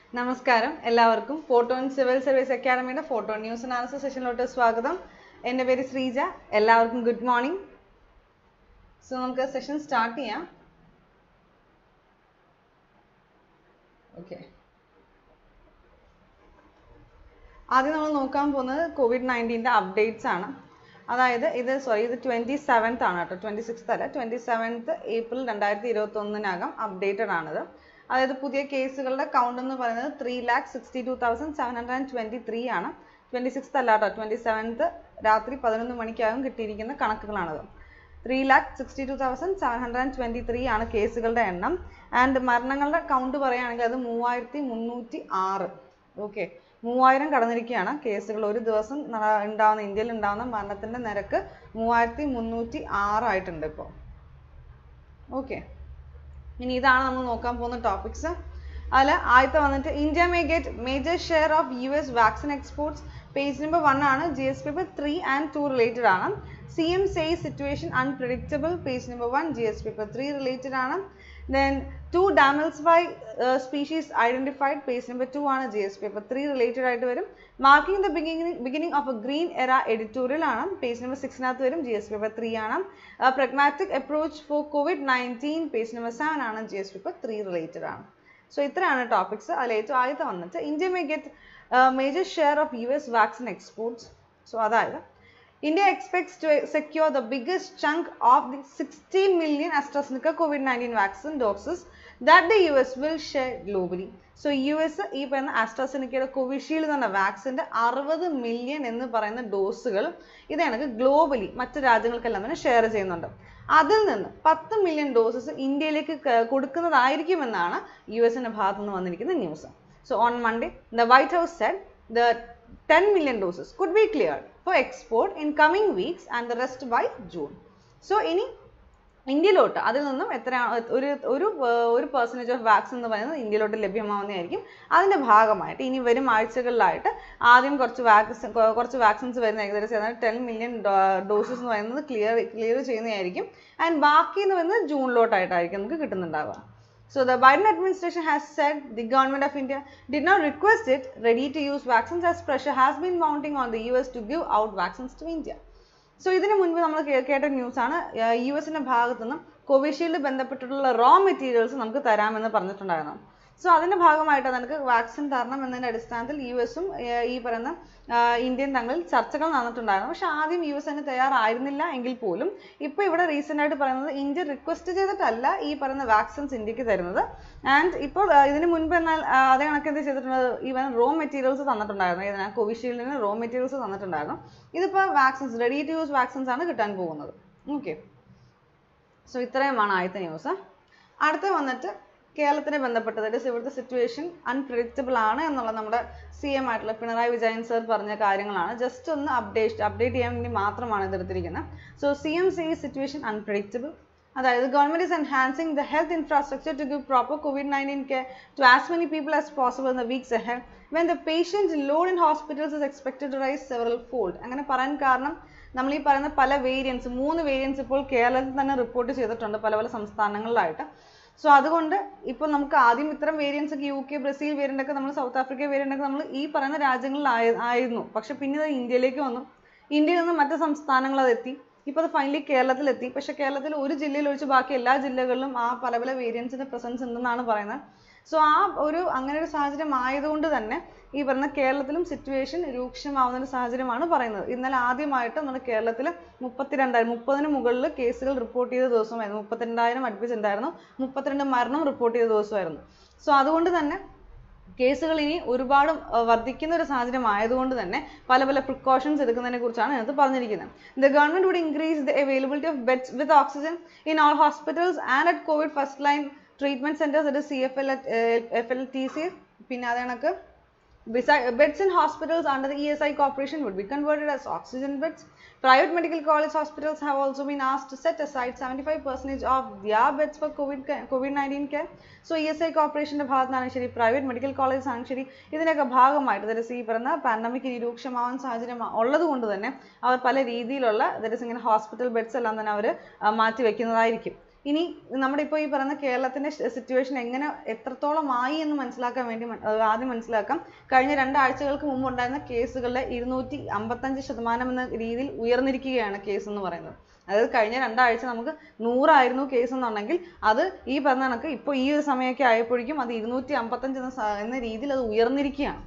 നമസ്കാരം എല്ലാവർക്കും Photon civil service അക്കാഡമിയുടെ ഫോട്ടോ ന്യൂസ് അനാലിസിസ് സെഷനിലോട്ട് സ്വാഗതം എൻ്റെ പേര് ശ്രീജ എല്ലാവർക്കും ഗുഡ് മോർണിംഗ് സോ നമുക്ക് സെഷൻ സ്റ്റാർട്ട് ചെയ്യാം ഓക്കെ ആദ്യം നമ്മൾ നോക്കാൻ പോകുന്നത് കോവിഡ് നയൻറ്റീൻ്റെ അപ്ഡേറ്റ്സ് ആണ് അതായത് ഇത് സോറി ഇത് ട്വൻറ്റി സെവൻത്ത് ആണ് കേട്ടോ ട്വൻറ്റി സിക്സ്ത് അല്ല ട്വൻറ്റി സെവൻത്ത് ഏപ്രിൽ രണ്ടായിരത്തി ഇരുപത്തൊന്നിനകം അപ്ഡേറ്റഡ് ആണിത് അതായത് പുതിയ കേസുകളുടെ കൗണ്ട് എന്ന് പറയുന്നത് three lakh sixty two thousand seven hundred and twenty three ആണ് ട്വൻറ്റി സിക്സ്ത് അല്ല കേട്ടോ ട്വൻറ്റി സെവൻത്ത് രാത്രി പതിനൊന്ന് മണിക്കകം കിട്ടിയിരിക്കുന്ന കണക്കുകളാണിത് three lakh sixty two thousand seven hundred and twenty three ആണ് കേസുകളുടെ എണ്ണം ആൻഡ് മരണങ്ങളുടെ കൗണ്ട് പറയുകയാണെങ്കിൽ അത് മൂവായിരത്തി മുന്നൂറ്റി ആറ് ഓക്കെ മൂവായിരം കടന്നിരിക്കുകയാണ് കേസുകൾ ഒരു ദിവസം നട- ഉണ്ടാവുന്ന ഇന്ത്യയിൽ ഉണ്ടാവുന്ന മരണത്തിന്റെ നിരക്ക് മൂവായിരത്തി മുന്നൂറ്റി ആറായിട്ടുണ്ട് ഇപ്പോൾ ഓക്കെ ഇനി ഇതാണ് നമ്മൾ നോക്കാൻ പോകുന്ന ടോപ്പിക്സ് അതിൽ ആദ്യത്തെ വന്നിട്ട് India may get major share of U S vaccine exports page number one ആണ് G S paper three and two related ആണ് C M say situation unpredictable page number one G S paper three related ആണ് then two damselfly species identified page number two ആണ് G S paper three related ആയിട്ട് വരും marking the beginning beginning of a green era editorial ആണ് page number സിക്സിനകത്ത് വരും G S paper three ആണ് pragmatic approach for Covid nineteen page number seven ആണ് G S paper three related ആണ് so ഇത്രയാണ് topics അതിൽ ഏറ്റവും ആദ്യത്തെ വന്നിട്ട് India may get major share of U S vaccine exports so അതായത് India expects to secure the biggest chunk of the 60 million AstraZeneca COVID-19 vaccine doses that the US will share globally. So U S ഈ പറയുന്ന ആസ്ട്രാസെനിക്കയുടെ Covishield എന്ന് പറഞ്ഞ വാക്സിൻ്റെ അറുപത് million എന്ന് പറയുന്ന ഡോസുകൾ ഇത് കണക്ക് ഗ്ലോബലി മറ്റ് രാജ്യങ്ങൾക്കെല്ലാം തന്നെ ഷെയർ ചെയ്യുന്നുണ്ട് അതിൽ നിന്ന് പത്ത് മില്യൺ ഡോസസ് ഇന്ത്യയിലേക്ക് ക- കൊടുക്കുന്നതായിരിക്കുമെന്നാണ് യു എസിൻ്റെ ഭാഗത്തു നിന്ന് വന്നിരിക്കുന്ന news so on Monday the White House said the 10 million doses could be cleared for export in coming weeks and the rest by June. So ഇനി ഇന്ത്യയിലോട്ട് അതിൽ നിന്നും എത്ര ഒരു ഒരു ഏർ ഒരു പെർസെൻറ്റേജ് ഓഫ് വാക്സിൻ എന്ന് പറയുന്നത് ഇന്ത്യയിലോട്ട് ലഭ്യമാവുന്നതായിരിക്കും അതിന്റെ ഭാഗമായിട്ട് ഇനി വരും ആഴ്ചകളിലായിട്ട് ആദ്യം കുറച്ച് വാക്സിൻ കുറച്ച് വാക്സിൻസ് വരുന്ന ഏകദേശം ടെൻ മില്യൺ ഡോസസ് എന്ന് പറയുന്നത് ക്ലിയർ ക്ലിയർ ചെയ്യുന്നതായിരിക്കും ആൻഡ് ബാക്കി എന്ന് പറയുന്നത് ജൂണിലോട്ടായിട്ടായിരിക്കും നമുക്ക് കിട്ടുന്നുണ്ടാവുക So the Biden administration has said the government of India did not request it ready to use vaccines as pressure has been mounting on the US to give out vaccines to India. So ഇതിനു മുൻപ് നമ്മൾ കേ- കേട്ട news ആണ് U എസിന്റെ ഭാഗത്തു നിന്നും Covishield ബന്ധപ്പെട്ടിട്ടുള്ള റോ മെറ്റീരിയൽസ് നമുക്ക് തരാമെന്ന് പറഞ്ഞിട്ടുണ്ടായിരുന്നു സോ അതിന്റെ ഭാഗമായിട്ട് നമുക്ക് വാക്സിൻ തരണം എന്നതിന്റെ അടിസ്ഥാനത്തിൽ യു എസും ഈ പറയുന്ന ആ, ഇന്ത്യയും തമ്മിൽ ചർച്ചകൾ നടന്നിട്ടുണ്ടായിരുന്നു പക്ഷെ ആദ്യം യു എസ് അതിന് തയ്യാറായിരുന്നില്ല എങ്കിൽ പോലും ഇപ്പോൾ ഇവിടെ റീസെന്റ് ആയിട്ട് പറയുന്നത് ഇന്ത്യ റിക്വസ്റ്റ് ചെയ്തിട്ടല്ല ഈ പറയുന്ന വാക്സിൻസ് ഇന്ത്യക്ക് തരുന്നത് ആൻഡ് ഇപ്പോൾ ആ, ഇതിന് മുൻപ് എന്നാൽ ആ, അതേ കണക്ക് എന്ത് ചെയ്തിട്ടുള്ളത് ഈവൻ റോ മെറ്റീരിയൽസ് തന്നിട്ടുണ്ടായിരുന്നു ഇതിന് കോവിഷീൽഡിന് റോ മെറ്റീരിയൽസ് തന്നിട്ടുണ്ടായിരുന്നു ഇതിപ്പോൾ vaccines ready to use vaccines ആണ് കിട്ടാൻ പോകുന്നത് ഓക്കെ സോ ഇത്രയുമാണ് ആദ്യത്തെ ന്യൂസ് അടുത്ത വന്നിട്ട് കേരളത്തിനെ ബന്ധപ്പെട്ടത് ഇറ്റ് ഇവിടുത്തെ സിറ്റുവേഷൻ അൺപ്രഡിക്റ്റബിൾ ആണ് എന്നുള്ള നമ്മുടെ സി എം ആയിട്ടുള്ള പിണറായി വിജയൻ സർ പറഞ്ഞ കാര്യങ്ങളാണ് ജസ്റ്റ് ഒന്ന് അപ്ഡേറ്റ് അപ്ഡേറ്റ് ചെയ്യാൻ വേണ്ടി മാത്രമാണ് ഇത് എടുത്തിരിക്കുന്നത് so C M C situation unpredictable അതായത് government is enhancing the health infrastructure to give proper COVID-19 care to as many people as possible in the weeks ahead when the patient load in hospitals is expected to rise several fold. അങ്ങനെ പറയാൻ കാരണം നമ്മൾ ഈ പറയുന്ന പല variance മൂന്ന് variance ഇപ്പോൾ കേരളത്തിൽ തന്നെ റിപ്പോർട്ട് ചെയ്തിട്ടുണ്ട് പല പല സംസ്ഥാനങ്ങളിലായിട്ട് സോ അതുകൊണ്ട് ഇപ്പോൾ നമുക്ക് ആദ്യം ഇത്തരം വേരിയൻസ് ഒക്കെ യു കെ ബ്രസീൽ വേരിയൻ്റ് ഒക്കെ നമ്മൾ സൗത്ത് ആഫ്രിക്ക വേരിയൻ്റ് ഒക്കെ നമ്മൾ ഈ പറയുന്ന രാജ്യങ്ങളിൽ ആയിരുന്നു പക്ഷെ പിന്നെ ഇത് ഇന്ത്യയിലേക്ക് വന്നു ഇന്ത്യയിൽ നിന്ന് മറ്റ് സംസ്ഥാനങ്ങൾ അത് എത്തി ഇപ്പോൾ അത് ഫൈനലി കേരളത്തിലെത്തി പക്ഷെ കേരളത്തിൽ ഒരു ജില്ലയിൽ ഒഴിച്ച് ബാക്കി എല്ലാ ജില്ലകളിലും ആ പല പല വേരിയൻസിന്റെ പ്രസൻസ് ഉണ്ടെന്നാണ് പറയുന്നത് സോ ആ ഒരു അങ്ങനെ ഒരു സാഹചര്യം ആയതുകൊണ്ട് തന്നെ ഈ പറഞ്ഞ കേരളത്തിലും സിറ്റുവേഷൻ രൂക്ഷമാവുന്ന ഒരു സാഹചര്യമാണ് പറയുന്നത് ഇന്നലെ ആദ്യമായിട്ട് നമ്മുടെ കേരളത്തിൽ മുപ്പത്തിരണ്ടായിരം മുപ്പതിന് മുകളിൽ കേസുകൾ റിപ്പോർട്ട് ചെയ്ത ദിവസമായിരുന്നു മുപ്പത്തിരണ്ടായിരം അടുപ്പിച്ചുണ്ടായിരുന്നു മുപ്പത്തിരണ്ട് മരണം റിപ്പോർട്ട് ചെയ്ത ദിവസമായിരുന്നു സോ അതുകൊണ്ട് തന്നെ കേസുകൾ ഇനി ഒരുപാട് അഹ് വർദ്ധിക്കുന്ന ഒരു സാഹചര്യം ആയതുകൊണ്ട് തന്നെ പല പല പ്രിക്കോഷൻസ് എടുക്കുന്നതിനെ കുറിച്ചാണ് ഇതിനകത്ത് പറഞ്ഞിരിക്കുന്നത് the government would increase the availability of beds with oxygen in all hospitals and at covid first line treatment centres at C F L F L T C പിന്നെ അത് കണക്ക് Besides, beds in hospitals under the ESI corporation would be converted as oxygen beds. Private medical college hospitals have also been asked to set aside 75% of their beds for COVID ca- COVID-19 care. So ESI corporation ഭാഗത്തുനിന്നാണ് ശരി private medical colleges ആണ് ശരി ഇതിനൊക്കെ ഭാഗമായിട്ട് that is ഈ പറയുന്ന pandemic ഇനി രൂക്ഷമാവാൻ സാഹചര്യം ഉള്ളത് കൊണ്ട് തന്നെ അവർ പല രീതിയിലുള്ള that is ഇങ്ങനെ ഹോസ്പിറ്റൽ ബെഡ്സ് എല്ലാം തന്നെ അവർ മാറ്റി വെക്കുന്നതായിരിക്കും ഇനി നമ്മുടെ ഇപ്പോൾ ഈ പറയുന്ന കേരളത്തിന്റെ സിറ്റുവേഷൻ എങ്ങനെ എത്രത്തോളം ആയി എന്ന് മനസ്സിലാക്കാൻ വേണ്ടി മ- ഏർ ആദ്യം മനസ്സിലാക്കാം കഴിഞ്ഞ രണ്ടാഴ്ചകൾക്ക് മുമ്പ് ഉണ്ടായിരുന്ന കേസുകളുടെ ഇരുന്നൂറ്റി അമ്പത്തഞ്ച് ശതമാനം എന്ന രീതിയിൽ ഉയർന്നിരിക്കുകയാണ് കേസ് എന്ന് പറയുന്നത് അതായത് കഴിഞ്ഞ രണ്ടാഴ്ച നമുക്ക് നൂറായിരുന്നു കേസ് എന്നുണ്ടെങ്കിൽ അത് ഈ പറഞ്ഞ കണക്ക് ഇപ്പോൾ ഈ ഒരു സമയമൊക്കെ ആയപ്പോഴേക്കും അത് ഇരുന്നൂറ്റി അമ്പത്തഞ്ച് എന്ന സ- എന്ന രീതിയിൽ അത് ഉയർന്നിരിക്കുകയാണ്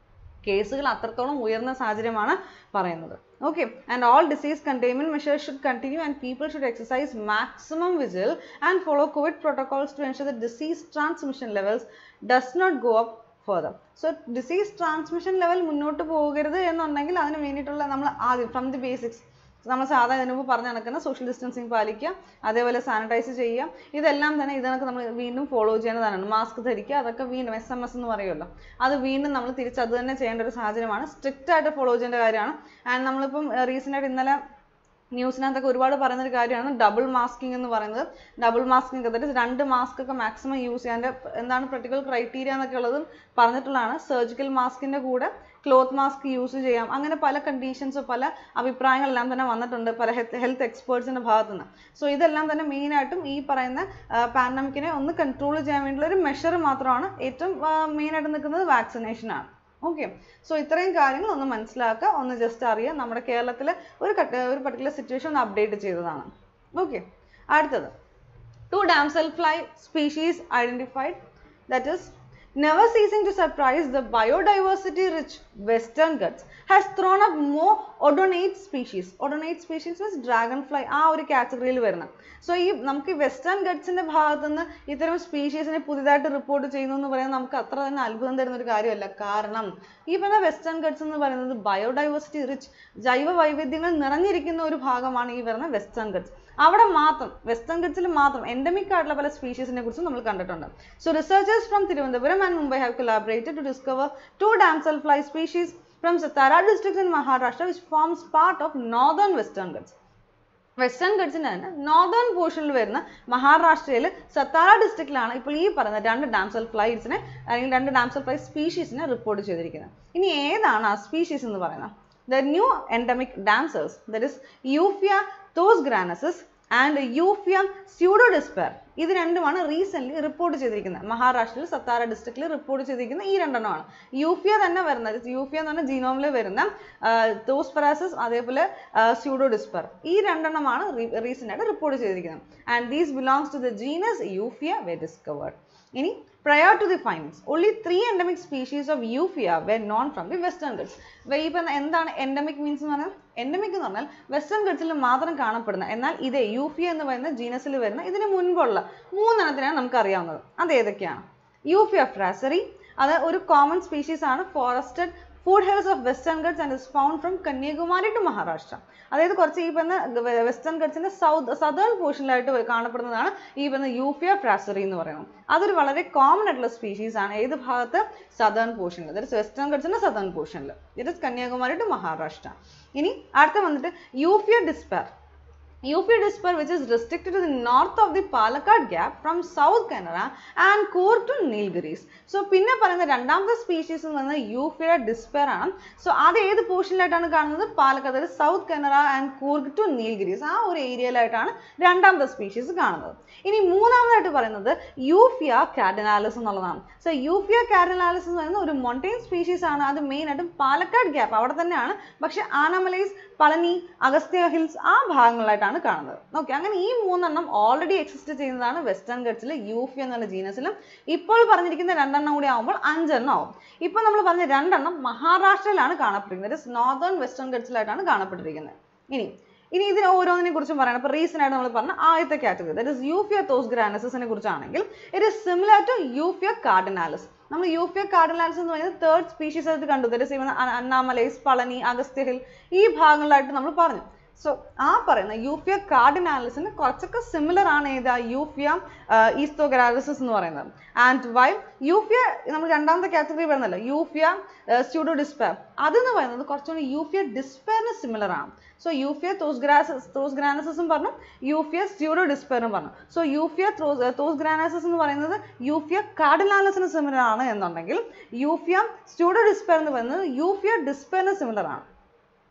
കേസുകൾ അത്രത്തോളം ഉയർന്ന സാഹചര്യമാണ് പറയുന്നത് okay and all disease containment measures should continue and people should exercise maximum vigil and follow covid protocols to ensure that disease transmission levels does not go up further so disease transmission level മുന്നോട്ട് പോകരുത് എന്നുണ്ടെങ്കിൽ അതിന് വേണ്ടിയിട്ടുള്ള നമ്മൾ ആദ്യം from the basics നമ്മൾ സാധാരണ ഇതിനു മുമ്പ് പറഞ്ഞ കണക്കിന് social distancing പാലിക്കുക അതേപോലെ sanitize ചെയ്യുക ഇതെല്ലാം തന്നെ ഇതിനൊക്കെ നമ്മൾ വീണ്ടും follow ചെയ്യേണ്ടതാണ് മാസ്ക് ധരിക്കുക അതൊക്കെ വീണ്ടും എസ് എം എസ് എന്ന് പറയുമല്ലോ അത് വീണ്ടും നമ്മൾ തിരിച്ച് അത് തന്നെ ചെയ്യേണ്ട ഒരു സാഹചര്യമാണ് strict ആയിട്ട് follow ചെയ്യേണ്ട കാര്യമാണ് and നമ്മളിപ്പം recent ആയിട്ട് ഇന്നലെ ന്യൂസിനകത്തൊക്കെ ഒരുപാട് പറയുന്ന ഒരു കാര്യമാണ് ഡബിൾ മാസ്കിംഗ് എന്ന് പറയുന്നത് ഡബിൾ മാസ്കിംഗ് that is രണ്ട് മാസ്ക് ഒക്കെ മാക്സിമം യൂസ് ചെയ്യാൻ അതിന്റെ എന്താണ് practical criteria എന്നൊക്കെ ഉള്ളതും പറഞ്ഞിട്ടുള്ളതാണ് സർജിക്കൽ മാസ്കിന്റെ കൂടെ ക്ലോത്ത് മാസ്ക് യൂസ് ചെയ്യാം അങ്ങനെ പല കണ്ടീഷൻസ് പല അഭിപ്രായങ്ങളെല്ലാം തന്നെ വന്നിട്ടുണ്ട് പല ഹെൽത്ത് എക്സ്പേർട്സിന്റെ ഭാഗത്തു നിന്ന് സോ ഇതെല്ലാം തന്നെ മെയിൻ ആയിട്ടും ഈ പറയുന്ന പാൻഡമിക്കിനെ ഒന്ന് കൺട്രോൾ ചെയ്യാൻ വേണ്ടിയുള്ള ഒരു മെഷർ മാത്രമാണ് ഏറ്റവും മെയിൻ ആയിട്ട് നിൽക്കുന്നത് വാക്സിനേഷൻ ആണ് ഓക്കെ സോ ഇത്രയും കാര്യങ്ങൾ ഒന്ന് മനസ്സിലാക്കുക ഒന്ന് ജസ്റ്റ് അറിയുക നമ്മുടെ കേരളത്തിലെ ഒരു കട്ട ഒരു പർട്ടിക്കുലർ സിറ്റുവേഷൻ ഒന്ന് അപ്ഡേറ്റ് ചെയ്തതാണ് ഓക്കെ അടുത്തത് two damselfly species identified that is never ceasing to surprise the biodiversity rich western ghats has thrown up more odonate species odonate species means dragonfly ആ ഒരു കാറ്റഗറിയിൽ വരുന്ന സോ ഈ നമുക്ക് ഈ വെസ്റ്റേൺ ഗട്ട്സിന്റെ ഭാഗത്ത് നിന്ന് ഇത്തരം സ്പീഷീസിനെ പുതിയതായിട്ട് റിപ്പോർട്ട് ചെയ്യുന്നു എന്ന് പറയുന്നത് നമുക്ക് അത്ര തന്നെ അത്ഭുതം തരുന്ന ഒരു കാര്യമല്ല കാരണം ഈ പറഞ്ഞ വെസ്റ്റേൺ ഗട്ട്സ് എന്ന് പറയുന്നത് ബയോഡൈവേഴ്സിറ്റി റിച്ച് ജൈവ വൈവിധ്യങ്ങൾ നിറഞ്ഞിരിക്കുന്ന ഒരു ഭാഗമാണ് ഈ പറയുന്ന വെസ്റ്റേൺ ഗട്ട്സ് അവിടെ മാത്രം വെസ്റ്റേൺ ഗട്ട്സിൽ മാത്രം എൻഡമിക് ആയിട്ടുള്ള പല സ്പീഷീസിനെ കുറിച്ച് നമ്മൾ കണ്ടിട്ടുണ്ട് so researchers from Thiruvananthapuram and Mumbai have collaborated to discover two damselfly species from Satara district in Maharashtra which forms part of northern western Ghats western ഗട്ട്സിന്റെ തന്നെ നോർത്തേൺ പോർഷനിൽ വരുന്ന മഹാരാഷ്ട്രയിൽ സത്താര ഡിസ്ട്രിക്റ്റിലാണ് ഇപ്പോൾ ഈ പറയുന്ന രണ്ട് ഡാംസൽ ഫ്ലൈസിനെ അല്ലെങ്കിൽ രണ്ട് ഡാംസൽ ഫ്ലൈ സ്പീഷീസിനെ റിപ്പോർട്ട് ചെയ്തിരിക്കുന്നത് ഇനി ഏതാണ് ആ സ്പീഷീസ് എന്ന് പറയുന്നത് the new endemic damsels that is Euphaea തോസ് ഗ്രാനസസ് ആൻഡ് യൂഫിയം സ്യൂഡോഡിസ്പെർ ഇത് രണ്ടുമാണ് റീസെന്റ് റിപ്പോർട്ട് ചെയ്തിരിക്കുന്നത് മഹാരാഷ്ട്രയിൽ സത്താര ഡിസ്ട്രിക്റ്റിൽ റിപ്പോർട്ട് ചെയ്തിരിക്കുന്ന ഈ രണ്ടെണ്ണമാണ് യൂഫിയ തന്നെ വരുന്നത് യൂഫിയ എന്ന് പറഞ്ഞ ജീനോമിൽ വരുന്ന തോസ്പെറാസിസ് അതേപോലെ സ്യൂഡോഡിസ്പെർ ഈ രണ്ടെണ്ണമാണ് റീസെന്റ് ആയിട്ട് റിപ്പോർട്ട് ചെയ്തിരിക്കുന്നത് and these belongs to the genus Euphaea we discovered ഇനി prior to the findings only three endemic species of euphia were known from the western ghats ഈ പറഞ്ഞ എന്താണ് endemic means എന്ന് പറഞ്ഞാൽ endemic എന്ന് പറഞ്ഞാൽ വെസ്റ്റേൺ ഗട്ട്സിൽ മാത്രം കാണപ്പെടുന്ന എന്നാൽ ഇതേ യൂഫിയ എന്ന് പറയുന്ന ജീനസിൽ വരുന്ന ഇതിന് മുൻപുള്ള മൂന്നെണ്ണത്തിനാണ് നമുക്ക് അറിയാവുന്നത് അത് ഏതൊക്കെയാണ് യൂഫിയ ഫ്രാസറി അത് ഒരു കോമൺ സ്പീഷീസ് ആണ് forested foot hills of western Ghats and is found from Kanyakumari to Maharashtra അതായത് കുറച്ച് ഈ പറഞ്ഞ വെസ്റ്റേൺ ഗട്ട്സിന്റെ സൗത്ത് സദേൺ പോർഷനിലായിട്ട് കാണപ്പെടുന്നതാണ് ഈ പറഞ്ഞ യൂഫിയ ഫ്രാസറി എന്ന് പറയുന്നത് അതൊരു വളരെ കോമൺ ആയിട്ടുള്ള സ്പീഷീസ് ആണ് ഏത് ഭാഗത്ത് സദേൺ പോർഷനിൽ അതായത് വെസ്റ്റേൺ ഗട്ട്സിന്റെ സദേൺ പോർഷനിൽ it is Kanyakumari to Maharashtra ഇനി അടുത്ത വന്നിട്ട് യൂഫിയ ഡിസ്പെർ Euphia disper which is restricted to the north of the Palakkad Gap from South Canara and Coorg to Nilgiris. So പിന്നെ പറയുന്ന രണ്ടാമത്തെ സ്പീഷീസ് എന്ന് പറയുന്നത് യൂഫിയ ഡിസ്പെർ ആണ് സോ അത് ഏത് പോർഷനിലായിട്ടാണ് കാണുന്നത് പാലക്കാട് അതായത് south Kanara and Coorg to Nilgiris ആ ഒരു ഏരിയയിലായിട്ടാണ് രണ്ടാമത്തെ സ്പീഷീസ് കാണുന്നത് ഇനി മൂന്നാമതായിട്ട് പറയുന്നത് യൂഫിയ കാർഡിനാലിസ് എന്നുള്ളതാണ് സോ യൂഫിയ കാർഡിനാലിസ് എന്ന് പറയുന്നത് ഒരു മൊണ്ടൈൻ സ്പീഷീസ് ആണ് അത് മെയിൻ ആയിട്ടും പാലക്കാട് ഗ്യാപ്പ് അവിടെ തന്നെയാണ് പക്ഷെ ആനമലൈസ് പളനി അഗസ്ത്യ ഹിൽസ് ആ ഭാഗങ്ങളിലായിട്ടാണ് കാണുന്നത് ഓക്കെ അങ്ങനെ ഈ മൂന്നെണ്ണം ഓൾറെഡി എക്സിസ്റ്റ് ചെയ്യുന്നതാണ് വെസ്റ്റേൺ ഗട്ട്സിൽ യൂഫി എന്നുള്ള ജീനസിലും ഇപ്പോൾ പറഞ്ഞിരിക്കുന്ന രണ്ടെണ്ണം കൂടി ആവുമ്പോൾ അഞ്ചെണ്ണം ആവും ഇപ്പോൾ നമ്മൾ പറഞ്ഞ രണ്ടെണ്ണം മഹാരാഷ്ട്രയിലാണ് കാണപ്പെട്ടിരിക്കുന്നത് നോർത്തേൺ വെസ്റ്റേൺ ഗട്ട്സിലായിട്ടാണ് കാണപ്പെട്ടിരിക്കുന്നത് ഇനി ഇനി ഇതിന് ഓരോന്നിനെ കുറിച്ചും പറയണം അപ്പോൾ റീസെന്റ് ആയിട്ട് നമ്മൾ പറഞ്ഞ ആദ്യത്തെ കാറ്റഗറി ദാറ്റ് ഇസ് യൂഫിയ തോസ് ഗ്രാനസിനെ കുറിച്ചാണെങ്കിൽ it is similar to Euphaea cardinalis നമ്മൾ യൂഫിയ കാർഡിനാലിസ് എന്ന് പറയുന്നത് തേർഡ് സ്പീഷീസ് ആയിട്ട് കണ്ടു that is Anamalais Palani Agasthya hill ഈ ഭാഗങ്ങളിലായിട്ട് നമ്മൾ പറഞ്ഞു സോ ആ പറയുന്ന യൂഫിയ കാർഡിനാലിസിന് കുറച്ചൊക്കെ സിമിലർ ആണ് ഏതാ യൂഫിയ ഈസ്തോഗ്രാലിസിസ് എന്ന് പറയുന്നത് ആൻഡ് വൈ യൂഫിയ നമ്മൾ രണ്ടാമത്തെ കാറ്റഗറി വരുന്നല്ലോ യൂഫിയ സ്യൂഡോ ഡിസ്പെയർ അതെന്ന് പറയുന്നത് കുറച്ചുകൂടി യൂഫിയ ഡിസ്പെയറിന് സിമിലർ ആണ് സോ യൂഫിയ തോസ്ഗ്രാസസ് തോസ്ഗ്രാനസിസും പറഞ്ഞു യൂഫിയ സ്യൂഡോ ഡിസ്പെയറും പറഞ്ഞു സോ യൂഫിയ തോസ്ഗ്രാനസിസ് എന്ന് പറയുന്നത് യൂഫിയ കാർഡിനാലിസിന് സിമിലർ ആണ് എന്നുണ്ടെങ്കിൽ യൂഫിയ സ്യൂഡോ ഡിസ്പെയർ എന്ന് പറയുന്നത് യൂഫിയ ഡിസ്പെയറിന് സിമിലർ ആണ്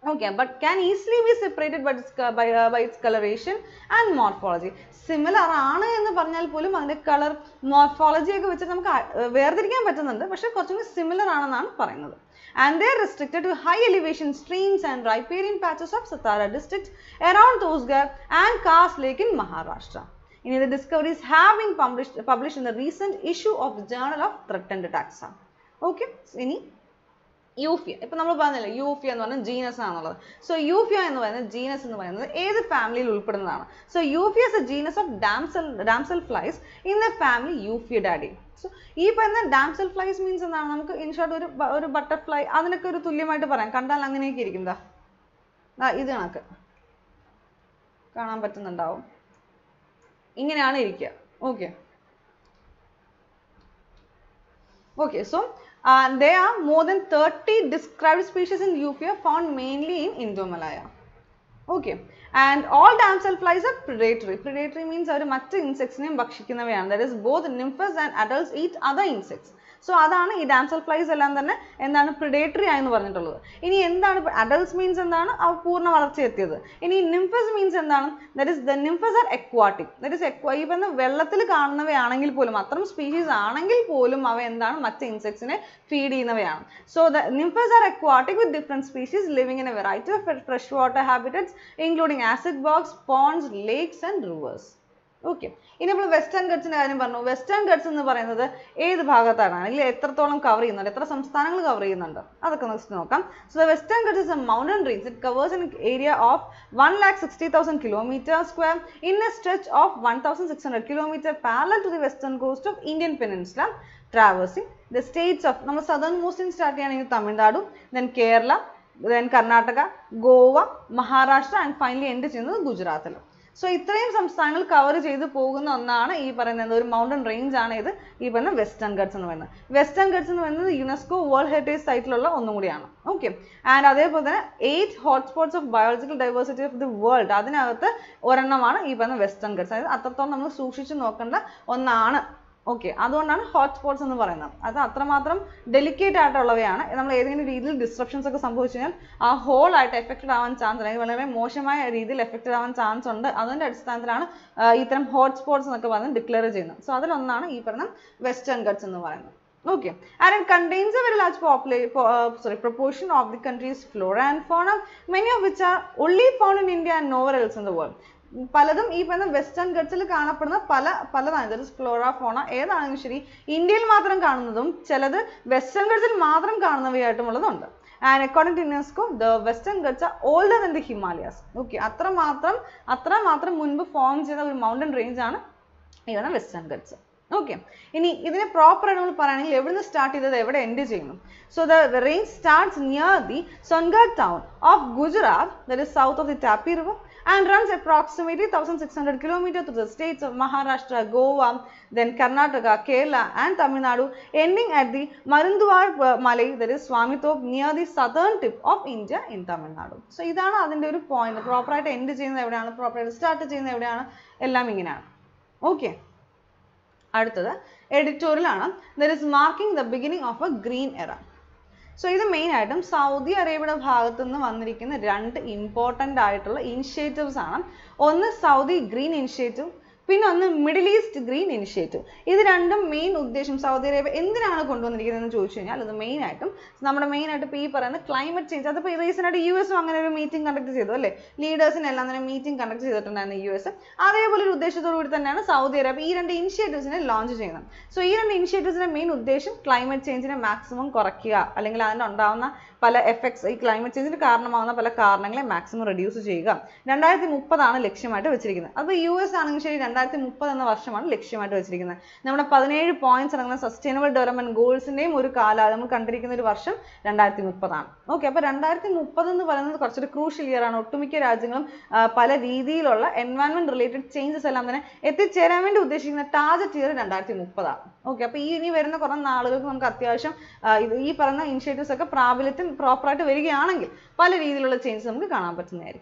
okay but can easily be separated by its, co- by, uh, by its coloration and morphology similar ആണ് എന്ന് പറഞ്ഞാൽ പോലും അതിന്റെ കളർ മോർഫോളജി ഒക്കെ വെച്ച് നമുക്ക് അ- ഏർ വേർതിരിക്കാൻ പറ്റുന്നുണ്ട് പക്ഷെ കുറച്ചും കൂടി സിമിലർ ആണെന്നാണ് പറയുന്നത് and they are restricted to high elevation streams and riparian patches of Satara district around Tosgar and Kars Lake in Maharashtra. Any of the discoveries have been published, published in the recent issue of the Journal of Threatened Taxa. Okay, ഇനി യൂഫിയ ഇപ്പൊ നമ്മൾ പറഞ്ഞില്ലേ യൂഫിയ എന്ന് പറഞ്ഞാൽ genus ആണെന്നുള്ളത് so യൂഫിയ എന്ന് പറയുന്നത് genus എന്ന് പറയുന്നത് ഏത് ഫാമിലിയിൽ ഉൾപ്പെടുന്നതാണ് so Euphaea is a genus of damsel damselflies in the family Euphaeidae so ഈ പറയുന്ന ഡാംസൽ ഫ്ലൈസ് മീൻസ് എന്താണ് നമുക്ക് ഇൻ ഷോർട്ട് ഒരു ബ- ഒരു ബട്ടർഫ്ലൈ അതിനൊക്കെ ഒരു തുല്യമായിട്ട് പറയാം കണ്ടാൽ അങ്ങനെയൊക്കെ ഇരിക്കും ദാ ദാ ഇത് കണക്ക് കാണാൻ പറ്റുന്നുണ്ടാവും ഇങ്ങനെയാണ് ഇരിക്കുക okay Okay, so uh, there are more than 30 described species in Euphia found mainly in Indo-Malaya. Okay, and all damselflies are predatory. Predatory means അവർ മറ്റ് ഇൻസെക്ട്സിനെയും ഭക്ഷിക്കുന്നവയാണ് that is both nymphs and adults eat other insects. So അതാണ് ഈ damsel flies എല്ലാം തന്നെ എന്താണ് predatory ആയെന്ന് പറഞ്ഞിട്ടുള്ളത് ഇനി എന്താണ് അഡൽട്സ് മീൻസ് എന്താണ് അവ പൂർണ്ണ വളർച്ച എത്തിയത് ഇനി നിംഫസ് മീൻസ് എന്താണ് that is the nymphs are aquatic that is aqua ഈ പറഞ്ഞ വെള്ളത്തിൽ കാണുന്നവയാണെങ്കിൽ പോലും അത്തരം സ്പീഷീസ് ആണെങ്കിൽ പോലും അവ എന്താണ് മറ്റ് ഇൻസെക്ട്സിനെ ഫീഡ് ചെയ്യുന്നവയാണ് so the nymphs are aquatic with different species living in a variety of fresh water habitats including acid bogs ponds lakes and rivers okay ഇനി നമ്മൾ വെസ്റ്റേൺ ഗട്ട്സിന്റെ കാര്യം പറഞ്ഞു വെസ്റ്റേൺ ഗട്ട്സ് എന്ന് പറയുന്നത് ഏത് ഭാഗത്താണ് അല്ലെങ്കിൽ എത്രത്തോളം കവർ ചെയ്യുന്നുണ്ട് എത്ര സംസ്ഥാനങ്ങൾ കവർ ചെയ്യുന്നുണ്ട് അതൊക്കെ നെക്സ്റ്റ് നോക്കാം so the western Ghats is a mountain range it covers an area of one lakh sixty thousand kilometre square in a stretch of one thousand six hundred kilometre parallel to the western coast of Indian peninsula traversing the states of നമ്മൾ southernmost start ചെയ്യുകയാണെങ്കിൽ Tamil Nadu then Kerala then Karnataka Goa Maharashtra and finally end ചെയ്യുന്നത് ഗുജറാത്തിൽ so ഇത്രയും സംസ്ഥാനങ്ങൾ cover ചെയ്ത് പോകുന്ന ഒന്നാണ് ഈ പറയുന്നത് ഒരു മൗണ്ടൻ റേഞ്ച് ആണ് ഇത് ഈ പറയുന്ന വെസ്റ്റേൺ ഗട്ട്സ് എന്ന് പറയുന്നത് വെസ്റ്റേൺ ഗട്ട്സ് എന്ന് പറയുന്നത് യുനെസ്കോ വേൾഡ് ഹെറിറ്റേജ് സൈറ്റിലുള്ള ഒന്നും കൂടിയാണ് ഓക്കെ ആൻഡ് അതേപോലെ തന്നെ eight hotspots of biological diversity of the world അതിനകത്ത് ഒരെണ്ണമാണ് ഈ പറയുന്ന വെസ്റ്റേൺ ഗട്ട്സ് അതായത് അത്രത്തോളം നമ്മൾ സൂക്ഷിച്ച് നോക്കേണ്ട ഒന്നാണ് ഓക്കെ അതുകൊണ്ടാണ് ഹോട്ട്സ്പോട്ട്സ് എന്ന് പറയുന്നത് അത് അത്രമാത്രം ഡെലിക്കേറ്റ് ആയിട്ടുള്ളവയാണ് നമ്മൾ ഏതെങ്കിലും രീതിയിൽ ഡിസ്ട്രപ്ഷൻസ് ഒക്കെ സംഭവിച്ചു കഴിഞ്ഞാൽ ആ whole ആയിട്ട് എഫക്റ്റഡ് ആവാൻ ചാൻസ് അല്ലെങ്കിൽ വളരെ മോശമായ രീതിയിൽ എഫക്റ്റഡ് ആവാൻ ചാൻസ് ഉണ്ട് അതിന്റെ അടിസ്ഥാനത്തിലാണ് ആ, ഇത്തരം ഹോട്ട്സ്പോട്ട്സ് എന്നൊക്കെ പറഞ്ഞ് ഡിക്ലെയർ ചെയ്യുന്നത് സോ അതിലൊന്നാണ് ഈ പറഞ്ഞ വെസ്റ്റേൺ ഗട്ട്സ് എന്ന് പറയുന്നത് Okay, and it contains a very large population, uh, sorry, proportion of the country's flora and fauna, many of which are only found in India and nowhere else in the world. പലതും ഈ പറയുന്ന western ഗട്ട്സിൽ കാണപ്പെടുന്ന പല പലതാണ് that Flora ഫോണ ഏതാണെങ്കിലും ശരി ഇന്ത്യയിൽ മാത്രം കാണുന്നതും ചിലത് വെസ്റ്റേൺ ഗട്ട്സിൽ മാത്രം കാണുന്നവയായിട്ടുമുള്ളതുണ്ട് and according to UNESCO the western Ghats are older than the Himalayas okay അത്ര മാത്രം അത്ര മാത്രം മുൻപ് ഫോം ചെയ്ത ഒരു മൗണ്ടൻ റേഞ്ച് ആണ് ഈ പറയുന്ന വെസ്റ്റേൺ ഗട്ട്സ് ഓക്കെ ഇനി ഇതിനെ പ്രോപ്പർ ആയിട്ട് നമ്മൾ പറയുകയാണെങ്കിൽ എവിടുന്ന് സ്റ്റാർട്ട് ചെയ്തത് എവിടെ എൻഡ് ചെയ്യുന്നു so the range starts near the Songadh town of Gujarat that is south of the Tapi river and runs approximately 1600 kilometers through the states of Maharashtra, Goa, then Karnataka, Kerala and Tamil Nadu, ending at the Marunduwar uh, Malay, that is Swamitop, near the southern tip of India in Tamil Nadu. So ഇതാണ് അതിന്റെ ഒരു point proper ആയിട്ട് end ചെയ്യുന്നത് എവിടെയാണ് proper ആയിട്ട് start ചെയ്യുന്നത് എവിടെയാണ് എല്ലാം ഇങ്ങനെയാണ് ഓക്കെ അടുത്തത് editorial ആണ് that is marking the beginning of a green era സോ ഇത് മെയിൻ ആയിട്ടും സൗദി അറേബ്യയുടെ ഭാഗത്തു നിന്ന് വന്നിരിക്കുന്ന രണ്ട് ഇമ്പോർട്ടൻ്റ് ആയിട്ടുള്ള ഇനിഷ്യേറ്റീവ്സ് ആണ് ഒന്ന് സൗദി ഗ്രീൻ ഇനിഷ്യേറ്റീവ് പിന്നെ ഒന്ന് മിഡിൽ ഈസ്റ്റ് ഗ്രീൻ ഇനിഷ്യേറ്റീവ് ഇത് രണ്ടും മെയിൻ ഉദ്ദേശം സൗദി അറേബ്യ എന്തിനാണ് കൊണ്ടുവന്നിരിക്കുന്നത് എന്ന് ചോദിച്ചു കഴിഞ്ഞാൽ അത് മെയിൻ ആയിട്ടും നമ്മുടെ മെയിൻ ആയിട്ട് ഇപ്പോൾ ഈ പറയുന്ന ക്ലൈമറ്റ് ചേഞ്ച് അതിപ്പോൾ റീസെൻ്റ് ആയിട്ട് യു എസും അങ്ങനെ ഒരു മീറ്റിംഗ് കണ്ടക്ട് ചെയ്തു അല്ലേ ലീഡേഴ്സിന് എല്ലാം തന്നെ മീറ്റിംഗ് കണ്ടക്ട് ചെയ്തിട്ടുണ്ടായിരുന്നു യു എസ് അതേപോലെ ഒരു ഉദ്ദേശത്തോടു കൂടി തന്നെയാണ് സൗദി അറേബ്യ ഈ രണ്ട് ഇനിഷ്യേറ്റീവ്സിനെ ലോഞ്ച് ചെയ്യുന്നത് സോ ഈ രണ്ട് ഇനിഷ്യേറ്റീവ്സിന്റെ മെയിൻ ഉദ്ദേശം ക്ലൈമറ്റ് ചേഞ്ചിനെ മാക്സിമം കുറയ്ക്കുക അല്ലെങ്കിൽ അതിന് ഉണ്ടാവുന്ന പല എഫക്ട്സ് ഈ ക്ലൈമറ്റ് ചേഞ്ചിന് കാരണമാകുന്ന പല കാരണങ്ങളെ മാക്സിമം റെഡ്യൂസ് ചെയ്യുക രണ്ടായിരത്തി മുപ്പതാണ് ലക്ഷ്യമായിട്ട് വെച്ചിരിക്കുന്നത് അപ്പോൾ യു എസ് ആണെങ്കിൽ ശരി രണ്ടായിരത്തി മുപ്പത് എന്ന വർഷമാണ് ലക്ഷ്യമായിട്ട് വെച്ചിരിക്കുന്നത് നമ്മുടെ പതിനേഴ് പോയിന്റ്സ് അടങ്ങുന്ന സസ്റ്റൈനബിൾ ഡെവലപ്മെന്റ് ഗോൾസിന്റെയും ഒരു കാല നമ്മൾ കണ്ടിരിക്കുന്ന ഒരു വർഷം രണ്ടായിരത്തി മുപ്പതാണ് ഓക്കെ അപ്പോൾ രണ്ടായിരത്തി മുപ്പത് എന്ന് പറയുന്നത് കുറച്ചൊരു ക്രൂഷ്യൽ ഇയർ ആണ് ഒട്ടുമിക്ക രാജ്യങ്ങളും ആ, പല രീതിയിലുള്ള എൻവയൺമെന്റ് റിലേറ്റഡ് ചേഞ്ചസ് എല്ലാം തന്നെ എത്തിച്ചേരാൻ വേണ്ടി ഉദ്ദേശിക്കുന്ന ടാർഗറ്റ് ഇയർ രണ്ടായിരത്തി മുപ്പതാണ് ഓക്കെ അപ്പോൾ ഈ ഇനി വരുന്ന കുറേ നാളുകൾക്ക് നമുക്ക് അത്യാവശ്യം ആ, ഇത് ഈ പറയുന്ന ഇനിഷ്യേറ്റീവ്സ് ഒക്കെ പ്രാബല്യത്തിൽ പ്രോപ്പർ ആയിട്ട് വരികയാണെങ്കിൽ പല രീതിയിലുള്ള ചേഞ്ചസ് നമുക്ക് കാണാൻ പറ്റുന്നതായിരിക്കും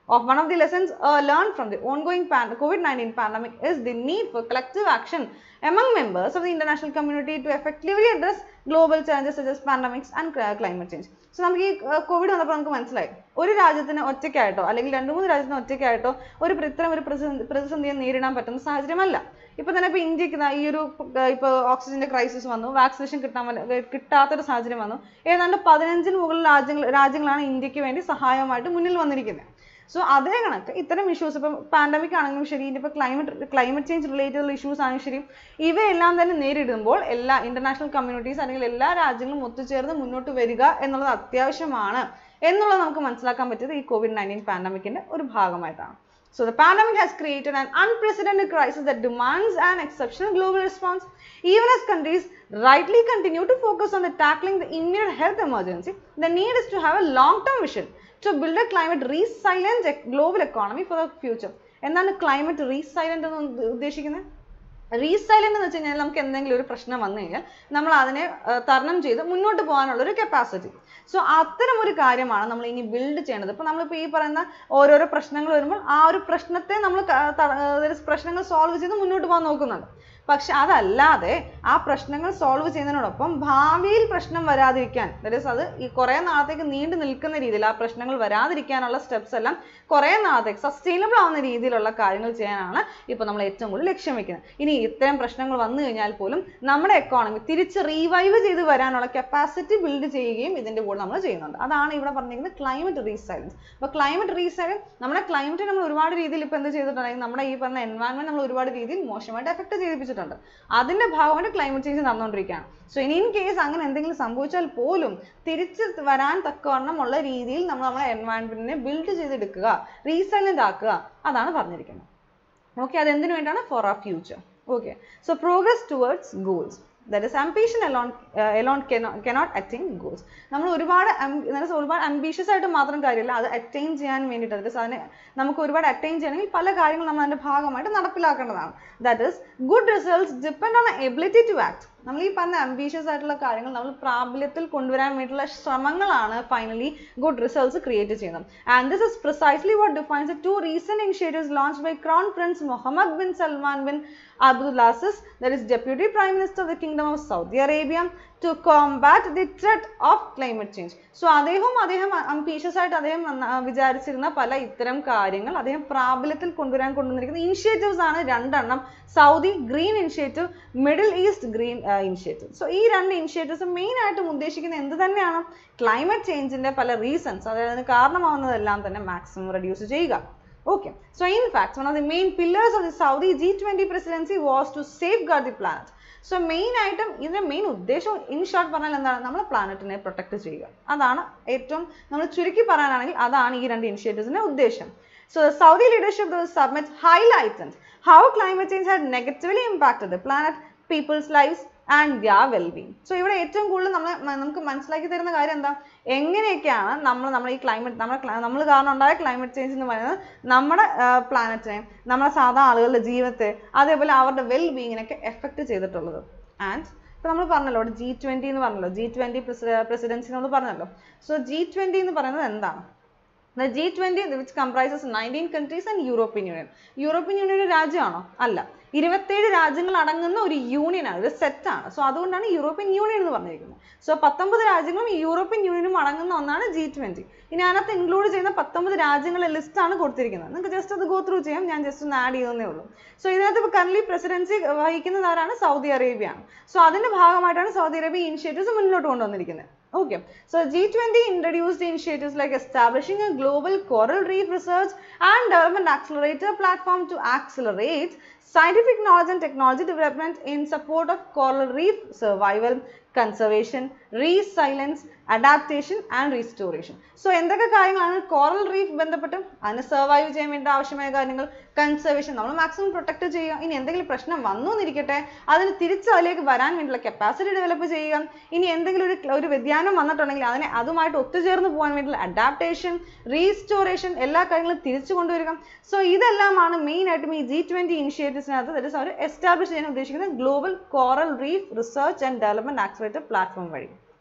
of one of the lessons uh, learned from the ongoing pan COVID-19 pandemic is the need for collective action among members of the international community to effectively address global challenges such as pandemics and cli- climate change. So നമുക്ക് ഈ Covid വന്നപ്പോൾ നമുക്ക് മനസ്സിലായി ഒരു രാജ്യത്തിന് ഒറ്റയ്ക്കായിട്ടോ അല്ലെങ്കിൽ രണ്ട് മൂന്ന് രാജ്യത്തിന് ഒറ്റയ്ക്കായിട്ടോ ഒരു പ്ര- ഇത്തരം ഒരു പ്രതിസന്ധി പ്രതിസന്ധിയെ നേരിടാൻ പറ്റുന്ന സാഹചര്യമല്ല ഇപ്പൊ തന്നെ ഇപ്പൊ ഇന്ത്യക്ക് ദാ ഈ ഒരു ഏർ ഇപ്പൊ ഓക്സിജന്റെ ക്രൈസിസ് വന്നു വാക്സിനേഷൻ കിട്ടാൻ വല്ല- കിട്ടാത്തൊരു സാഹചര്യം വന്നു ഏതാണ്ട് പതിനഞ്ചിന് മുകളിൽ രാജ്യങ്ങൾ രാജ്യങ്ങളാണ് ഇന്ത്യക്ക് വേണ്ടി സഹായമായിട്ട് മുന്നിൽ വന്നിരിക്കുന്നത് സോ അതേ കണക്ക് ഇത്തരം ഇഷ്യൂസ് ഇപ്പം പാൻഡമിക് ആണെങ്കിലും ശരി ഇനിയിപ്പോൾ climate climate change related issues ആണെങ്കിലും ശരി ഇവയെല്ലാം തന്നെ നേരിടുമ്പോൾ എല്ലാ ഇന്റർനാഷണൽ കമ്മ്യൂണിറ്റീസ് അല്ലെങ്കിൽ എല്ലാ രാജ്യങ്ങളും ഒത്തുചേർന്ന് മുന്നോട്ട് വരിക എന്നുള്ളത് അത്യാവശ്യമാണ് എന്നുള്ളത് നമുക്ക് മനസ്സിലാക്കാൻ പറ്റിയത് ഈ കോവിഡ് നയൻറ്റീൻ പാൻഡമിക്കിന്റെ ഒരു ഭാഗമായിട്ടാണ് So the pandemic has created an unprecedented crisis that demands an exceptional global response. Even as countries rightly continue to focus on the tackling the immediate health emergency, the need is to have a long-term vision to build a climate resilient ec- global economy for the future. എന്താണ് climate resilient എന്ന് ഉദ്ദ- ഉദ്ദേശിക്കുന്നത് റീസൈലന്റ് എന്ന് വെച്ച് കഴിഞ്ഞാൽ നമുക്ക് എന്തെങ്കിലും ഒരു പ്രശ്നം വന്നു കഴിഞ്ഞാൽ നമ്മൾ അതിനെ ആ, തരണം ചെയ്ത് മുന്നോട്ട് പോകാനുള്ള ഒരു കപ്പാസിറ്റി സോ അത്തരം ഒരു കാര്യമാണ് നമ്മൾ ഇനി ബിൽഡ് ചെയ്യേണ്ടത് ഇപ്പൊ നമ്മളിപ്പോ ഈ പറയുന്ന ഓരോരോ പ്രശ്നങ്ങൾ വരുമ്പോൾ ആ ഒരു പ്രശ്നത്തെ നമ്മൾ പ്രശ്നങ്ങൾ സോൾവ് ചെയ്ത് മുന്നോട്ട് പോകാൻ നോക്കുന്നുണ്ട് പക്ഷെ അതല്ലാതെ ആ പ്രശ്നങ്ങൾ സോൾവ് ചെയ്യുന്നതിനോടൊപ്പം ഭാവിയിൽ പ്രശ്നം വരാതിരിക്കാൻ that is അത് ഈ കുറേ നാളത്തേക്ക് നീണ്ടു നിൽക്കുന്ന രീതിയിൽ ആ പ്രശ്നങ്ങൾ വരാതിരിക്കാനുള്ള steps എല്ലാം കുറേ നാളത്തേക്ക് സസ്റ്റൈനബിൾ ആവുന്ന രീതിയിലുള്ള കാര്യങ്ങൾ ചെയ്യാനാണ് ഇപ്പൊ നമ്മൾ ഏറ്റവും കൂടുതൽ ലക്ഷ്യം വെക്കുന്നത് ഇനി ഇത്തരം പ്രശ്നങ്ങൾ വന്നു കഴിഞ്ഞാൽ പോലും നമ്മുടെ എക്കോണമി തിരിച്ച് റീവൈവ് ചെയ്ത് വരാനുള്ള കപ്പാസിറ്റി ബിൽഡ് ചെയ്യുകയും ഇതിന്റെ കൂടെ നമ്മൾ ചെയ്യുന്നുണ്ട് അതാണ് ഇവിടെ പറഞ്ഞിരിക്കുന്നത് ക്ലൈമറ്റ് റീസൈലൻസ് അപ്പൊ ക്ലൈമറ്റ് റീസൈലൻസ് നമ്മുടെ ക്ലൈമറ്റ് നമ്മൾ ഒരുപാട് രീതിയിൽ ഇപ്പൊ എന്ത് ചെയ്തിട്ടുണ്ടെങ്കിൽ നമ്മുടെ ഈ പറഞ്ഞ എൻവയൺമെന്റ് നമ്മൾ ഒരുപാട് രീതിയിൽ മോശമായിട്ട് എഫക്ട് ചെയ്യിപ്പിച്ചിട്ടുണ്ട് അതിന്റെ ഭാഗമായിട്ട് ക്ലൈമറ്റ് ചേഞ്ച് നടന്നുകൊണ്ടിരിക്കുകയാണ് സോ ഇനി ഇൻ കേസ് അങ്ങനെ എന്തെങ്കിലും സംഭവിച്ചാൽ പോലും തിരിച്ച് വരാൻ തക്കവണ്ണം ഉള്ള രീതിയിൽ നമ്മൾ നമ്മുടെ എൻവയൺമെന്റിനെ ബിൽഡ് ചെയ്തെടുക്കുക റീസൈലന്റ് ആക്കുക അതാണ് പറഞ്ഞിരിക്കുന്നത് ഓക്കെ അത് എന്തിനു വേണ്ടിയാണ് for our future okay so progress towards goals that is ambition alone uh, alone cannot, cannot attain goals നമ്മൾ ഒരുപാട് am- എന്ന് വെച്ചാൽ ഒരുപാട് ambitious ആയിട്ട് മാത്രം കാര്യമില്ല അത് attain ചെയ്യാൻ വേണ്ടിയിട്ട് that is അതിനെ നമുക്ക് ഒരുപാട് attain ചെയ്യണമെങ്കിൽ പല കാര്യങ്ങളും നമ്മൾ അതിന്റെ ഭാഗമായിട്ട് നടപ്പിലാക്കേണ്ടതാണ് that is good results depend on our ability to act നമ്മൾ ഈ പറഞ്ഞ ambitious ആയിട്ടുള്ള കാര്യങ്ങൾ നമ്മൾ പ്രാബല്യത്തിൽ കൊണ്ടുവരാൻ വേണ്ടിയിട്ടുള്ള ശ്രമങ്ങളാണ് finally good results create ചെയ്യുന്നത് and this is precisely what defines the two recent initiatives launched by crown prince mohammed bin salman bin abdulaziz that is deputy prime minister of the kingdom of saudi arabia to combat the threat of climate change so അദ്ദേഹവും അദ്ദേഹം ambitious ആയിട്ട് അദ്ദേഹം നന്ന- വിചാരിച്ചിരുന്ന പല ഇത്തരം കാര്യങ്ങൾ അദ്ദേഹം പ്രാബല്യത്തിൽ കൊണ്ടുവരാൻ കൊണ്ടുവന്നിരിക്കുന്ന initiatives ആണ് രണ്ടെണ്ണം Saudi green initiative middle east green initiative so ഈ രണ്ട് ഇനിഷ്യേറ്റീവ്സ് മെയിൻ ആയിട്ടും ഉദ്ദേശിക്കുന്നത് എന്ത് തന്നെയാണ് ക്ലൈമറ്റ് ചേഞ്ചിന്റെ പല റീസൺസ് അതായത് അതിന് കാരണമാവുന്നതെല്ലാം തന്നെ മാക്സിമം റെഡ്യൂസ് ചെയ്യുക Okay, so in fact, one of the main pillars of the Saudi G20 presidency was to safeguard the planet. So main ആയിട്ടും ഇതിന്റെ മെയിൻ ഉദ്ദേശം ഇൻ ഷോർട്ട് പറഞ്ഞാൽ എന്താണ് നമ്മൾ പ്ലാനറ്റിനെ പ്രൊട്ടക്ട് ചെയ്യുക അതാണ് ഏറ്റവും നമ്മൾ ചുരുക്കി പറയാനാണെങ്കിൽ അതാണ് ഈ രണ്ട് ഇനിഷ്യേറ്റീവ്സിന്റെ ഉദ്ദേശം So the Saudi leadership of the summit highlighted how climate change had negatively impacted the planet, people's lives and their well-being. So ഇവിടെ ഏറ്റവും കൂടുതൽ നമ്മൾ നമുക്ക് മനസ്സിലാക്കി തരുന്ന കാര്യം എന്താ എങ്ങനെയൊക്കെയാണ് നമ്മൾ നമ്മുടെ ഈ ക്ലൈമറ്റ് നമ്മുടെ നമ്മൾ കാരണം ഉണ്ടായ ക്ലൈമറ്റ് ചേഞ്ച് എന്ന് പറയുന്നത് നമ്മുടെ പ്ലാനറ്റിനെ നമ്മുടെ സാധാ ആളുകളുടെ ജീവിതത്തെ അതേപോലെ അവരുടെ വെൽ ബീങ്ങിനൊക്കെ എഫക്ട് ചെയ്തിട്ടുള്ളത് ആൻഡ് ഇപ്പൊ നമ്മൾ പറഞ്ഞല്ലോ ഇവിടെ ജി ട്വന്റി എന്ന് പറഞ്ഞല്ലോ ജി ട്വന്റി പ്രസിഡൻസി നമ്മൾ പറഞ്ഞല്ലോ സോ ജി ട്വന്റി എന്ന് പറയുന്നത് എന്താണ് The G20 which comprises 19 countries and European Union. European Union ഒരു രാജ്യമാണോ? അല്ല. ഇരുപത്തേഴ് രാജ്യങ്ങൾ അടങ്ങുന്ന ഒരു യൂണിയൻ ആണ് ഒരു സെറ്റ് ആണ് സോ അതുകൊണ്ടാണ് യൂറോപ്യൻ യൂണിയൻ എന്ന് പറഞ്ഞിരിക്കുന്നത് സോ പത്തൊമ്പത് രാജ്യങ്ങളും ഈ യൂറോപ്യൻ യൂണിയനും അടങ്ങുന്ന ഒന്നാണ് ജി ട്വന്റി ഇനി അതിനകത്ത് ഇൻക്ലൂഡ് ചെയ്യുന്ന പത്തൊമ്പത് രാജ്യങ്ങളുടെ ലിസ്റ്റ് ആണ് കൊടുത്തിരിക്കുന്നത് നിങ്ങൾക്ക് ജസ്റ്റ് അത് ഗോ ത്രൂ ചെയ്യാം ഞാൻ ജസ്റ്റ് ഒന്ന് ആഡ് ചെയ്യുന്നേ ഉള്ളൂ സോ ഇതിനകത്ത് ഇപ്പോൾ കറന്റ് പ്രസിഡൻസി വഹിക്കുന്നത് ആരാണ് സൗദി അറേബ്യ ആണ് സോ അതിന്റെ ഭാഗമായിട്ടാണ് സൗദി അറേബ്യ ഇനിഷ്യേറ്റീവ്സ് മുന്നോട്ട് കൊണ്ടുവന്നിരിക്കുന്നത് Okay, so G20 introduced initiatives like establishing a global coral reef research and development accelerator platform to accelerate scientific knowledge and technology development in support of coral reef survival, conservation, resilience, adaptation and restoration. So എന്തൊക്കെ കാര്യങ്ങളാണ് coral reef ബന്ധപ്പെട്ട് അതിന് survive ചെയ്യാൻ വേണ്ടി ആവശ്യമായ കാര്യങ്ങൾ conservation നമ്മൾ maximum protect ചെയ്യുക ഇനി എന്തെങ്കിലും പ്രശ്നം വന്നു എന്നിരിക്കട്ടെ അതിന് തിരിച്ച് അതിലേക്ക് വരാൻ വേണ്ടിയുള്ള കപ്പാസിറ്റി ഡെവലപ്പ് ചെയ്യുക ഇനി എന്തെങ്കിലും ഒരു ഒരു വ്യതിയാനം വന്നിട്ടുണ്ടെങ്കിൽ അതിനെ അതുമായിട്ട് ഒത്തുചേർന്ന് പോകാൻ വേണ്ടിയുള്ള അഡാപ്റ്റേഷൻ റീസ്റ്റോറേഷൻ എല്ലാ കാര്യങ്ങളും തിരിച്ചു കൊണ്ടുവരിക സോ ഇതെല്ലാമാണ് മെയിൻ ആയിട്ടും ഈ ജി ട്വന്റി ഇനിഷ്യേറ്റീവ്സിനകത്ത് ദറ്റ് അവർ എസ്റ്റാബ്ലിഷ് ചെയ്യാൻ ഉദ്ദേശിക്കുന്ന global coral reef research and development accelerator platform വഴി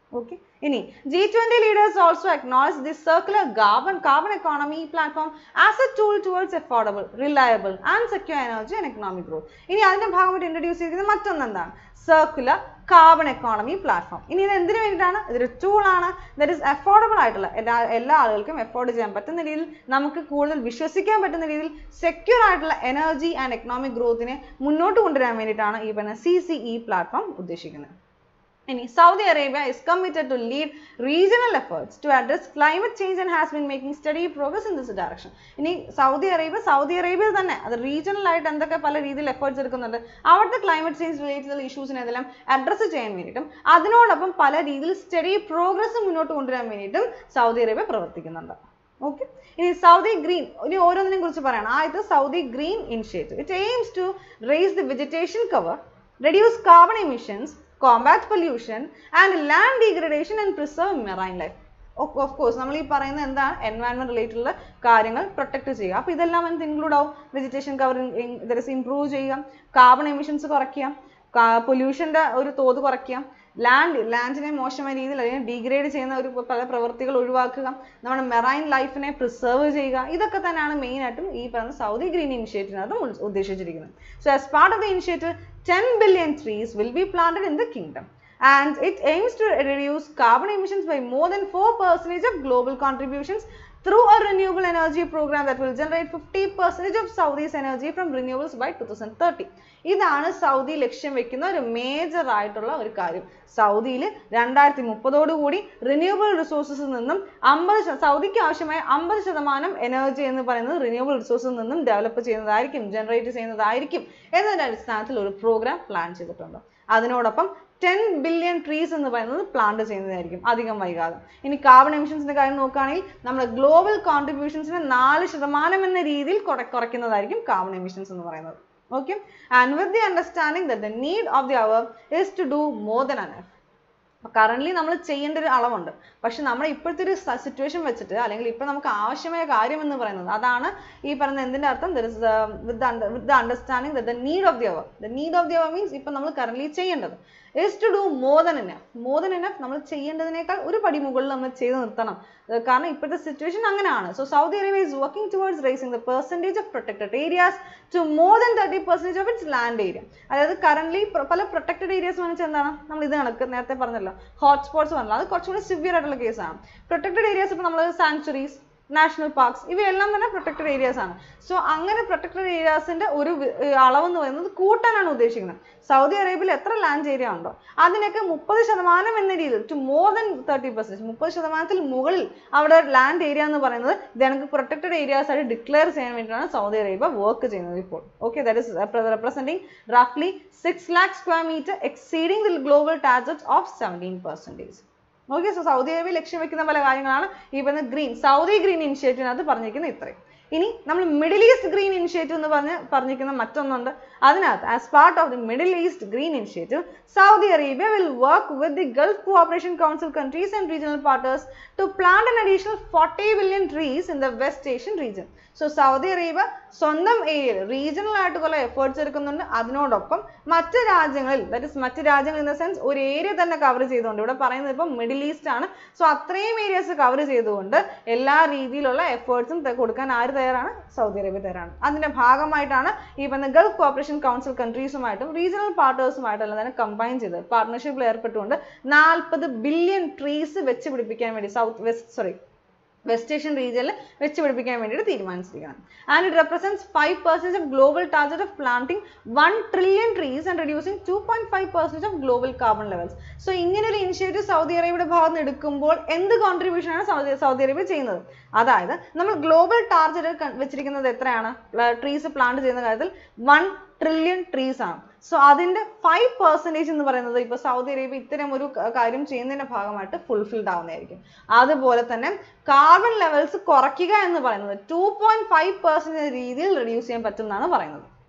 Okay. ഇനി G20 leaders also acknowledge the circular carbon carbon economy platform as a tool towards affordable, reliable and secure energy and economic growth. ഇനി അതിന്റെ ഭാഗമായിട്ട് introduce ചെയ്തിരിക്കുന്ന മറ്റൊന്ന് എന്താണ് circular carbon economy platform ഇനി ഇത് എന്തിനു വേണ്ടിയിട്ടാണ് ഇതൊരു ടൂൾ ആണ് ദറ്റ് ഇസ് അഫോർഡബിൾ ആയിട്ടുള്ള എല്ലാ എല്ലാ ആളുകൾക്കും അഫോർഡ് ചെയ്യാൻ പറ്റുന്ന രീതിയിൽ നമുക്ക് കൂടുതൽ വിശ്വസിക്കാൻ പറ്റുന്ന രീതിയിൽ സെക്യൂർ ആയിട്ടുള്ള എനർജി ആൻഡ് എക്കണോമിക് ഗ്രോത്തിനെ മുന്നോട്ട് കൊണ്ടുവരാൻ വേണ്ടിയിട്ടാണ് ഈ പറഞ്ഞ സി സി ഇ പ്ലാറ്റ്ഫോം ഉദ്ദേശിക്കുന്നത് ഇനി Saudi Arabia is committed to lead regional efforts to address climate change and has been making steady progress in this direction. ഇനി സൗദി അറേബ്യ സൗദി അറേബ്യയിൽ തന്നെ അത് regional ആയിട്ട് എന്തൊക്കെ പല രീതിയിൽ efforts എടുക്കുന്നുണ്ട് അവിടുത്തെ climate change related ഇഷ്യൂസിനെ എല്ലാം അഡ്രസ്സ് ചെയ്യാൻ വേണ്ടിയിട്ടും അതിനോടൊപ്പം പല രീതിയിൽ സ്റ്റഡി പ്രോഗ്രസ് മുന്നോട്ട് കൊണ്ടുവരാൻ വേണ്ടിയിട്ടും സൗദി അറേബ്യ പ്രവർത്തിക്കുന്നുണ്ട് ഓക്കെ ഇനി സൗദി ഗ്രീൻ ഇനി ഓരോന്നിനെ കുറിച്ച് പറയണം ആദ്യത്തെ Saudi green initiative it aims to raise the vegetation cover reduce carbon emissions, combat pollution, and land degradation and preserve marine life. Of course നമ്മൾ ഈ പറയുന്ന എന്താണ് എൻവയൺമെന്റ് റിലേറ്റഡ് ഉള്ള കാര്യങ്ങൾ പ്രൊട്ടക്ട് ചെയ്യുക അപ്പോൾ ഇതെല്ലാം എന്ത് ഇൻക്ലൂഡ് ആവും വെജിറ്റേഷൻ കവർ ഇംപ്രൂവ് ചെയ്യുക കാർബൺ എമിഷൻസ് കുറയ്ക്കുക പൊല്യൂഷന്റെ ഒരു തോത് കുറയ്ക്കുക ലാൻഡ് ലാൻഡിനെ മോശമായ രീതിയിൽ അല്ലെങ്കിൽ ഡീഗ്രേഡ് ചെയ്യുന്ന ഒരു പല പ്രവൃത്തികൾ ഒഴിവാക്കുക നമ്മുടെ മെറൈൻ ലൈഫിനെ പ്രിസർവ് ചെയ്യുക ഇതൊക്കെ തന്നെയാണ് മെയിൻ ആയിട്ടും ഈ പറയുന്ന സൗദി ഗ്രീൻ ഇനിഷ്യേറ്റീവിനകത്ത് ഉദ്ദേശിച്ചിരിക്കുന്നത് so as part of the initiative ten billion trees will be planted in the kingdom and it aims to reduce carbon emissions by more than 4% of global contributions through a renewable energy program that will generate 50% of Saudi's energy from renewables by 2030. ഇതാണ് Saudi ലക്ഷ്യം വെക്കുന്ന ഒരു major ആയിട്ടുള്ള ഒരു കാര്യം സൗദിയിൽ രണ്ടായിരത്തി മുപ്പതോടു കൂടി റിന്യൂവബിൾ റിസോഴ്സസിൽ നിന്നും അമ്പത് സൗദിക്ക് ആവശ്യമായ അമ്പത് ശതമാനം എനർജി എന്ന് പറയുന്നത് റിന്യൂവബിൾ റിസോഴ്സിൽ നിന്നും ഡെവലപ്പ് ചെയ്യുന്നതായിരിക്കും ജനറേറ്റ് ചെയ്യുന്നതായിരിക്കും എന്നതിന്റെ അടിസ്ഥാനത്തിൽ ഒരു പ്രോഗ്രാം പ്ലാൻ ചെയ്തിട്ടുണ്ട് അതിനോടൊപ്പം ടെൻ ബില്യൺ ട്രീസ് എന്ന് പറയുന്നത് പ്ലാന്റ് ചെയ്യുന്നതായിരിക്കും അധികം വൈകാതെ ഇനി കാർബൺ എമിഷൻസിന്റെ കാര്യം നോക്കുകയാണെങ്കിൽ നമ്മുടെ ഗ്ലോബൽ കോൺട്രിബ്യൂഷൻസിന് നാല് ശതമാനം എന്ന രീതിയിൽ കുറ കുറയ്ക്കുന്നതായിരിക്കും കാർബൺ എമിഷൻസ് എന്ന് പറയുന്നത് okay and with the understanding that the need of the hour is to do more than enough current നമ്മൾ ചെയ്യേണ്ട ഒരു അളവുണ്ട് പക്ഷെ നമ്മുടെ ഇപ്പോഴത്തെ ഒരു സിറ്റുവേഷൻ വെച്ചിട്ട് അല്ലെങ്കിൽ ഇപ്പൊ നമുക്ക് ആവശ്യമായ കാര്യം എന്ന് പറയുന്നത് അതാണ് ഈ പറയുന്ന എന്തിന്റെ അർത്ഥം with with the understanding the need of the hour the need of the hour means ഇപ്പൊ നമ്മൾ കറന്റ് ചെയ്യേണ്ടത് is to do more than enough more than enough നമ്മൾ ചെയ്യേണ്ടതിനേക്കാൾ ഒരു പടി മുകളിൽ നമ്മൾ ചെയ്ത് നിർത്തണം അത് കാരണം ഇപ്പോഴത്തെ സിറ്റുവേഷൻ അങ്ങനെയാണ് so Saudi Arabia is working towards raising the percentage of protected areas to more than thirty percentage of its land area അതായത് കറന്റ് പല പ്രൊട്ടക്റ്റഡ് ഏരിയാസ് എന്ന് വെച്ചാൽ എന്താണ് നമ്മൾ ഇത് കണക്ക് നേരത്തെ പറഞ്ഞല്ലോ ഹോട്ട്സ്പോട്ട്സ് പറഞ്ഞല്ലോ അത് കുറച്ചുകൂടി സിവിയർ ആയിട്ടുള്ള കേസാണ് പ്രൊട്ടക്റ്റഡ് ഏരിയാസ് ഇപ്പോൾ നമ്മൾ സാങ്ച്വറീസ് നാഷണൽ പാർക്സ് ഇവയെല്ലാം തന്നെ പ്രൊട്ടക്റ്റഡ് ഏരിയാസ് ആണ് സോ അങ്ങനെ പ്രൊട്ടക്റ്റഡ് ഏരിയാസിന്റെ ഒരു അളവ് എന്ന് പറയുന്നത് കൂട്ടാനാണ് ഉദ്ദേശിക്കുന്നത് സൗദി അറേബ്യയിൽ എത്ര ലാൻഡ് ഏരിയ ഉണ്ടോ അതിനൊക്കെ മുപ്പത് ശതമാനം എന്ന രീതിയിൽ to more than thirty percent മുപ്പത് ശതമാനത്തിൽ മുകളിൽ അവിടെ ലാൻഡ് ഏരിയ എന്ന് പറയുന്നത് ഇത് എനിക്ക് പ്രൊട്ടക്റ്റഡ് ഏരിയാസ് ആയിട്ട് ഡിക്ലെയർ ചെയ്യാൻ വേണ്ടിയിട്ടാണ് സൗദി അറേബ്യ വർക്ക് ചെയ്യുന്നത് ഇപ്പോൾ ഓക്കെ ദാറ്റ് ഇസ് റെപ്രസെൻറ്റിംഗ് റഫ്ലി six lakh square metre exceeding the global target of seventeen percentage okay so Saudi Arabia ലക്ഷ്യം വെക്കുന്ന പല കാര്യങ്ങളാണ് ഈ പറയുന്ന ഗ്രീൻ സൗദി ഗ്രീൻ ഇനിഷ്യേറ്റീവിനകത്ത് പറഞ്ഞിരിക്കുന്ന ഇത്രയും ഇനി നമ്മൾ മിഡിൽ ഈസ്റ്റ് ഗ്രീൻ ഇനിഷ്യേറ്റീവ് എന്ന് പറഞ്ഞ് പറഞ്ഞിരിക്കുന്ന മറ്റൊന്നുണ്ട് അതിനകത്ത് as part of the Middle east green Initiative Saudi Arabia will work with the Gulf Cooperation Council countries and regional partners to plant an additional 40 billion trees in the West Asian region so Saudi Arabia സ്വന്തം ഏരിയയിൽ regional ആയിട്ട് കുറെ efforts എടുക്കുന്നുണ്ട് അതിനോടൊപ്പം മറ്റ് രാജ്യങ്ങളിൽ that is മറ്റ് രാജ്യങ്ങൾ ഇൻ ദ സെൻസ് ഒരു ഏരിയ തന്നെ കവർ ചെയ്തുകൊണ്ട് ഇവിടെ പറയുന്നത് ഇപ്പം മിഡിൽ ഈസ്റ്റ് ആണ് സോ അത്രയും ഏരിയാസ് കവർ ചെയ്തുകൊണ്ട് എല്ലാ രീതിയിലുള്ള എഫേർട്സും കൊടുക്കാൻ ആര് തയ്യാറാണ് സൗദി അറേബ്യ തയ്യാറാണ് അതിന്റെ ഭാഗമായിട്ടാണ് ഈ പറഞ്ഞ ഗൾഫ് കോപ്പറേഷൻ കൗൺസിൽ കൺട്രീസുമായിട്ടും റീജിയണൽ പാർട്ട്നേഴ്സുമായിട്ടും തന്നെ കമ്പൈൻ ചെയ്ത് പാർട്ട്ണർഷിപ്പിൽ ഏർപ്പെട്ടുകൊണ്ട് നാൽപ്പത് ബില്യൺ ട്രീസ് വെച്ച് പിടിപ്പിക്കാൻ വേണ്ടി South West sorry West Asian റീജിയനിൽ വെച്ച് പിടിപ്പിക്കാൻ വേണ്ടിയിട്ട് തീരുമാനിച്ചിരിക്കണം and it represents five percent of global target of planting one trillion trees and reducing two point five percent of global carbon levels so ഇങ്ങനെ ഒരു ഇനിഷ്യേറ്റീവ് സൗദി അറേബ്യയുടെ ഭാഗത്ത് നിന്ന് എടുക്കുമ്പോൾ എന്ത് കോൺട്രിബ്യൂഷൻ ആണ് സൗദി സൗദി അറേബ്യ ചെയ്യുന്നത് അതായത് നമ്മൾ ഗ്ലോബൽ ടാർഗറ്റ് വെച്ചിരിക്കുന്നത് എത്രയാണ് ട്രീസ് പ്ലാന്റ് ചെയ്യുന്ന കാര്യത്തിൽ വൺ ട്രില്യൺ ട്രീസ് ആണ് സോ അതിന്റെ ഫൈവ് പെർസെൻറ്റേജ് എന്ന് പറയുന്നത് ഇപ്പോൾ സൗദി അറേബ്യ ഇത്തരം ഒരു കാര്യം ചെയ്യുന്നതിന്റെ ഭാഗമായിട്ട് ഫുൾഫിൽഡ് ആവുന്നതായിരിക്കും അതുപോലെ തന്നെ കാർബൺ ലെവൽസ് കുറയ്ക്കുക എന്ന് പറയുന്നത് ടു പോയിന്റ് ഫൈവ് പെർസെൻറ്റ് രീതിയിൽ റെഡ്യൂസ് ചെയ്യാൻ പറ്റും എന്നാണ് പറയുന്നത്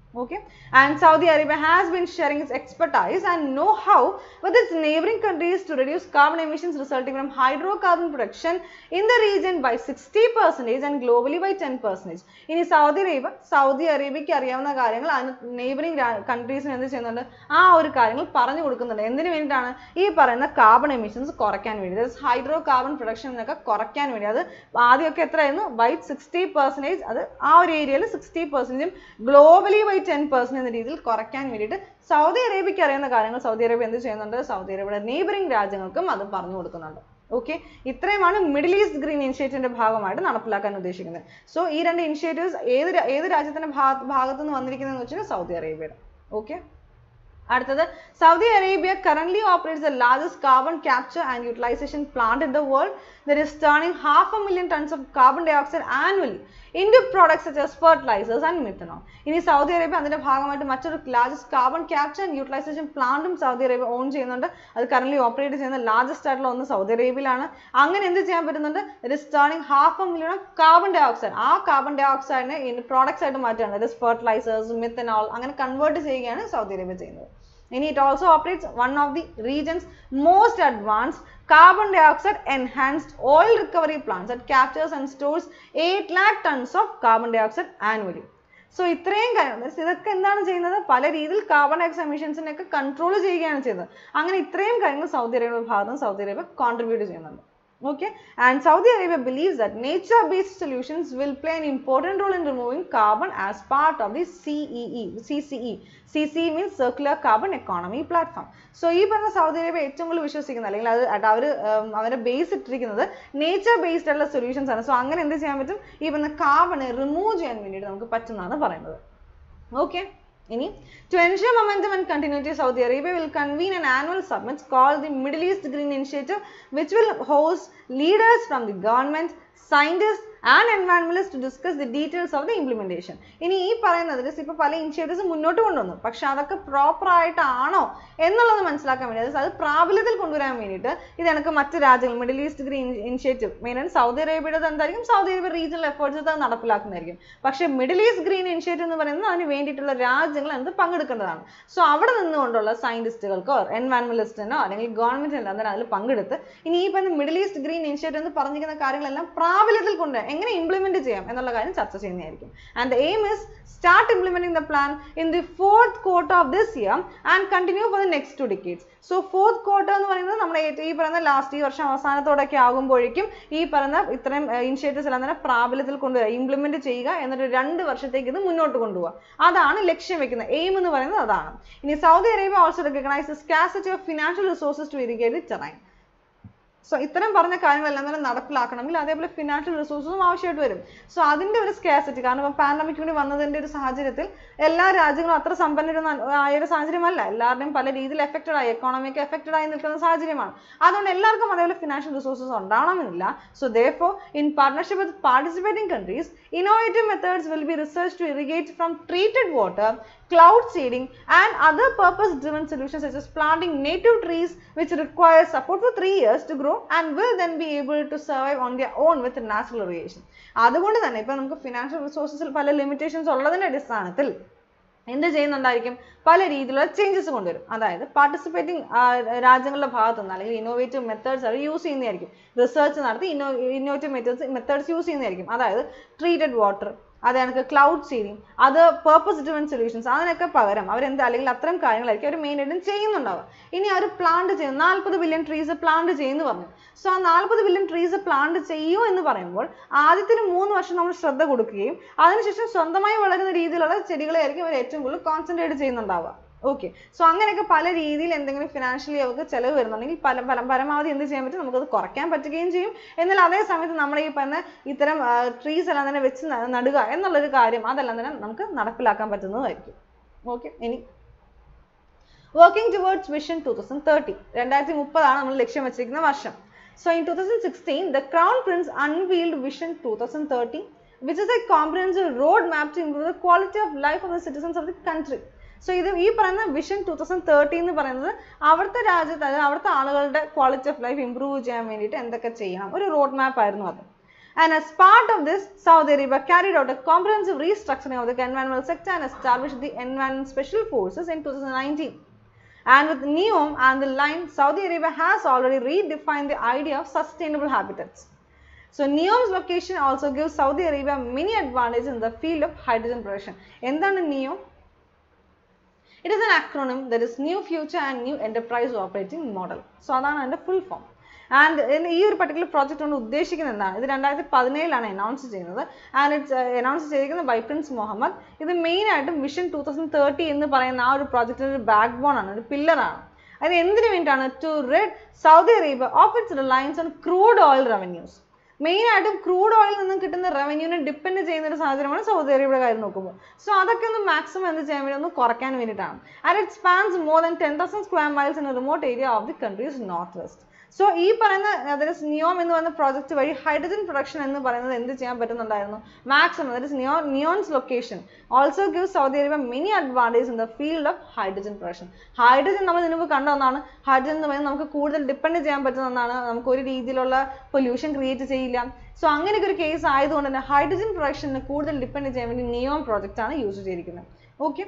Okay, and Saudi Arabia has been sharing its expertise and know-how with its neighboring countries to reduce carbon emissions resulting from hydrocarbon production in the region by 60% and globally by 10%. ഇനി Saudi Arabia Saudi അറേബ്യയ്ക്ക് അറിയാവുന്ന കാര്യങ്ങൾ അതിന് neighbouring കൺട്രീസിന് എന്ത് ചെയ്യുന്നുണ്ട് ആ ഒരു കാര്യങ്ങൾ പറഞ്ഞു കൊടുക്കുന്നുണ്ട് എന്തിനു വേണ്ടിയിട്ടാണ് ഈ പറയുന്ന കാർബൺ എമിഷൻസ് കുറയ്ക്കാൻ വേണ്ടി ഹൈഡ്രോ കാർബൺ പ്രൊഡക്ഷൻ എന്നൊക്കെ കുറയ്ക്കാൻ വേണ്ടി അത് ആദ്യമൊക്കെ എത്രയായിരുന്നു ബൈ സിക്സ്റ്റി പെർസെൻറ്റേജ് അത് ആ ഒരു ഏരിയയിൽ സിക്സ്റ്റി പെർസെൻറ്റേജും ഗ്ലോബലി ബൈ ടെൻ പെർസെൻറ്റ് എന്ന രീതിയിൽ കുറയ്ക്കാൻ വേണ്ടിയിട്ട് സൗദി അറേബ്യയ്ക്ക് അറിയുന്ന കാര്യങ്ങൾ സൗദി അറേബ്യ എന്ത് ചെയ്യുന്നുണ്ട് സൗദി അറേബ്യയുടെ നെയ്ബറിംഗ് രാജ്യങ്ങൾക്കും അത് പറഞ്ഞു കൊടുക്കുന്നുണ്ട് ഓക്കെ ഇത്രയുമാണ് മിഡിൽ ഈസ്റ്റ് ഗ്രീൻ ഇനിഷ്യേറ്റീവിന്റെ ഭാഗമായിട്ട് നടപ്പിലാക്കാൻ ഉദ്ദേശിക്കുന്നത് സോ ഈ രണ്ട് ഇനിഷ്യേറ്റീവ്സ് ഏത് രാ- ഏത് രാജ്യത്തിന്റെ ഭാഗ ഭാഗത്തു നിന്ന് വന്നിരിക്കുന്നതെന്ന് വെച്ചാൽ സൗദി അറേബ്യയുടെ ഓക്കെ അടുത്തത് Saudi Arabia currently operates the largest carbon capture and utilization plant in the world that is turning half a million tons of carbon dioxide annually into products such as fertilizers and methanol. ഇനി Saudi Arabia അതിന്റെ ഭാഗമായിട്ട് മറ്റൊരു largest carbon capture and utilisation പ്ലാന്റും Saudi Arabia own ചെയ്യുന്നുണ്ട് അത് current operate ചെയ്യുന്ന largest ആയിട്ടുള്ള ഒന്ന് സൗദി അറേബ്യയിലാണ് അങ്ങനെ എന്ത് ചെയ്യാൻ പറ്റുന്നുണ്ട് it is turning half a million of carbon dioxide ആ കാർബൺ ഡൈ ഓക്സൈഡിനെ ഇൻ പ്രോഡക്ട്സ് ആയിട്ട് മാറ്റുകയാണ് ദറ്റ് ഇസ് ഫെർട്ടിലൈസേഴ്സ് മിത്തനോൾ അങ്ങനെ കൺവേർട്ട് ചെയ്യുകയാണ് സൗദി അറേബ്യ ചെയ്യുന്നത് ഇനി it also operates one of the region's most advanced carbon dioxide enhanced oil recovery plants that captures and stores 8 lakh tons of carbon dioxide annually. So ഇത്രയും കാര്യങ്ങൾ means ഇതൊക്കെ എന്താണ് ചെയ്യുന്നത് പല രീതിയിൽ കാർബൺ ഡയോക്സൈഡ് എമിഷൻസിനെ ഒക്കെ കൺട്രോൾ ചെയ്യുകയാണ് ചെയ്തത് അങ്ങനെ ഇത്രയും കാര്യങ്ങൾ സൗദി അറേബ്യയുടെ ഭാഗത്ത് നിന്ന് സൗദി അറേബ്യ കോൺട്രിബ്യൂട്ട് ചെയ്യുന്നുണ്ട് Okay, and Saudi Arabia believes that nature-based solutions will play an important role in removing carbon as part of the CEE, CCE. CCE means Circular Carbon Economy Platform. So ഈ പറഞ്ഞ Saudi Arabia ഏറ്റവും കൂടുതൽ വിശ്വസിക്കുന്നത് അല്ലെങ്കിൽ അത് അത് അവർ അവരെ base ഇട്ടിരിക്കുന്നത് നേച്ചർ ബേസ്ഡ് ആയിട്ടുള്ള സൊല്യൂഷൻസ് ആണ് സോ അങ്ങനെ എന്ത് ചെയ്യാൻ പറ്റും ഈ പറഞ്ഞ കാർബണെ റിമൂവ് ചെയ്യാൻ വേണ്ടിയിട്ട് നമുക്ക് പറ്റുന്നതാണ് പറയുന്നത് Okay. ഇനി to ensure momentum and continuity, Saudi Arabia will convene an annual summit called the Middle East Green Initiative, which will host leaders from the government, scientists and environmentalists to discuss the details of the implementation. ഇനി ഈ പറയുന്നതിൽ ഇപ്പോൾ പല initiatives മുന്നോട്ട് കൊണ്ടുവന്നു പക്ഷെ അതൊക്കെ proper ആയിട്ടാണോ എന്നുള്ളത് മനസ്സിലാക്കാൻ വേണ്ടി അതായത് അത് പ്രാബല്യത്തിൽ കൊണ്ടുവരാൻ വേണ്ടിയിട്ട് ഇത് കണക്ക് മറ്റ് രാജ്യങ്ങൾ മിഡിൽ ഈസ്റ്റ് ഗ്രീൻ ഇനിഷ്യേറ്റീവ് മെയിനായിട്ട് സൗദി അറേബ്യയുടെ എന്തായിരിക്കും സൗദി അറേബ്യ റീജിയണൽ എഫേർട്സ് അത് നടപ്പിലാക്കുന്നതായിരിക്കും പക്ഷെ മിഡിൽ ഈസ്റ്റ് ഗ്രീൻ ഇനിഷ്യേറ്റീവ് എന്ന് പറയുന്നത് അതിന് വേണ്ടിയിട്ടുള്ള രാജ്യങ്ങൾ അതിനകത്ത് പങ്കെടുക്കേണ്ടതാണ് സോ അവിടെ നിന്നുകൊണ്ടുള്ള സയന്റിസ്റ്റുകൾക്കോ എൻവയൺമെന്റലിസ്റ്റിനോ അല്ലെങ്കിൽ ഗവൺമെന്റിനോ അന്നേരം അതിൽ പങ്കെടുത്ത് ഇനി ഈ പറഞ്ഞ മിഡിൽ ഈസ്റ്റ് ഗ്രീൻ ഇനിഷ്യേറ്റീവ് എന്ന് പറഞ്ഞിരിക്കുന്ന കാര്യങ്ങളെല്ലാം പ്രാബല്യത്തിൽ കൊണ്ടുവരാൻ എങ്ങനെ ഇംപ്ലിമെന്റ് ചെയ്യാം എന്നുള്ള കാര്യം ചർച്ച ചെയ്യുന്നതായിരിക്കും and the aim is start implementing the plan in the fourth quarter of this year and continue for the next two decades. So fourth quarter എന്ന് പറയുന്നത് നമ്മുടെ ഏറ്റവും ഈ പറയുന്ന ലാസ്റ്റ് ഈ വർഷം അവസാനത്തോടൊക്കെ ആകുമ്പോഴേക്കും ഈ പറയുന്ന ഇത്രയും ഇനിഷ്യേറ്റീവ്സ് എല്ലാം തന്നെ പ്രാബല്യത്തിൽ കൊണ്ടുവരിക ഇംപ്ലിമെന്റ് ചെയ്യുക എന്നിട്ട് രണ്ട് വർഷത്തേക്ക് ഇത് മുന്നോട്ട് കൊണ്ടുപോകുക അതാണ് ലക്ഷ്യം വെക്കുന്നത് എയിം എന്ന് പറയുന്നത് അതാണ് ഇനി Saudi Arabia also recognise scarcity of financial resources to irrigate terrain so ഇത്തരം പറഞ്ഞ കാര്യങ്ങളെല്ലാം തന്നെ നടപ്പിലാക്കണമെങ്കിൽ അതേപോലെ ഫിനാൻഷ്യൽ റിസോഴ്സസും ആവശ്യമായിട്ട് വരും സോ അതിന്റെ ഒരു സ്കാസിറ്റി കാരണം ഇപ്പം പാൻഡമിക് കൂടി വന്നതിന്റെ ഒരു സാഹചര്യത്തിൽ എല്ലാ രാജ്യങ്ങളും അത്ര സമ്പന്നരൊന്നും അല്ല- ആയ ഒരു സാഹചര്യമല്ല എല്ലാവരുടെയും പല രീതിയിൽ എഫക്റ്റഡ് ആയി എക്കോണമിക്ക് എഫക്റ്റഡ് ആയി നിൽക്കുന്ന സാഹചര്യമാണ് അതുകൊണ്ട് എല്ലാവർക്കും അതേപോലെ ഫിനാൻഷ്യൽ റിസോഴ്സസ് ഉണ്ടാവണമെന്നില്ല so therefore in partnership with participating countries innovative methods will be researched to irrigate from treated water cloud seeding and other purpose driven solutions such as planting native trees which require support for three years to grow and will then be able to survive on their own with natural irrigation അതുകൊണ്ട് തന്നെ ഇപ്പൊ നമുക്ക് financial റിസോഴ്സസിൽ പല limitations ഉള്ളതിന്റെ അടിസ്ഥാനത്തിൽ എന്ത് ചെയ്യുന്നുണ്ടായിരിക്കും പല രീതിയിലുള്ള ചേഞ്ചസ് കൊണ്ടുവരും അതായത് പാർട്ടിസിപ്പേറ്റിംഗ് രാജ്യങ്ങളുടെ ഭാഗത്തു നിന്ന് അല്ലെങ്കിൽ ഇന്നോവേറ്റീവ് മെത്തേഡ്സ് അവർ യൂസ് ചെയ്യുന്നതായിരിക്കും റിസർച്ച് നടത്തി ഇന്നോ ഇന്നോവേറ്റീവ് മെത്തേഡ്സ് മെത്തേഡ്സ് യൂസ് ചെയ്യുന്നതായിരിക്കും അതായത് ട്രീറ്റഡ് വാട്ടർ അത് കണക്ക് ക്ലൗഡ് സീഡിങ് അത് പേർപ്പസ് ഡ്രിവൻ സൊല്യൂഷൻസ് അതിനൊക്കെ പകരം അവരെന്ത് അല്ലെങ്കിൽ അത്തരം കാര്യങ്ങളായിരിക്കും അവർ മെയിനായിട്ടും ചെയ്യുന്നുണ്ടാവുക ഇനി അവർ പ്ലാന്റ് ചെയ്യും നാൽപ്പത് ബില്യൺ ട്രീസ് പ്ലാന്റ് ചെയ്യുന്നു പറഞ്ഞു സോ ആ നാൽപ്പത് ബില്യൺ ട്രീസ് പ്ലാന്റ് ചെയ്യൂ എന്ന് പറയുമ്പോൾ ആദ്യത്തിന് മൂന്ന് വർഷം നമ്മൾ ശ്രദ്ധ കൊടുക്കുകയും അതിനുശേഷം സ്വന്തമായി വളരുന്ന രീതിയിലുള്ള ചെടികളെയായിരിക്കും അവർ ഏറ്റവും കൂടുതൽ കോൺസെൻട്രേറ്റ് ചെയ്യുന്നുണ്ടാവുക ഓക്കെ സോ അങ്ങനെയൊക്കെ പല രീതിയിൽ എന്തെങ്കിലും ഫിനാൻഷ്യലി അവർക്ക് ചിലവ് വരുന്നുണ്ടെങ്കിൽ പല പല പരമാവധി എന്ത് ചെയ്യാൻ പറ്റും നമുക്കത് കുറയ്ക്കാൻ പറ്റുകയും ചെയ്യും എന്നാൽ അതേ സമയത്ത് നമ്മുടെ ഈ പറഞ്ഞ ഇത്തരം ട്രീസ് എല്ലാം തന്നെ വെച്ച് ന- നടുക എന്നുള്ളൊരു കാര്യം അതെല്ലാം തന്നെ നമുക്ക് നടപ്പിലാക്കാൻ പറ്റുന്നതായിരിക്കും ഓക്കെ ഇനി working towards Vision two thousand thirty രണ്ടായിരത്തി മുപ്പതാണ് നമ്മൾ ലക്ഷ്യം വെച്ചിരിക്കുന്ന വർഷം so in two thousand sixteen the crown prince unveiled Vision two thousand thirty which is a comprehensive road map to improve the quality of life of the citizens of the country so ഇത് ഈ പറയുന്ന vision two thousand thirty എന്ന് പറയുന്നത് അവിടുത്തെ രാജ്യത്ത് അതായത് അവിടുത്തെ ആളുകളുടെ ക്വാളിറ്റി ഓഫ് ലൈഫ് ഇംപ്രൂവ് ചെയ്യാൻ വേണ്ടിയിട്ട് എന്തൊക്കെ ചെയ്യണം ഒരു റോഡ് മാപ്പ് ആയിരുന്നു അത് And as part of this, Saudi Arabia carried out a comprehensive restructuring of the environmental sector and established the Environment Special Forces in 2019. And with NEOM and the line, Saudi Arabia has already redefined the idea of sustainable habitats. So NEOM's location also gives Saudi Arabia many advantages in the field of hydrogen production. എന്താണ് NEOM? It is an acronym that is New Future and New Enterprise Operating Model. So അതാണ് അതിൻ്റെ full form. And ഈ ഒരു particular project കൊണ്ട് ഉദ്ദേശിക്കുന്നത് എന്താണ് ഇത് രണ്ടായിരത്തി പതിനേഴിലാണ് അനൗൺസ് ചെയ്യുന്നത് ആൻഡ് ഇറ്റ്സ് അനൗൺസ് ചെയ്തിരിക്കുന്നത് ബൈ പ്രിൻസ് മുഹമ്മദ് ഇത് മെയിൻ ആയിട്ടും വിഷൻ ടൂ തൗസൻഡ് തേർട്ടി എന്ന് പറയുന്ന ആ ഒരു പ്രോജക്റ്റിൻ്റെ ഒരു ബാക്ക് ബോൺ ആണ് ഒരു പില്ലറാണ് അത് എന്തിനു വേണ്ടിയിട്ടാണ് to rid Saudi Arabia of its reliance on crude oil revenues main ആയിട്ടും ക്രൂഡ് ഓയിൽ നിന്നും കിട്ടുന്ന റവന്യൂവിനെ ഡിപ്പെൻഡ് ചെയ്യുന്ന ഒരു സാഹചര്യമാണ് സൗദി അറേബ്യയുടെ കാര്യം നോക്കുമ്പോൾ സോ അതൊക്കെ ഒന്ന് മാക്സിമം എന്ത് ചെയ്യാൻ വേണ്ടി ഒന്ന് കുറയ്ക്കാൻ വേണ്ടിയിട്ടാണ് and it spans more than ten thousand square miles in remote area of the countries north west so ഈ പറയുന്ന അതായത് നിയോം എന്ന് പറയുന്ന പ്രോജക്റ്റ് വഴി ഹൈഡ്രജൻ പ്രൊഡക്ഷൻ എന്ന് പറയുന്നത് എന്ത് ചെയ്യാൻ പറ്റുന്നുണ്ടായിരുന്നു മാക്സിമം അതായത് നിയോ Neom's location also give Saudi Arabia many advantage in the field of hydrogen production hydrogen നമ്മൾ ഇതിനു മുമ്പ് കണ്ട ഒന്നാണ് ഹൈഡ്രജൻ എന്ന് പറയുന്നത് നമുക്ക് കൂടുതൽ ഡിപ്പെൻഡ് ചെയ്യാൻ പറ്റുന്ന ഒന്നാണ് നമുക്ക് ഒരു രീതിയിലുള്ള പൊല്യൂഷൻ ക്രിയേറ്റ് ചെയ്യില്ല സോ അങ്ങനെയൊക്കെ ഒരു കേസ് ആയതുകൊണ്ട് തന്നെ ഹൈഡ്രജൻ പ്രൊഡക്ഷന് കൂടുതൽ ഡിപ്പെൻഡ് ചെയ്യാൻ വേണ്ടി നിയോം പ്രോജക്റ്റ് ആണ് യൂസ് ചെയ്തിരിക്കുന്നത് okay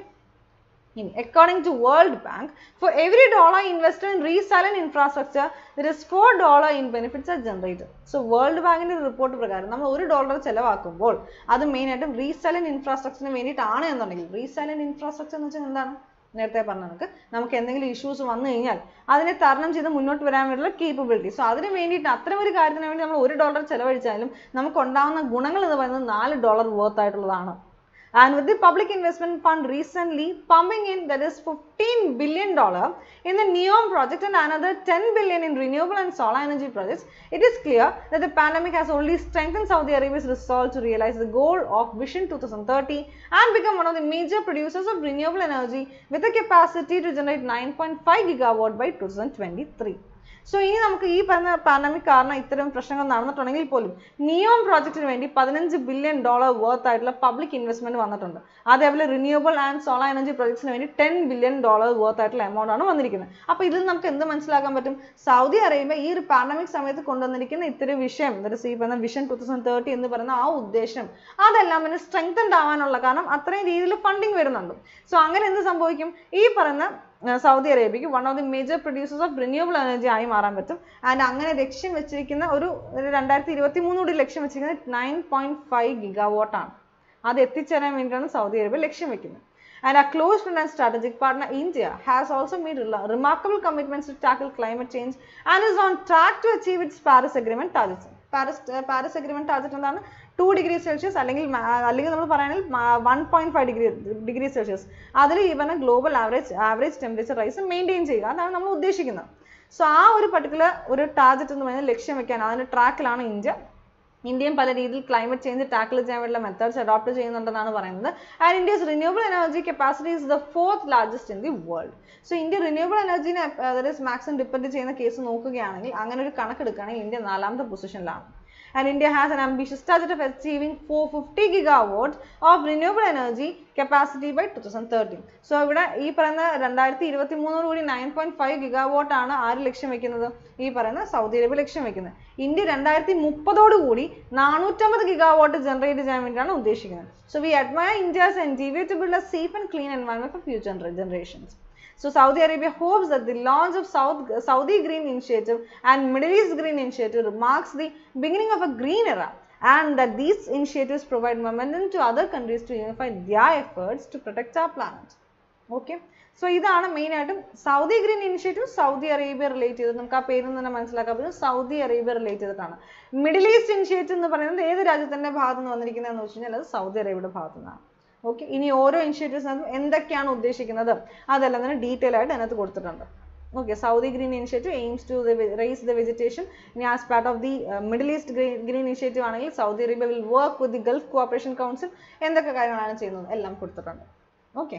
In, according to World Bank, for every dollar invested in resilient infrastructure, there is four dollar in benefits are generated. So, World Bankിന്റെ റിപ്പോർട്ട് പ്രകാരം നമ്മൾ ഒരു ഡോളർ ചെലവാക്കുമ്പോൾ അത് മെയിൻ ആയിട്ടും റീസൈലന്റ് ഇൻഫ്രാസ്ട്രക്ചറിന് വേണ്ടിയിട്ടാണ് എന്നുണ്ടെങ്കിൽ റീസൈലന്റ് ഇൻഫ്രാസ്ട്രക്ചർ എന്ന് വെച്ചാൽ എന്താണ് നേരത്തെ പറഞ്ഞ നമുക്ക് നമുക്ക് എന്തെങ്കിലും ഇഷ്യൂസ് വന്നു കഴിഞ്ഞാൽ അതിനെ തരണം ചെയ്ത് മുന്നോട്ട് വരാൻ വേണ്ടിയുള്ള കേപ്പബിലിറ്റി സോ അതിന് വേണ്ടിയിട്ട് അത്തരം ഒരു കാര്യത്തിന് വേണ്ടി നമ്മൾ ഒരു ഡോളർ ചെലവഴിച്ചാലും നമുക്ക് ഉണ്ടാകുന്ന ഗുണങ്ങൾ എന്ന് പറയുന്നത് നാല് ഡോളർ വർത്ത് ആയിട്ടുള്ളതാണ് and with the public investment fund recently pumping in that is 15 billion dollar in the neom project and another 10 billion in renewable and solar energy projects it is clear that the pandemic has only strengthened saudi arabia's resolve to realize the goal of vision 2030 and become one of the major producers of renewable energy with a capacity to generate 9.5 gigawatt by 2023 so ഇനി നമുക്ക് ഈ പറഞ്ഞ pandemic കാരണം ഇത്തരം പ്രശ്നങ്ങൾ നടന്നിട്ടുണ്ടെങ്കിൽ പോലും NEOM പ്രോജക്റ്റിന് വേണ്ടി പതിനഞ്ച് ബില്യൺ ഡോളർ വർത്ത് ആയിട്ടുള്ള പബ്ലിക് ഇൻവെസ്റ്റ്മെന്റ് വന്നിട്ടുണ്ട് അതേപോലെ റിന്യൂവബിൾ ആൻഡ് സോളാർ എനർജി പ്രോജക്ട്സിന് വേണ്ടി ടെൻ ബില്യൺ ഡോളർ വർത്ത് ആയിട്ടുള്ള എമൗണ്ട് ആണ് വന്നിരിക്കുന്നത് അപ്പോൾ ഇതിൽ നമുക്ക് എന്ത് മനസ്സിലാക്കാൻ പറ്റും സൗദി അറേബ്യ ഈ ഒരു പാൻഡമിക് സമയത്ത് കൊണ്ടുവന്നിരിക്കുന്ന ഇത്തരം വിഷയം ദാറ്റ് ഈ പറഞ്ഞ വിഷൻ ടു തൗസൻഡ് തേർട്ടി എന്ന് പറയുന്ന ആ ഉദ്ദേശം അതെല്ലാം പിന്നെ സ്ട്രെങ്തൻഡ് ആവാനുള്ള കാരണം അത്രയും രീതിയിൽ ഫണ്ടിങ് വരുന്നുണ്ട് സോ അങ്ങനെ എന്ത് സംഭവിക്കും ഈ പറയുന്ന സൗദി അറേബ്യക്ക് one of the major producers of renewable energy ആയി മാറാൻ പറ്റും ആൻഡ് അങ്ങനെ ലക്ഷ്യം വെച്ചിരിക്കുന്ന ഒരു രണ്ടായിരത്തി ഇരുപത്തി മൂന്നോട് ലക്ഷ്യം വെച്ചിരിക്കുന്നത് നയൻ പോയിന്റ് ഫൈവ് ഗിഗാവോട്ട് ആണ് അത് എത്തിച്ചേരാൻ വേണ്ടിയിട്ടാണ് സൗദി അറേബ്യ ലക്ഷ്യം വെക്കുന്നത് And our close friend and strategic partner India has also made remarkable commitments to tackle climate change and is on track to achieve its Paris Agreement targets. Paris Paris Agreement target എന്താണ് two degree Celsius അല്ലെങ്കിൽ അല്ലെങ്കിൽ നമ്മൾ പറയുകയാണെങ്കിൽ one point five degree degree Celsius അതിൽ ഈ പറഞ്ഞ global average average temperature rise maintain ചെയ്യുക അതാണ് നമ്മൾ ഉദ്ദേശിക്കുന്നത് സോ ആ ഒരു പർട്ടിക്കുലർ ഒരു ടാർഗറ്റ് എന്ന് പറയുന്നത് ലക്ഷ്യം വെക്കാൻ അതിന്റെ ട്രാക്കിലാണ് ഇന്ത്യ ഇന്ത്യയും പല രീതിയിൽ ക്ലൈമറ്റ് ചേഞ്ച് ടാക്കിൾ ചെയ്യാൻ വേണ്ടിയുള്ള മെത്തേഡ്സ് അഡോപ്റ്റ് ചെയ്യുന്നുണ്ടെന്നാണ് പറയുന്നത് and India's renewable energy capacity is the fourth largest in the world so India renewable എനർജിനെ അതായത് മാക്സിമം ഡിപ്പെൻഡ് ചെയ്യുന്ന കേസ് നോക്കുകയാണെങ്കിൽ അങ്ങനെ ഒരു കണക്കെടുക്കുകയാണെങ്കിൽ ഇന്ത്യ നാലാമത്തെ പൊസിഷനിലാണ് and India has an ambitious target of achieving 450 gigawatts of renewable energy capacity by 2030. So ഇവിടെ ഈ പറയുന്ന രണ്ടായിരത്തി ഇരുപത്തി മൂന്നോട് കൂടി നയൻ പോയിന്റ് ഫൈവ് ഗിഗാവോട്ട് ആണ് ആര് ലക്ഷ്യം വെക്കുന്നത് ഈ പറയുന്ന സൗദി അറേബ്യ ലക്ഷ്യം വെക്കുന്നത് ഇന്ത്യ രണ്ടായിരത്തി മുപ്പതോട് കൂടി നാനൂറ്റമ്പത് ഗിഗാവോട്ട് ജനറേറ്റ് ചെയ്യാൻ വേണ്ടിയാണ് ഉദ്ദേശിക്കുന്നത് so we admire India's endeavor to build a safe and clean environment for future generations. So Saudi Arabia hopes that the launch of South, Saudi Green Initiative and Middle East Green Initiative marks the beginning of a green era and that these initiatives provide momentum to other countries to unify their efforts to protect our planet. Okay. So ഇതാണ് main ആയിട്ടും Saudi green Initiative Saudi Arabia relate ചെയ്ത് നമുക്ക് ആ പേരിൽ നിന്ന് തന്നെ മനസ്സിലാക്കാൻ പറ്റും സൗദി അറേബ്യ റിലേറ്റ് ചെയ്തിട്ടാണ് മിഡിൽ ഈസ്റ്റ് ഇനിഷ്യേറ്റീവ് എന്ന് പറയുന്നത് ഏത് രാജ്യത്തിന്റെ ഭാഗത്ത് നിന്ന് വന്നിരിക്കുന്നതെന്ന് വെച്ച് കഴിഞ്ഞാൽ അത് സൗദി അറേബ്യയുടെ ഭാഗത്തു നിന്നാണ് ഓക്കെ ഇനി ഓരോ ഇനിഷ്യേറ്റീവ്സിനകത്തും എന്തൊക്കെയാണ് ഉദ്ദേശിക്കുന്നത് അതെല്ലാം തന്നെ ഡീറ്റെയിൽ ആയിട്ട് അതിനകത്ത് കൊടുത്തിട്ടുണ്ട് okay saudi green initiative aims to the, raise the vegetation ഇനി as part of the uh, middle east green, green initiative ആണെങ്കിൽ Saudi Arabia will work with the gulf cooperation council എന്തൊക്കെ കാര്യങ്ങളാണ് ചെയ്യുന്നത് എല്ലാം കൊടുത്തിട്ടുണ്ട് okay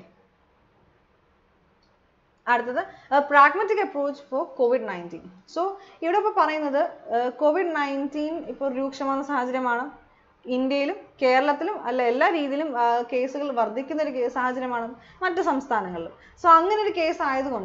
അടുത്തത് pragmatic approach for Covid nineteen so ഇവിടെ ഇപ്പോൾ പറയുന്നത് കോവിഡ് നയൻറ്റീൻ ഇപ്പോൾ രൂക്ഷമായ സാഹചര്യമാണ് ഇന്ത്യയിലും കേരളത്തിലും അല്ല എല്ലാ രീതിയിലും കേസുകൾ വർദ്ധിക്കുന്ന ഒരു സാഹചര്യമാണ് മറ്റു സംസ്ഥാനങ്ങളിലും സോ അങ്ങനെ ഒരു കേസ് ആയതുകൊണ്ട്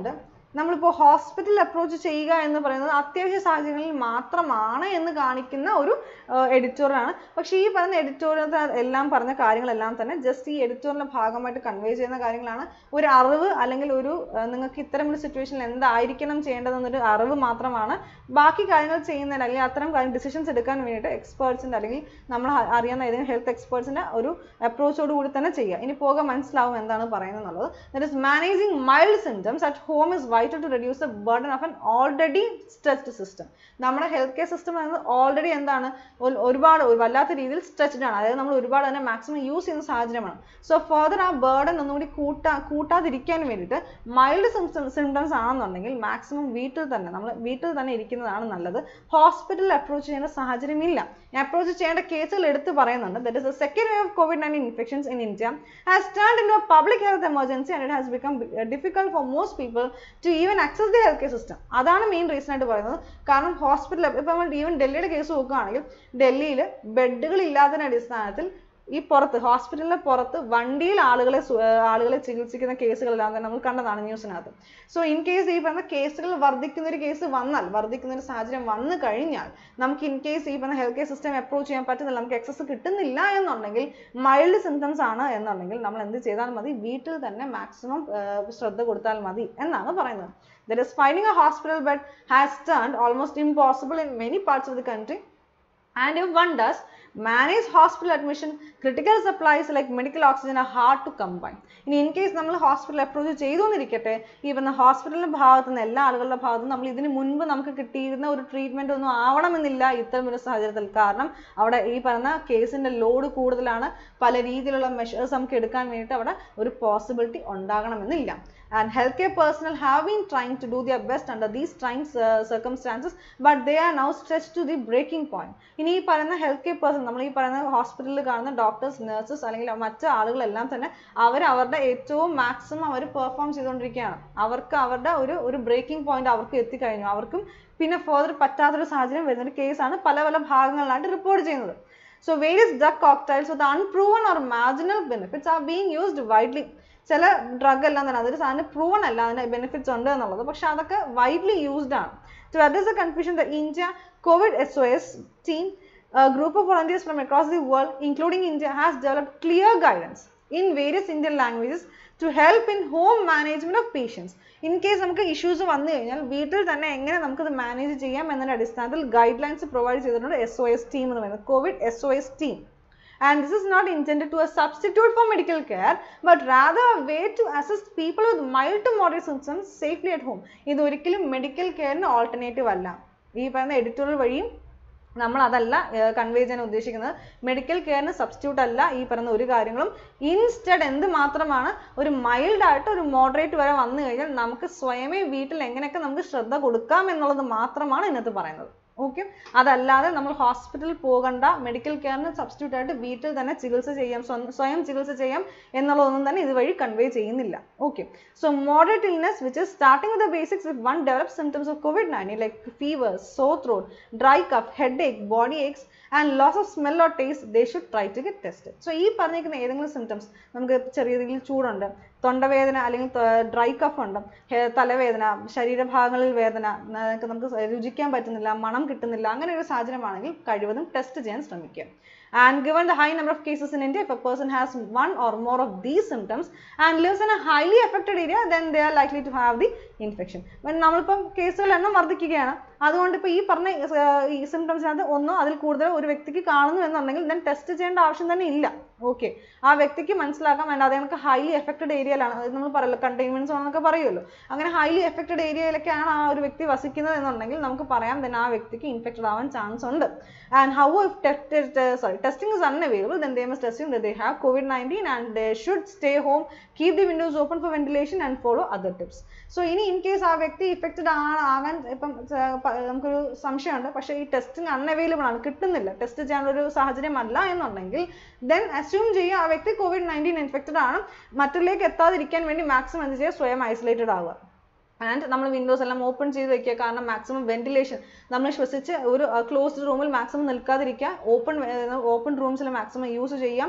നമ്മളിപ്പോൾ ഹോസ്പിറ്റൽ അപ്രോച്ച് ചെയ്യുക എന്ന് പറയുന്നത് അത്യാവശ്യ സാഹചര്യങ്ങളിൽ മാത്രമാണ് എന്ന് കാണിക്കുന്ന ഒരു എഡിറ്റോറിയലാണ് പക്ഷേ ഈ പറയുന്ന എഡിറ്റോറിയൽ എല്ലാം പറഞ്ഞ കാര്യങ്ങളെല്ലാം തന്നെ ജസ്റ്റ് ഈ എഡിറ്റോറിയലിന്റെ ഭാഗമായിട്ട് കൺവേ ചെയ്യുന്ന കാര്യങ്ങളാണ് ഒരു അറിവ് അല്ലെങ്കിൽ ഒരു ആ, നിങ്ങൾക്ക് ഇത്തരം ഒരു സിറ്റുവേഷനിൽ എന്തായിരിക്കണം ചെയ്യേണ്ടതെന്നൊരു അറിവ് മാത്രമാണ് ബാക്കി കാര്യങ്ങൾ ചെയ്യുന്നതിന് അല്ലെങ്കിൽ അത്തരം കാര്യം ഡിസിഷൻസ് എടുക്കാൻ വേണ്ടിയിട്ട് എക്സ്പേർട്സിന്റെ അല്ലെങ്കിൽ നമ്മൾ അ- അറിയാവുന്ന ഏതെങ്കിലും ഹെൽത്ത് എക്സ്പേർട്സിന്റെ ഒരു അപ്രോച്ചോട് കൂടി തന്നെ ചെയ്യുക ഇനി പോകാൻ മനസ്സിലാവും എന്താണ് പറയുന്നത് എന്നുള്ളത് that is managing mild symptoms at home is vital to reduce the burden of an already stretched system നമ്മുടെ ഹെൽത്ത് കെയർ സിസ്റ്റം എന്നത് ഓൾറെഡി എന്താണ് ഒരു- ഒരുപാട് ഒരു വല്ലാത്ത രീതിയിൽ സ്ട്രെച്ച്ഡ് ആണ് അതായത് നമ്മൾ ഒരുപാട് തന്നെ മാക്സിമം യൂസ് ചെയ്യുന്ന സാഹചര്യമാണ് സോ ഫർദർ ആ ബർഡൻ ഒന്നുകൂടി കൂട്ടാ കൂട്ടാതിരിക്കാൻ വേണ്ടിയിട്ട് മൈൽഡ് സിംറ്റംസ് ആണെന്നുണ്ടെങ്കിൽ മാക്സിമം വീട്ടിൽ തന്നെ നമ്മൾ വീട്ടിൽ തന്നെ ഇരിക്കുന്നതാണ് നല്ലത് ഹോസ്പിറ്റലിൽ അപ്രോച്ച് ചെയ്യേണ്ട സാഹചര്യമില്ല അപ്രോച്ച് ചെയ്യേണ്ട കേസുകൾ എടുത്ത് പറയുന്നുണ്ട് that is the second wave of COVID nineteen infections in India has turned in a public health emergency and it has become difficult for most people to even access the health care system അതാണ് main reason ആയിട്ട് പറയുന്നത് കാരണം hospital ഇപ്പം നമ്മൾ even ഡൽഹിയുടെ case നോക്കുകയാണെങ്കിൽ ഡൽഹിയിൽ ബെഡുകൾ ഇല്ലാത്തതിന്റെ അടിസ്ഥാനത്തിൽ ഈ പുറത്ത് ഹോസ്പിറ്റലിന്റെ പുറത്ത് വണ്ടിയിൽ ആളുകളെ സു- ഏർ ആളുകളെ ചികിത്സിക്കുന്ന കേസുകളെല്ലാം തന്നെ നമ്മൾ കണ്ടതാണ് ന്യൂസിനകത്ത് സോ ഇൻ കേസ് ഈ പറഞ്ഞ കേസുകൾ വർദ്ധിക്കുന്ന ഒരു കേസ് വന്നാൽ വർദ്ധിക്കുന്ന ഒരു സാഹചര്യം വന്നു കഴിഞ്ഞാൽ നമുക്ക് ഇൻ കേസ് ഈ പറഞ്ഞ ഹെൽത്ത് കെയർ സിസ്റ്റം അപ്രോച്ച് ചെയ്യാൻ പറ്റുന്നില്ല നമുക്ക് എക്സസ് കിട്ടുന്നില്ല എന്നുണ്ടെങ്കിൽ മൈൽഡ് സിംറ്റംസ് ആണ് എന്നുണ്ടെങ്കിൽ നമ്മൾ എന്ത് ചെയ്താൽ മതി വീട്ടിൽ തന്നെ മാക്സിമം ശ്രദ്ധ കൊടുത്താൽ മതി എന്നാണ് പറയുന്നത് that is finding a hospital bed has turned almost impossible in many parts of the country and if one does manage hospital admission critical supplies like medical oxygen are hard to come by ഇനി in case നമ്മൾ hospital approach ചെയ്തുകൊണ്ടിരിക്കട്ടെ ഈ പറഞ്ഞ ഹോസ്പിറ്റലിന്റെ ഭാഗത്തു നിന്ന് എല്ലാ ആളുകളുടെ ഭാഗത്തു നിന്ന് നമ്മൾ ഇതിന് മുൻപ് നമുക്ക് കിട്ടിയിരുന്ന ഒരു ട്രീറ്റ്മെന്റ് ഒന്നും ആവണമെന്നില്ല ഇത്തരം ഒരു സാഹചര്യത്തിൽ കാരണം അവിടെ ഈ പറഞ്ഞ കേസിന്റെ ലോഡ് കൂടുതലാണ് പല രീതിയിലുള്ള മെഷേഴ്സ് നമുക്ക് എടുക്കാൻ വേണ്ടിയിട്ട് അവിടെ ഒരു പോസിബിലിറ്റി ഉണ്ടാകണമെന്നില്ല and healthcare personnel have been trying to do their best under these trying uh, circumstances but they are now stretched to the breaking point ഇനി ഈ പറയുന്ന ഹെൽത്ത് കെയർ പേഴ്സൺ നമ്മൾ ഈ പറയുന്ന ഹോസ്പിറ്റലിൽ കാണുന്ന ഡോക്ടേഴ്സ് നഴ്സസ് അല്ലെങ്കിൽ മറ്റ് ആളുകളെല്ലാം തന്നെ അവർ അവരുടെ ഏറ്റവും മാക്സിമം അവർ പെർഫോം ചെയ്തുകൊണ്ടിരിക്കുകയാണ് അവർക്ക് അവരുടെ ഒരു ഒരു ബ്രേക്കിംഗ് പോയിന്റ് അവർക്ക് എത്തിക്കഴിഞ്ഞു അവർക്കും പിന്നെ ഫർദർ പറ്റാത്തൊരു സാഹചര്യം വരുന്ന ഒരു കേസാണ് പല പല ഭാഗങ്ങളിലായിട്ട് റിപ്പോർട്ട് ചെയ്യുന്നത് So various drug cocktails with unproven or marginal benefits are being used widely. ചില ഡ്രഗ് എല്ലാം തന്നെ അതൊരു സാധനം പ്രൂവൺ അല്ല അതിന് ബെനിഫിറ്റ്സ് ഉണ്ട് എന്നുള്ളത് പക്ഷെ അതൊക്കെ വൈഡ്ലി യൂസ്ഡ് ആണ് to address the confusion the India COVID S O S team group of volunteers from across the world including India has developed clear guidance in various Indian languages to help in home management of patients. In case നമുക്ക് issues വന്നു കഴിഞ്ഞാൽ വീട്ടിൽ തന്നെ എങ്ങനെ നമുക്കത് manage ചെയ്യാം എന്നതിന്റെ അടിസ്ഥാനത്തിൽ ഗൈഡ് ലൈൻസ് പ്രൊവൈഡ് ചെയ്തിട്ടുണ്ട് എസ് ഒ എസ് ടീം എന്ന് പറയുന്നത് COVID S O S team and this is not intended to a substitute for medical care but rather a way to assist people with mild to moderate symptoms safely at home ഇത് ഒരിക്കലും medical കെയറിന് alternative അല്ല ഈ പറയുന്ന editorial വഴിയും നമ്മൾ അതല്ല convey ചെയ്യാൻ ഉദ്ദേശിക്കുന്നത് മെഡിക്കൽ കെയറിന് സബ്സ്റ്റിറ്റ്യൂട്ട് അല്ല ഈ പറയുന്ന ഒരു കാര്യങ്ങളും ഇൻസ്റ്റഡ് എന്ത് മാത്രമാണ് ഒരു മൈൽഡ് ആയിട്ട് ഒരു മോഡറേറ്റ് വരെ വന്നു കഴിഞ്ഞാൽ നമുക്ക് സ്വയമേ വീട്ടിൽ എങ്ങനെയൊക്കെ നമുക്ക് ശ്രദ്ധ കൊടുക്കാം എന്നുള്ളത് മാത്രമാണ് ഇതിനകത്ത് പറയുന്നത് ഓക്കെ അതല്ലാതെ നമ്മൾ ഹോസ്പിറ്റലിൽ പോകണ്ട മെഡിക്കൽ കെയറിന് സബ്സ്റ്റിറ്റ്യൂട്ട് ആയിട്ട് വീട്ടിൽ തന്നെ ചികിത്സ ചെയ്യാം സ്വ- സ്വയം ചികിത്സ ചെയ്യാം എന്നുള്ളതൊന്നും തന്നെ ഇതുവഴി കൺവേ ചെയ്യുന്നില്ല okay so moderate illness which is starting with the basics if one develop symptoms of COVID nineteen like fever sore throat dry cough headache body aches and loss of smell or taste they should try to get test so ഈ പറഞ്ഞിരിക്കുന്ന ഏതെങ്കിലും symptoms നമുക്ക് ചെറിയ രീതിയിൽ ചൂടുണ്ട് തൊണ്ടവേദന അല്ലെങ്കിൽ dry cough ഉണ്ട് ഹെ- തലവേദന ശരീരഭാഗങ്ങളിൽ വേദന നമുക്ക് നമുക്ക് രുചിക്കാൻ പറ്റുന്നില്ല മണം കിട്ടുന്നില്ല അങ്ങനെ ഒരു സാഹചര്യമാണെങ്കിൽ കഴിവതും ടെസ്റ്റ് ചെയ്യാൻ ശ്രമിക്കുക and given the high number of cases in India if a person has one or more of these symptoms and lives in a highly affected area then they are likely to have the infection when നമ്മളിപ്പം കേസുകൾ എണ്ണം വർദ്ധിക്കുകയാണ് അതുകൊണ്ട് ഇപ്പോൾ ഈ പറഞ്ഞ ഏർ ഈ സിംറ്റംസിനകത്ത് ഒന്നോ അതിൽ കൂടുതൽ ഒരു വ്യക്തിക്ക് കാണുന്നു എന്നുണ്ടെങ്കിൽ then ടെസ്റ്റ് ചെയ്യേണ്ട ആവശ്യം തന്നെ ഇല്ല ഓക്കെ ആ വ്യക്തിക്ക് മനസ്സിലാക്കാം and അത് കണക്ക് ഹൈലി എഫക്റ്റഡ് ഏരിയയിലാണ് അതായത് നമ്മൾ പറയല്ലോ കണ്ടെയ്ൻമെന്റ് സോൺ എന്നൊക്കെ പറയുമല്ലോ അങ്ങനെ ഹൈലി എഫക്റ്റഡ് ഏരിയയിലൊക്കെയാണ് ആ ഒരു വ്യക്തി വസിക്കുന്നത് എന്നുണ്ടെങ്കിൽ നമുക്ക് പറയാം then ആ വ്യക്തിക്ക് ഇൻഫെക്റ്റഡ് ആവാൻ ചാൻസ് ഉണ്ട് and how if tested uh, sorry testing is unavailable then they must assume that they have covid-19 and they should stay home keep the windows open for ventilation and follow other tips so ഇനി in case ആ വ്യക്തി affected ആണ് ആകാൻ ഇപ്പം ഏർ പ- നമുക്കൊരു സംശയമുണ്ട് പക്ഷേ ഈ ടെസ്റ്റിംഗ് അൺഅവൈലബിൾ ആണ് കിട്ടുന്നില്ല ടെസ്റ്റ് ചെയ്യാനുള്ള ഒരു സാഹചര്യം അല്ല എന്നുണ്ടെങ്കിൽ then assume ചെയ്യുക ആ വ്യക്തി കോവിഡ് നയൻറ്റീൻ ഇൻഫെക്റ്റഡ് ആണ് മറ്റുള്ളവരിലേക്ക് എത്താതിരിക്കാൻ വേണ്ടി മാക്സിമം എന്ത് ചെയ്യുക സ്വയം ഐസൊലേറ്റഡ് ആവുക ആൻഡ് നമ്മൾ വിൻഡോസ് എല്ലാം ഓപ്പൺ ചെയ്ത് വെക്കുക കാരണം മാക്സിമം വെന്റിലേഷൻ നമ്മൾ ശ്വസിച്ച് ഒരു ക്ലോസ്ഡ് റൂമിൽ മാക്സിമം നിൽക്കാതിരിക്കുക ഓപ്പൺ ഓപ്പൺ റൂംസിൽ മാക്സിമം യൂസ് ചെയ്യാം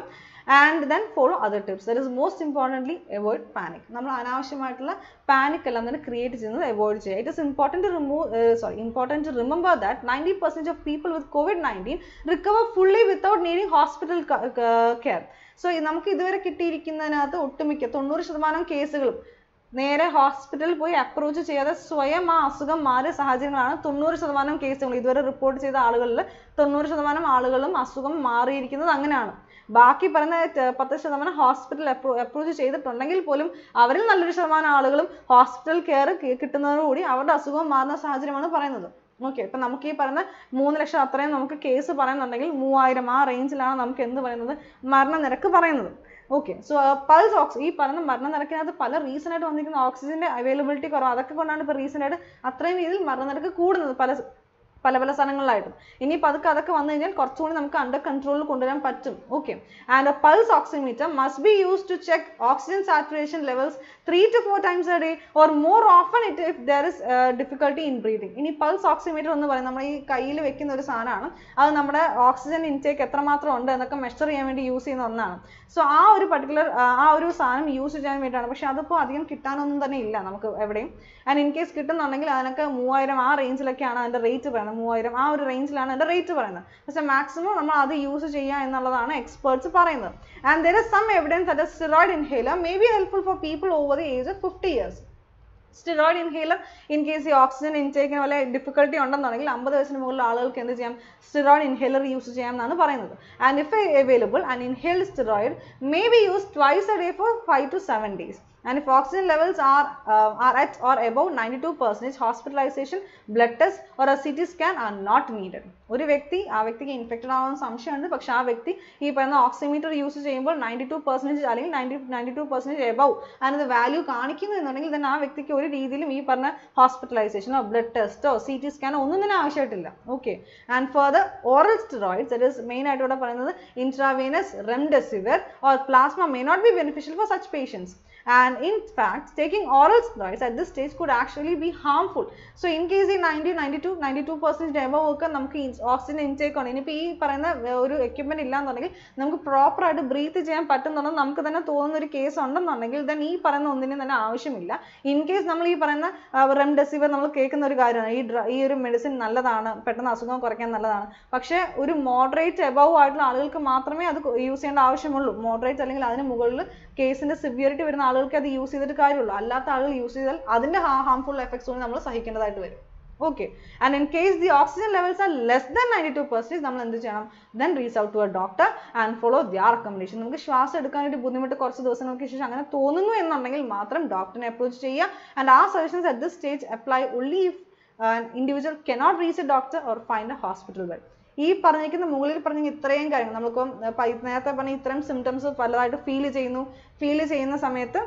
and then follow other tips that is most importantly avoid panic നമ്മൾ അനാവശ്യമായിട്ടുള്ള പാനിക് എല്ലാം തന്നെ ക്രിയേറ്റ് ചെയ്യുന്നത് അവോയ്ഡ് ചെയ്യുക it is important to remove sorry important to remember that ninety percent of people with COVID nineteen recover fully without needing hospital care so നമുക്ക് ഇതുവരെ കിട്ടിയിരിക്കുന്നതിനകത്ത് ഒട്ടുമിക്ക തൊണ്ണൂറ് ശതമാനം കേസുകളും നേരെ ഹോസ്പിറ്റലിൽ പോയി അപ്രോച്ച് ചെയ്യാതെ സ്വയം ആ അസുഖം മാറിയ സാഹചര്യങ്ങളാണ് തൊണ്ണൂറ് ശതമാനം കേസുകൾ ഇതുവരെ റിപ്പോർട്ട് ചെയ്ത ആളുകളിൽ തൊണ്ണൂറ് ശതമാനം ആളുകളും അസുഖം മാറിയിരിക്കുന്നത് അങ്ങനെയാണ് ബാക്കി പറയുന്ന ത- പത്ത് ശതമാനം ഹോസ്പിറ്റൽ അപ്രോച്ച് ചെയ്തിട്ടുണ്ടെങ്കിൽ പോലും അവരിൽ നല്ലൊരു ശതമാനം ആളുകളും ഹോസ്പിറ്റൽ കെയർ കിട്ടുന്നതോടുകൂടി അവരുടെ അസുഖം മാറുന്ന സാഹചര്യമാണ് പറയുന്നത് ഓക്കെ ഇപ്പം നമുക്ക് ഈ പറയുന്ന മൂന്ന് ലക്ഷം അത്രയും നമുക്ക് കേസ് പറയുന്നുണ്ടെങ്കിൽ മൂവായിരം ആ റേഞ്ചിലാണ് നമുക്ക് എന്ത് പറയുന്നത് മരണനിരക്ക് പറയുന്നത് ഓക്കെ സോ പൾസ് ഓക്സ് ഈ പറയുന്ന മരണനിരക്കിനകത്ത് പല റീസൺ ആയിട്ട് വന്നിരിക്കുന്ന ഓക്സിജന്റെ അവൈലബിലിറ്റി കുറവ് അതൊക്കെ കൊണ്ടാണ് ഇപ്പോൾ റീസെൻ്റ് ആയിട്ട് അത്രയും രീതിയിൽ മരണനിരക്ക് കൂടുന്നത് പല സ്- പല പല സ്ഥലങ്ങളിലായിട്ടും ഇനി പതുക്കെ അതൊക്കെ വന്നു കഴിഞ്ഞാൽ കുറച്ചുകൂടി നമുക്ക് അണ്ടർ കൺട്രോളിൽ കൊണ്ടുവരാൻ പറ്റും okay and pulse oximeter must be use to check oxygen saturation levels three to four times a day or more often it if there is difficulty in breathing ഇനി പൾസ് ഓക്സിമീറ്റർ എന്ന് പറയുന്നത് നമ്മൾ ഈ കയ്യിൽ വെക്കുന്ന ഒരു സാധനമാണ് അത് നമ്മുടെ ഓക്സിജൻ ഇൻടേക്ക് എത്രമാത്രം ഉണ്ട് എന്നൊക്കെ മെഷർ ചെയ്യാൻ വേണ്ടി യൂസ് ചെയ്യുന്ന ഒന്നാണ് സോ ആ ഒരു പർട്ടിക്കുലർ ആ ഒരു സാധനം യൂസ് ചെയ്യാൻ വേണ്ടിയിട്ടാണ് പക്ഷെ അതിപ്പോൾ അധികം കിട്ടാനൊന്നും തന്നെ ഇല്ല നമുക്ക് എവിടെയും ആൻഡ് ഇൻ കേസ് കിട്ടുന്നുണ്ടെങ്കിൽ അതിനൊക്കെ മൂവായിരം ആ റേഞ്ചിലൊക്കെയാണ് അതിൻ്റെ റേറ്റ് പറയുന്നത് മൂവായിരം ആ ഒരു റേഞ്ചിലാണ് അതിൻ്റെ റേറ്റ് പറയുന്നത് പക്ഷേ മാക്സിമം നമ്മൾ അത് യൂസ് ചെയ്യുക എന്നുള്ളതാണ് എക്സ്പേർട്സ് പറയുന്നത് and there is some evidence that steroid inhaler may be helpful for people over the age of fifty years steroid inhaler in case ഈ ഓക്സിജൻ ഇൻടേക്കിന് വല്ല ഡിഫിക്കൽട്ടി ഉണ്ടെന്നുണ്ടെങ്കിൽ അമ്പത് വയസ്സിന് മുകളിൽ ആളുകൾക്ക് എന്ത് ചെയ്യാം സ്റ്റിറോയിഡ് ഇൻഹേലർ യൂസ് ചെയ്യാം എന്നാണ് പറയുന്നത് and if available and inhaled steroid may be use twice a day for five to seven days and if oxygen levels are uh, are at or above 92 percentage hospitalization blood test or a CT scan are not needed ഒരു വ്യക്തി ആ വ്യക്തിക്ക് infected ആവാൻ സംശയമുണ്ട് പക്ഷെ ആ വ്യക്തി ഈ പറയുന്ന ഓക്സിമീറ്റർ യൂസ് ചെയ്യുമ്പോൾ നയൻറ്റി ടു പെർസെൻറ്റേജ് അല്ലെങ്കിൽ ninety ninety two percentage above അതിനത് വാല്യൂ കാണിക്കുന്നു എന്നുണ്ടെങ്കിൽ തന്നെ ആ വ്യക്തിക്ക് ഒരു രീതിയിലും ഈ പറഞ്ഞ ഹോസ്പിറ്റലൈസേഷനോ ബ്ലഡ് ടെസ്റ്റോ സി ടി സ്കാനോ ഒന്നും തന്നെ ആവശ്യമായിട്ടില്ല okay and further oral steroids that is main ആയിട്ട് ഇവിടെ പറയുന്നത് intravenous remdesivir or plasma may not be beneficial for such patients and in fact taking oral steroids at this stage could actually be harmful so in case ഈ 90 92 92 percentage above ഒക്കെ നമുക്ക് oxygen intake ഉണ്ട് ഇനിയിപ്പോൾ ഈ പറയുന്ന വേ- ഒരു equipment ഇല്ലാന്നുണ്ടെങ്കിൽ നമുക്ക് പ്രോപ്പർ ആയിട്ട് ബ്രീത്ത് ചെയ്യാൻ പറ്റുന്നുണ്ടെന്ന് നമുക്ക് തന്നെ തോന്നുന്ന ഒരു കേസ് ഉണ്ടെന്നുണ്ടെങ്കിൽ then ഈ പറയുന്ന ഒന്നിനും തന്നെ ആവശ്യമില്ല ഇൻ കേസ് നമ്മൾ ഈ പറയുന്ന റെംഡെസിവിർ നമ്മൾ കേൾക്കുന്ന ഒരു കാര്യമാണ് ഈ ഡ്ര- ഈ ഒരു മെഡിസിൻ നല്ലതാണ് പെട്ടെന്ന് അസുഖം കുറയ്ക്കാൻ നല്ലതാണ് പക്ഷേ ഒരു മോഡറേറ്റ് എബവ് ആയിട്ടുള്ള ആളുകൾക്ക് മാത്രമേ അത് യൂസ് ചെയ്യേണ്ട ആവശ്യമുള്ളൂ മോഡറേറ്റ് അല്ലെങ്കിൽ അതിന് മുകളിൽ കേസിന്റെ സിവിയറിറ്റി വരുന്ന ആളുകൾക്ക് അത് യൂസ് ചെയ്തിട്ട് കാര്യമുള്ളൂ അല്ലാത്ത ആളുകൾ യൂസ് ചെയ്താൽ അതിന്റെ ഹാർംഫുൾ എഫക്ട്സ് കൂടി നമ്മൾ സഹിക്കേണ്ടതായിട്ട് വരും okay and in case the oxygen levels are less than ninety two percentage നമ്മൾ എന്ത് ചെയ്യണം then reach out to a doctor and follow their recommendation നമുക്ക് ശ്വാസം എടുക്കാനായിട്ട് ബുദ്ധിമുട്ട് കുറച്ച് ദിവസങ്ങൾക്ക് ശേഷം അങ്ങനെ തോന്നുന്നു എന്നുണ്ടെങ്കിൽ മാത്രം ഡോക്ടറിനെ അപ്രോച്ച് ചെയ്യുക ആൻഡ് ആ suggestions at this stage apply only if an individual cannot reach a doctor or find a hospital bed ഈ പറഞ്ഞിരിക്കുന്ന മുകളിൽ പറഞ്ഞ ഇത്രയും കാര്യങ്ങൾ നമ്മളിപ്പം ഏർ പ- നേരത്തെ പറഞ്ഞ ഇത്രയും സിംറ്റംസ് പലതായിട്ട് ഫീൽ ചെയ്യുന്നു ഫീൽ ചെയ്യുന്ന സമയത്ത്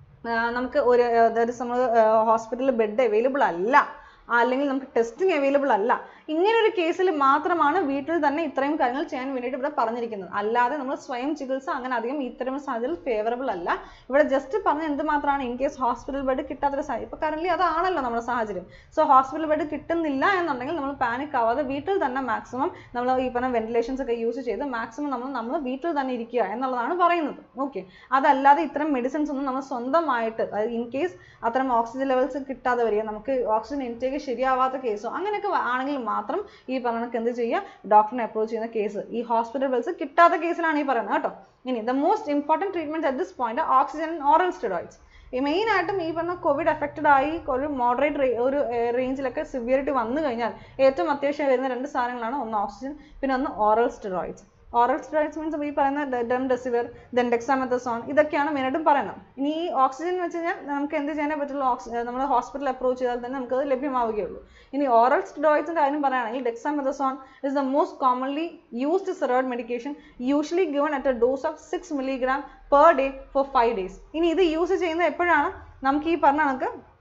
ആ, നമുക്ക് ഒരു അതായത് നമ്മൾ ഹോസ്പിറ്റലിൽ ബെഡ് അവൈലബിൾ അല്ല അല്ലെങ്കിൽ നമുക്ക് ടെസ്റ്റിംഗ് അവൈലബിൾ അല്ല ഇങ്ങനെ ഒരു കേസിൽ മാത്രമാണ് വീട്ടിൽ തന്നെ ഇത്രയും കാര്യങ്ങൾ ചെയ്യാൻ വേണ്ടിയിട്ട് ഇവിടെ പറഞ്ഞിരിക്കുന്നത് അല്ലാതെ നമ്മൾ സ്വയം ചികിത്സ അങ്ങനെ അധികം ഇത്തരം സാഹചര്യത്തിൽ ഫേവറബിൾ അല്ല ഇവിടെ ജസ്റ്റ് പറഞ്ഞ എന്ത് മാത്രമാണ് ഇൻ കേസ് ഹോസ്പിറ്റൽ ബെഡ് കിട്ടാത്തൊരു സാഹചര്യം ഇപ്പൊ കറന്റ് അതാണല്ലോ നമ്മുടെ സാഹചര്യം സോ ഹോസ്പിറ്റൽ ബെഡ് കിട്ടുന്നില്ല എന്നുണ്ടെങ്കിൽ നമ്മൾ പാനിക് ആവാതെ വീട്ടിൽ തന്നെ മാക്സിമം നമ്മൾ ഈ പറഞ്ഞ വെന്റിലേഷൻസ് ഒക്കെ യൂസ് ചെയ്ത് മാക്സിമം നമ്മൾ നമ്മൾ വീട്ടിൽ തന്നെ ഇരിക്കുക എന്നുള്ളതാണ് പറയുന്നത് ഓക്കെ അതല്ലാതെ ഇത്തരം മെഡിസിൻസ് ഒന്നും നമ്മൾ സ്വന്തമായിട്ട് അതായത് ഇൻ കേസ് അത്തരം ഓക്സിജൻ ലെവൽസ് കിട്ടാതെ വരിക നമുക്ക് ഓക്സിജൻ ഇൻടേക്ക് ശരിയാവാത്ത കേസോ അങ്ങനെയൊക്കെ വ- ആണെങ്കിൽ മാത്രം ഈ പറഞ്ഞ കണക്ക് എന്ത് ചെയ്യുക ഡോക്ടറിനെ അപ്രോച്ച് ചെയ്യുന്ന കേസ് ഈ ഹോസ്പിറ്റൽ ബിൽസ് കിട്ടാത്ത കേസിലാണ് ഈ പറയുന്നത് കേട്ടോ ഇനി the most important treatment at this point oxygen oral steroids ഈ മെയിൻ ആയിട്ടും ഈ പറഞ്ഞ കോവിഡ് എഫക്റ്റഡ് ആയി ഒരു മോഡറേറ്റ് ഒരു റേഞ്ചിലൊക്കെ സിവിയറിറ്റി വന്നു കഴിഞ്ഞാൽ ഏറ്റവും അത്യാവശ്യം വരുന്ന രണ്ട് സാധനങ്ങളാണ് ഒന്ന് ഓക്സിജൻ പിന്നെ ഒന്ന് oral steroids oral steroids means ഈ പറയുന്ന ഡെംഡെസിവിർ ദെൻ ഡെക്സാമെത്തസോൺ ഇതൊക്കെയാണ് മെയിനായിട്ടും പറയുന്നത് ഇനി ഈ ഓക്സിജൻ എന്ന് വെച്ച് കഴിഞ്ഞാൽ നമുക്ക് എന്ത് ചെയ്യാനേ പറ്റുള്ളൂ ഓക്സി നമ്മൾ ഹോസ്പിറ്റൽ അപ്രോച്ച് ചെയ്താൽ തന്നെ നമുക്കത് ലഭ്യമാവുകയുള്ളൂ ഇനി ഓറൽ സ്റ്റിറോയിഡ്സിന്റെ കാര്യം പറയുകയാണെങ്കിൽ dexamethasone is the most commonly used steroid medication usually given at a dose of six milligram per day for five days ഇനി ഇത് യൂസ് ചെയ്യുന്നത് എപ്പോഴാണ് നമുക്ക് ഈ പറഞ്ഞ കണക്ക്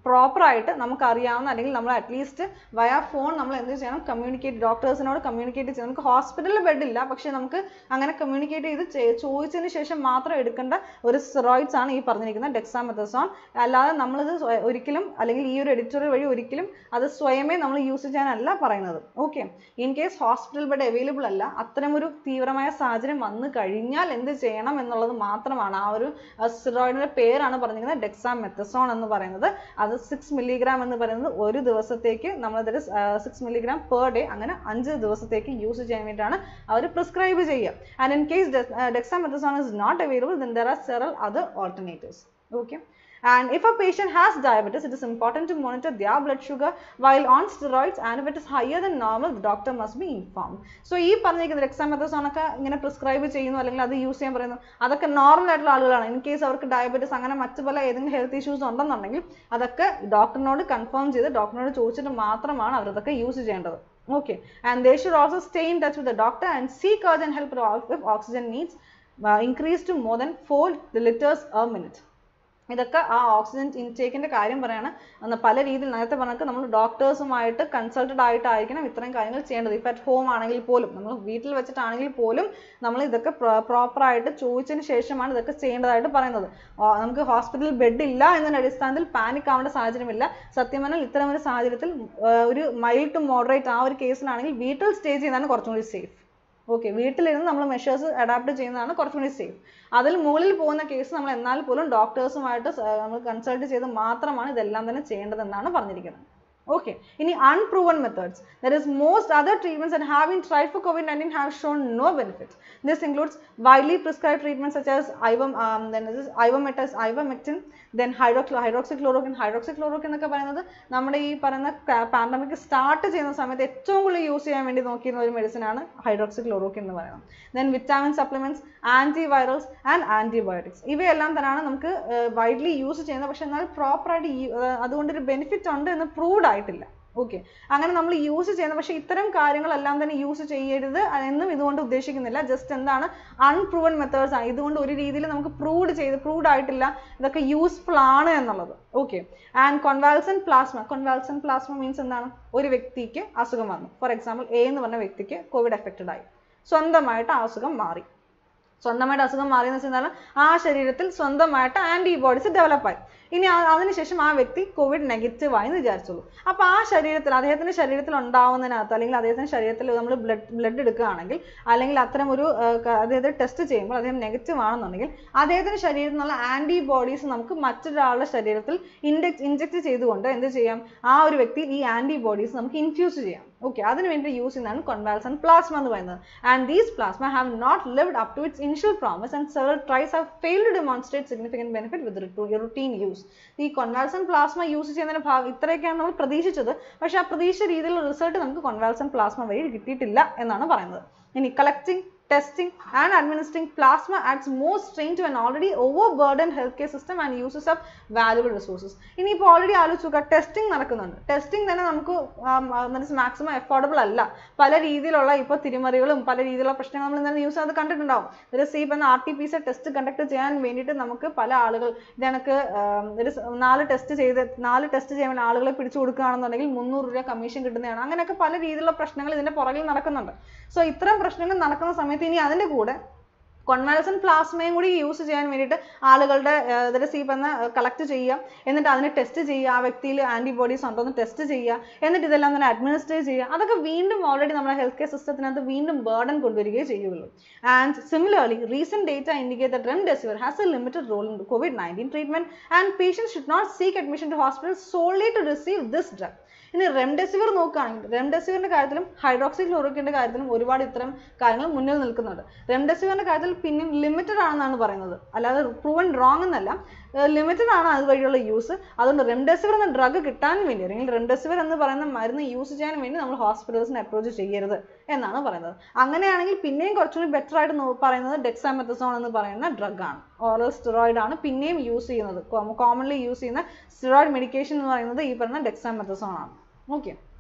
പ്രോപ്പർ ആയിട്ട് നമുക്ക് അറിയാവുന്ന അല്ലെങ്കിൽ നമ്മൾ അറ്റ്ലീസ്റ്റ് വയ ഫോൺ നമ്മൾ എന്ത് ചെയ്യണം കമ്മ്യൂണിക്കേറ്റ് ഡോക്ടേഴ്സിനോട് കമ്മ്യൂണിക്കേറ്റ് ചെയ്യണം നമുക്ക് ഹോസ്പിറ്റലിൽ ബെഡ് ഇല്ല പക്ഷേ നമുക്ക് അങ്ങനെ കമ്മ്യൂണിക്കേറ്റ് ചെയ്ത് ചെ- ചോദിച്ചതിന് ശേഷം മാത്രം എടുക്കേണ്ട ഒരു steroids ആണ് ഈ പറഞ്ഞിരിക്കുന്ന ഡെക്സാമെത്തസോൺ അല്ലാതെ നമ്മളിത് സ്വ- ഒരിക്കലും അല്ലെങ്കിൽ ഈ ഒരു എഡിറ്റോറിയൽ വഴി ഒരിക്കലും അത് സ്വയമേ നമ്മൾ യൂസ് ചെയ്യാനല്ല പറയുന്നത് okay in case hospital bed available അല്ല അത്തരമൊരു തീവ്രമായ സാഹചര്യം വന്നു കഴിഞ്ഞാൽ എന്ത് ചെയ്യണം എന്നുള്ളത് മാത്രമാണ് ആ ഒരു സ്റ്റിറോയിഡിന്റെ പേരാണ് പറഞ്ഞിരിക്കുന്നത് ഡെക്സാമെത്തസോൺ എന്ന് പറയുന്നത് അത് സിക്സ് മില്ലിഗ്രാം എന്ന് പറയുന്നത് ഒരു ദിവസത്തേക്ക് നമ്മളതൊരു സിക്സ് മില്ലിഗ്രാം പെർ ഡേ അങ്ങനെ അഞ്ച് ദിവസത്തേക്ക് യൂസ് ചെയ്യാൻ വേണ്ടിയിട്ടാണ് അവർ പ്രിസ്ക്രൈബ് ചെയ്യുക and in case dexamethasone is not available then there are several other alternatives okay and if a patient has diabetes it is important to monitor their blood sugar while on steroids and if it is higher than normal the doctor must be informed so ഈ പറഞ്ഞിരിക്കുന്ന dexamethasone ഒക്കെ ഇങ്ങനെ prescribe ചെയ്യുന്നു അല്ലെങ്കിൽ അത് use ചെയ്യാൻ പറയുന്നു അതൊക്കെ നോർമൽ ആയിട്ടുള്ള ആളുകളാണ് ഇൻ കേസ് അവർക്ക് ഡയബറ്റീസ് അങ്ങനെ മറ്റു പല ഏതെങ്കിലും ഹെൽത്ത് ഇഷ്യൂസ് ഉണ്ടെന്നുണ്ടെങ്കിൽ അതൊക്കെ ഡോക്ടറിനോട് കൺഫേം ചെയ്ത് ഡോക്ടറിനോട് ചോദിച്ചിട്ട് മാത്രമാണ് അവർ അതൊക്കെ യൂസ് ചെയ്യേണ്ടത് okay and they should also stay in touch with the doctor and seek urgent help if oxygen needs uh, increase to more than 4 liters a minute ഇതൊക്കെ ആ ഓക്സിജൻ ഇൻടേക്കിന്റെ കാര്യം പറയാണ് അന്ന് പല രീതിയിൽ നേരത്തെ പറഞ്ഞ നമ്മൾ ഡോക്ടേഴ്സുമായിട്ട് കൺസൾട്ടഡ് ആയിട്ടായിരിക്കണം ഇത്രയും കാര്യങ്ങൾ ചെയ്യേണ്ടത് ഇപ്പം അറ്റ് ഹോം ആണെങ്കിൽ പോലും നമ്മൾ വീട്ടിൽ വെച്ചിട്ടാണെങ്കിൽ പോലും നമ്മൾ ഇതൊക്കെ പ്രോപ്പർ ആയിട്ട് ചോദിച്ചതിന് ശേഷമാണ് ഇതൊക്കെ ചെയ്യേണ്ടതായിട്ട് പറയുന്നത് ആ, നമുക്ക് ഹോസ്പിറ്റലിൽ ബെഡ് ഇല്ല എന്നതിന്റെ അടിസ്ഥാനത്തിൽ പാനിക് ആവേണ്ട സാഹചര്യമില്ല സത്യം പറഞ്ഞാൽ ഇത്തരം ഒരു സാഹചര്യത്തിൽ ആ, ഒരു മൈൽഡ് ടു മോഡറേറ്റ് ആ ഒരു കേസിലാണെങ്കിൽ വീട്ടിൽ സ്റ്റേ ചെയ്യുന്നതാണ് കുറച്ചും കൂടി സേഫ് ഓക്കെ വീട്ടിലിരുന്ന് നമ്മൾ മെഷേഴ്സ് അഡാപ്റ്റ് ചെയ്യുന്നതാണ് കുറച്ചും കൂടി സേഫ് അതിൽ മുകളിൽ പോകുന്ന കേസ് നമ്മൾ എന്നാൽ പോലും ഡോക്ടേഴ്സുമായിട്ട് നമ്മൾ കൺസൾട്ട് ചെയ്ത് മാത്രമാണ് ഇതെല്ലാം തന്നെ ചെയ്യേണ്ടതെന്നാണ് പറഞ്ഞിരിക്കുന്നത് Okay. ഇനി unproven methods. There is most other treatments that have been tried for COVID-19 have shown no benefit. This includes widely prescribed treatments such as ivam, um, then this is ivermectin, ivermectin, then hydroxy, hydroxychloroquine, hydroxychloroquine എന്നൊക്കെ പറയുന്നത് നമ്മുടെ ഈ പറയുന്ന pandemic start ചെയ്യുന്ന സമയത്ത് ഏറ്റവും കൂടുതൽ use ചെയ്യാൻ വേണ്ടി നോക്കിയിരുന്ന ഒരു മെഡിസിൻ ആണ് ഹൈഡ്രോക്സിക്ലോറോക്വിൻ എന്ന് പറയുന്നത് then vitamin supplements antivirals and antibiotics ഇവയെല്ലാം തന്നെയാണ് നമുക്ക് വൈഡ്ലി യൂസ് ചെയ്യുന്നത് പക്ഷെ എന്നാൽ പ്രോപ്പർ ആയിട്ട് ഈ, ഏർ അതുകൊണ്ടൊരു ബെനിഫിറ്റ് ഉണ്ട് എന്ന് പ്രൂവ്ഡ് ആയിട്ടില്ല ഓക്കെ അങ്ങനെ നമ്മൾ യൂസ് ചെയ്യുന്നത് പക്ഷെ ഇത്തരം കാര്യങ്ങളെല്ലാം തന്നെ യൂസ് ചെയ്യരുത് എന്നും ഇതുകൊണ്ട് ഉദ്ദേശിക്കുന്നില്ല ജസ്റ്റ് എന്താണ് അൺപ്രൂവൺ മെത്തേഡ്സ് ആണ് ഇതുകൊണ്ട് ഒരു രീതിയിൽ നമുക്ക് പ്രൂവ്ഡ് ചെയ്ത് പ്രൂവ്ഡ് ആയിട്ടില്ല ഇതൊക്കെ യൂസ്ഫുൾ ആണ് എന്നുള്ളത് okay and convalescent plasma convalescent plasma means എന്താണ് ഒരു വ്യക്തിക്ക് അസുഖം വന്നു ഫോർ എക്സാമ്പിൾ എ എന്ന് പറഞ്ഞ വ്യക്തിക്ക് കോവിഡ് എഫക്റ്റഡ് ആയി സ്വന്തമായിട്ട് ആ അസുഖം മാറി സ്വന്തമായിട്ട് അസുഖം മാറിയെന്ന് വെച്ചാൽ ആ ശരീരത്തിൽ സ്വന്തമായിട്ട് ആന്റിബോഡീസ് ഡെവലപ്പ് ആയി ഇനി ആ- അതിനുശേഷം ആ വ്യക്തി കോവിഡ് നെഗറ്റീവ് ആയി എന്ന് വിചാരിച്ചോളൂ അപ്പൊ ആ ശരീരത്തിൽ അദ്ദേഹത്തിന്റെ ശരീരത്തിൽ ഉണ്ടാവുന്നതിനകത്ത് അല്ലെങ്കിൽ അദ്ദേഹത്തിന്റെ ശരീരത്തിൽ നമ്മൾ ബ്ലഡ് ബ്ലഡ് എടുക്കുകയാണെങ്കിൽ അല്ലെങ്കിൽ അത്തരം ഒരു അതായത് ടെസ്റ്റ് ചെയ്യുമ്പോൾ അദ്ദേഹം നെഗറ്റീവ് ആണെന്നുണ്ടെങ്കിൽ അദ്ദേഹത്തിന്റെ ശരീരത്തിൽ നിന്നുള്ള ആന്റിബോഡീസ് നമുക്ക് മറ്റൊരാളുടെ ശരീരത്തിൽ ഇൻഡെക്സ് ഇൻജെക്ട് ചെയ്തുകൊണ്ട് എന്ത് ചെയ്യാം ആ ഒരു വ്യക്തി ഈ ആന്റിബോഡീസ് നമുക്ക് ഇൻഫ്യൂസ് ചെയ്യാം ഓക്കെ അതിന് വേണ്ടി യൂസ് ചെയ്യുന്നതാണ് കൊൺവാൽസൻ പ്ലാസ്മ എന്ന് പറയുന്നത് and these plasma have not lived up to its initial promise and several tries have failed to demonstrate significant benefit with routine use ഈ കൊൺവാൽസൻ പ്ലാസ്മ യൂസ് ചെയ്യുന്നതിന് ഭാഗം ഇത്രയൊക്കെയാണ് നമ്മൾ പ്രതീക്ഷിച്ചത് പക്ഷേ ആ പ്രതീക്ഷിച്ച രീതിയിലുള്ള റിസൾട്ട് നമുക്ക് കൊൺവാൽസൻ പ്ലാസ്മ വഴി കിട്ടിയിട്ടില്ല എന്നാണ് പറയുന്നത് ഇനി collecting testing and administering plasma adds more strain to an already overburdened healthcare system and uses up valuable resources. ഇനിയിപ്പോൾ ഓൾറെഡി ആലോചിച്ച് നോക്കുക ടെസ്റ്റിംഗ് നടക്കുന്നുണ്ട് ടെസ്റ്റിംഗ് തന്നെ നമുക്ക് മാക്സിമം അഫോർഡബിൾ അല്ല പല രീതിയിലുള്ള ഇപ്പോൾ തിരിമറികളും പല രീതിയിലുള്ള പ്രശ്നങ്ങൾ നമ്മൾ ഇന്നലെ ന്യൂസ് അത് കണ്ടിട്ടുണ്ടാവും ഒരു സീപ്പ് എന്ന R T P C test conduct ചെയ്യാൻ വേണ്ടിയിട്ട് നമുക്ക് പല ആളുകൾ ഇതെനക്ക് ഒരു സ- നാല് ടെസ്റ്റ് ചെയ്ത് നാല് ടെസ്റ്റ് ചെയ്യാൻ ആളുകളെ പിടിച്ചു കൊടുക്കുകയാണെന്നുണ്ടെങ്കിൽ മുന്നൂറ് രൂപ കമ്മീഷൻ കിട്ടുന്നതാണ് അങ്ങനെയൊക്കെ പല രീതിയിലുള്ള പ്രശ്നങ്ങൾ ഇതിന്റെ പുറകിൽ നടക്കുന്നുണ്ട് സോ ഇത്തരം പ്രശ്നങ്ങൾ നടക്കുന്ന സമയത്ത് ഇനി അതിന്റെ കൂടെ കൊൺവാലസൻ പ്ലാസ്മയും കൂടി യൂസ് ചെയ്യാൻ വേണ്ടിയിട്ട് ആളുകളുടെ ഇതിന്റെ സീപ്പ് എന്ന് കളക്ട് ചെയ്യുക എന്നിട്ട് അതിനെ ടെസ്റ്റ് ചെയ്യുക ആ വ്യക്തിയിൽ ആന്റിബോഡീസ് ഉണ്ടോ എന്ന് ടെസ്റ്റ് ചെയ്യുക എന്നിട്ട് ഇതെല്ലാം തന്നെ അഡ്മിനിസ്ട്രേറ്റ് ചെയ്യുക അതൊക്കെ വീണ്ടും ഓൾറെഡി നമ്മുടെ ഹെൽത്ത് കെയർ സിസ്റ്റത്തിനകത്ത് വീണ്ടും ബേർഡൻ കൊണ്ടുവരികയെ ചെയ്യുള്ളൂ and similarly recent data indicate that remdesivir has a limited role in COVID-19 treatment and patients should not seek admission to hospital solely to receive this drug. ഇനി remdesivir നോക്കുകയാണെങ്കിൽ റെംഡെസിവിറിന്റെ കാര്യത്തിലും hydroxy ക്ലോറോക്കിന്റെ കാര്യത്തിലും ഒരുപാട് ഇത്തരം കാര്യങ്ങൾ മുന്നിൽ നിൽക്കുന്നുണ്ട് റെംഡെസിവിറിന്റെ കാര്യത്തിൽ പിന്നെയും ലിമിറ്റഡ് ആണെന്നാണ് പറയുന്നത് അല്ലാതെ പ്രൂവൻ റോങ് എന്നല്ല ലിമിറ്റഡ് ആണ് അതുവഴിയുള്ള യൂസ് അതുകൊണ്ട് റെംഡെസിവിർ എന്ന ഡ്രഗ് കിട്ടാൻ വേണ്ടി അല്ലെങ്കിൽ റെംഡെസിവിർ എന്ന് പറയുന്ന മരുന്ന് യൂസ് ചെയ്യാൻ വേണ്ടി നമ്മൾ ഹോസ്പിറ്റൽസിനെ അപ്രോച്ച് ചെയ്യരുത് എന്നാണ് പറയുന്നത് അങ്ങനെയാണെങ്കിൽ പിന്നെയും കുറച്ചുകൂടി ബെറ്റർ ആയിട്ട് നോ- പറയുന്നത് ഡെക്സാമെത്തസോൺ എന്ന് പറയുന്ന ഡ്രഗ് ആണ് ഓറൽ സ്റ്റിറോയിഡ് ആണ് പിന്നെയും യൂസ് ചെയ്യുന്നത് കോമൺലി യൂസ് ചെയ്യുന്ന സ്റ്റിറോയിഡ് മെഡിക്കേഷൻ എന്ന് പറയുന്നത് ഈ പറയുന്ന ഡെക്സാമെത്തസോൺ ആണ് okay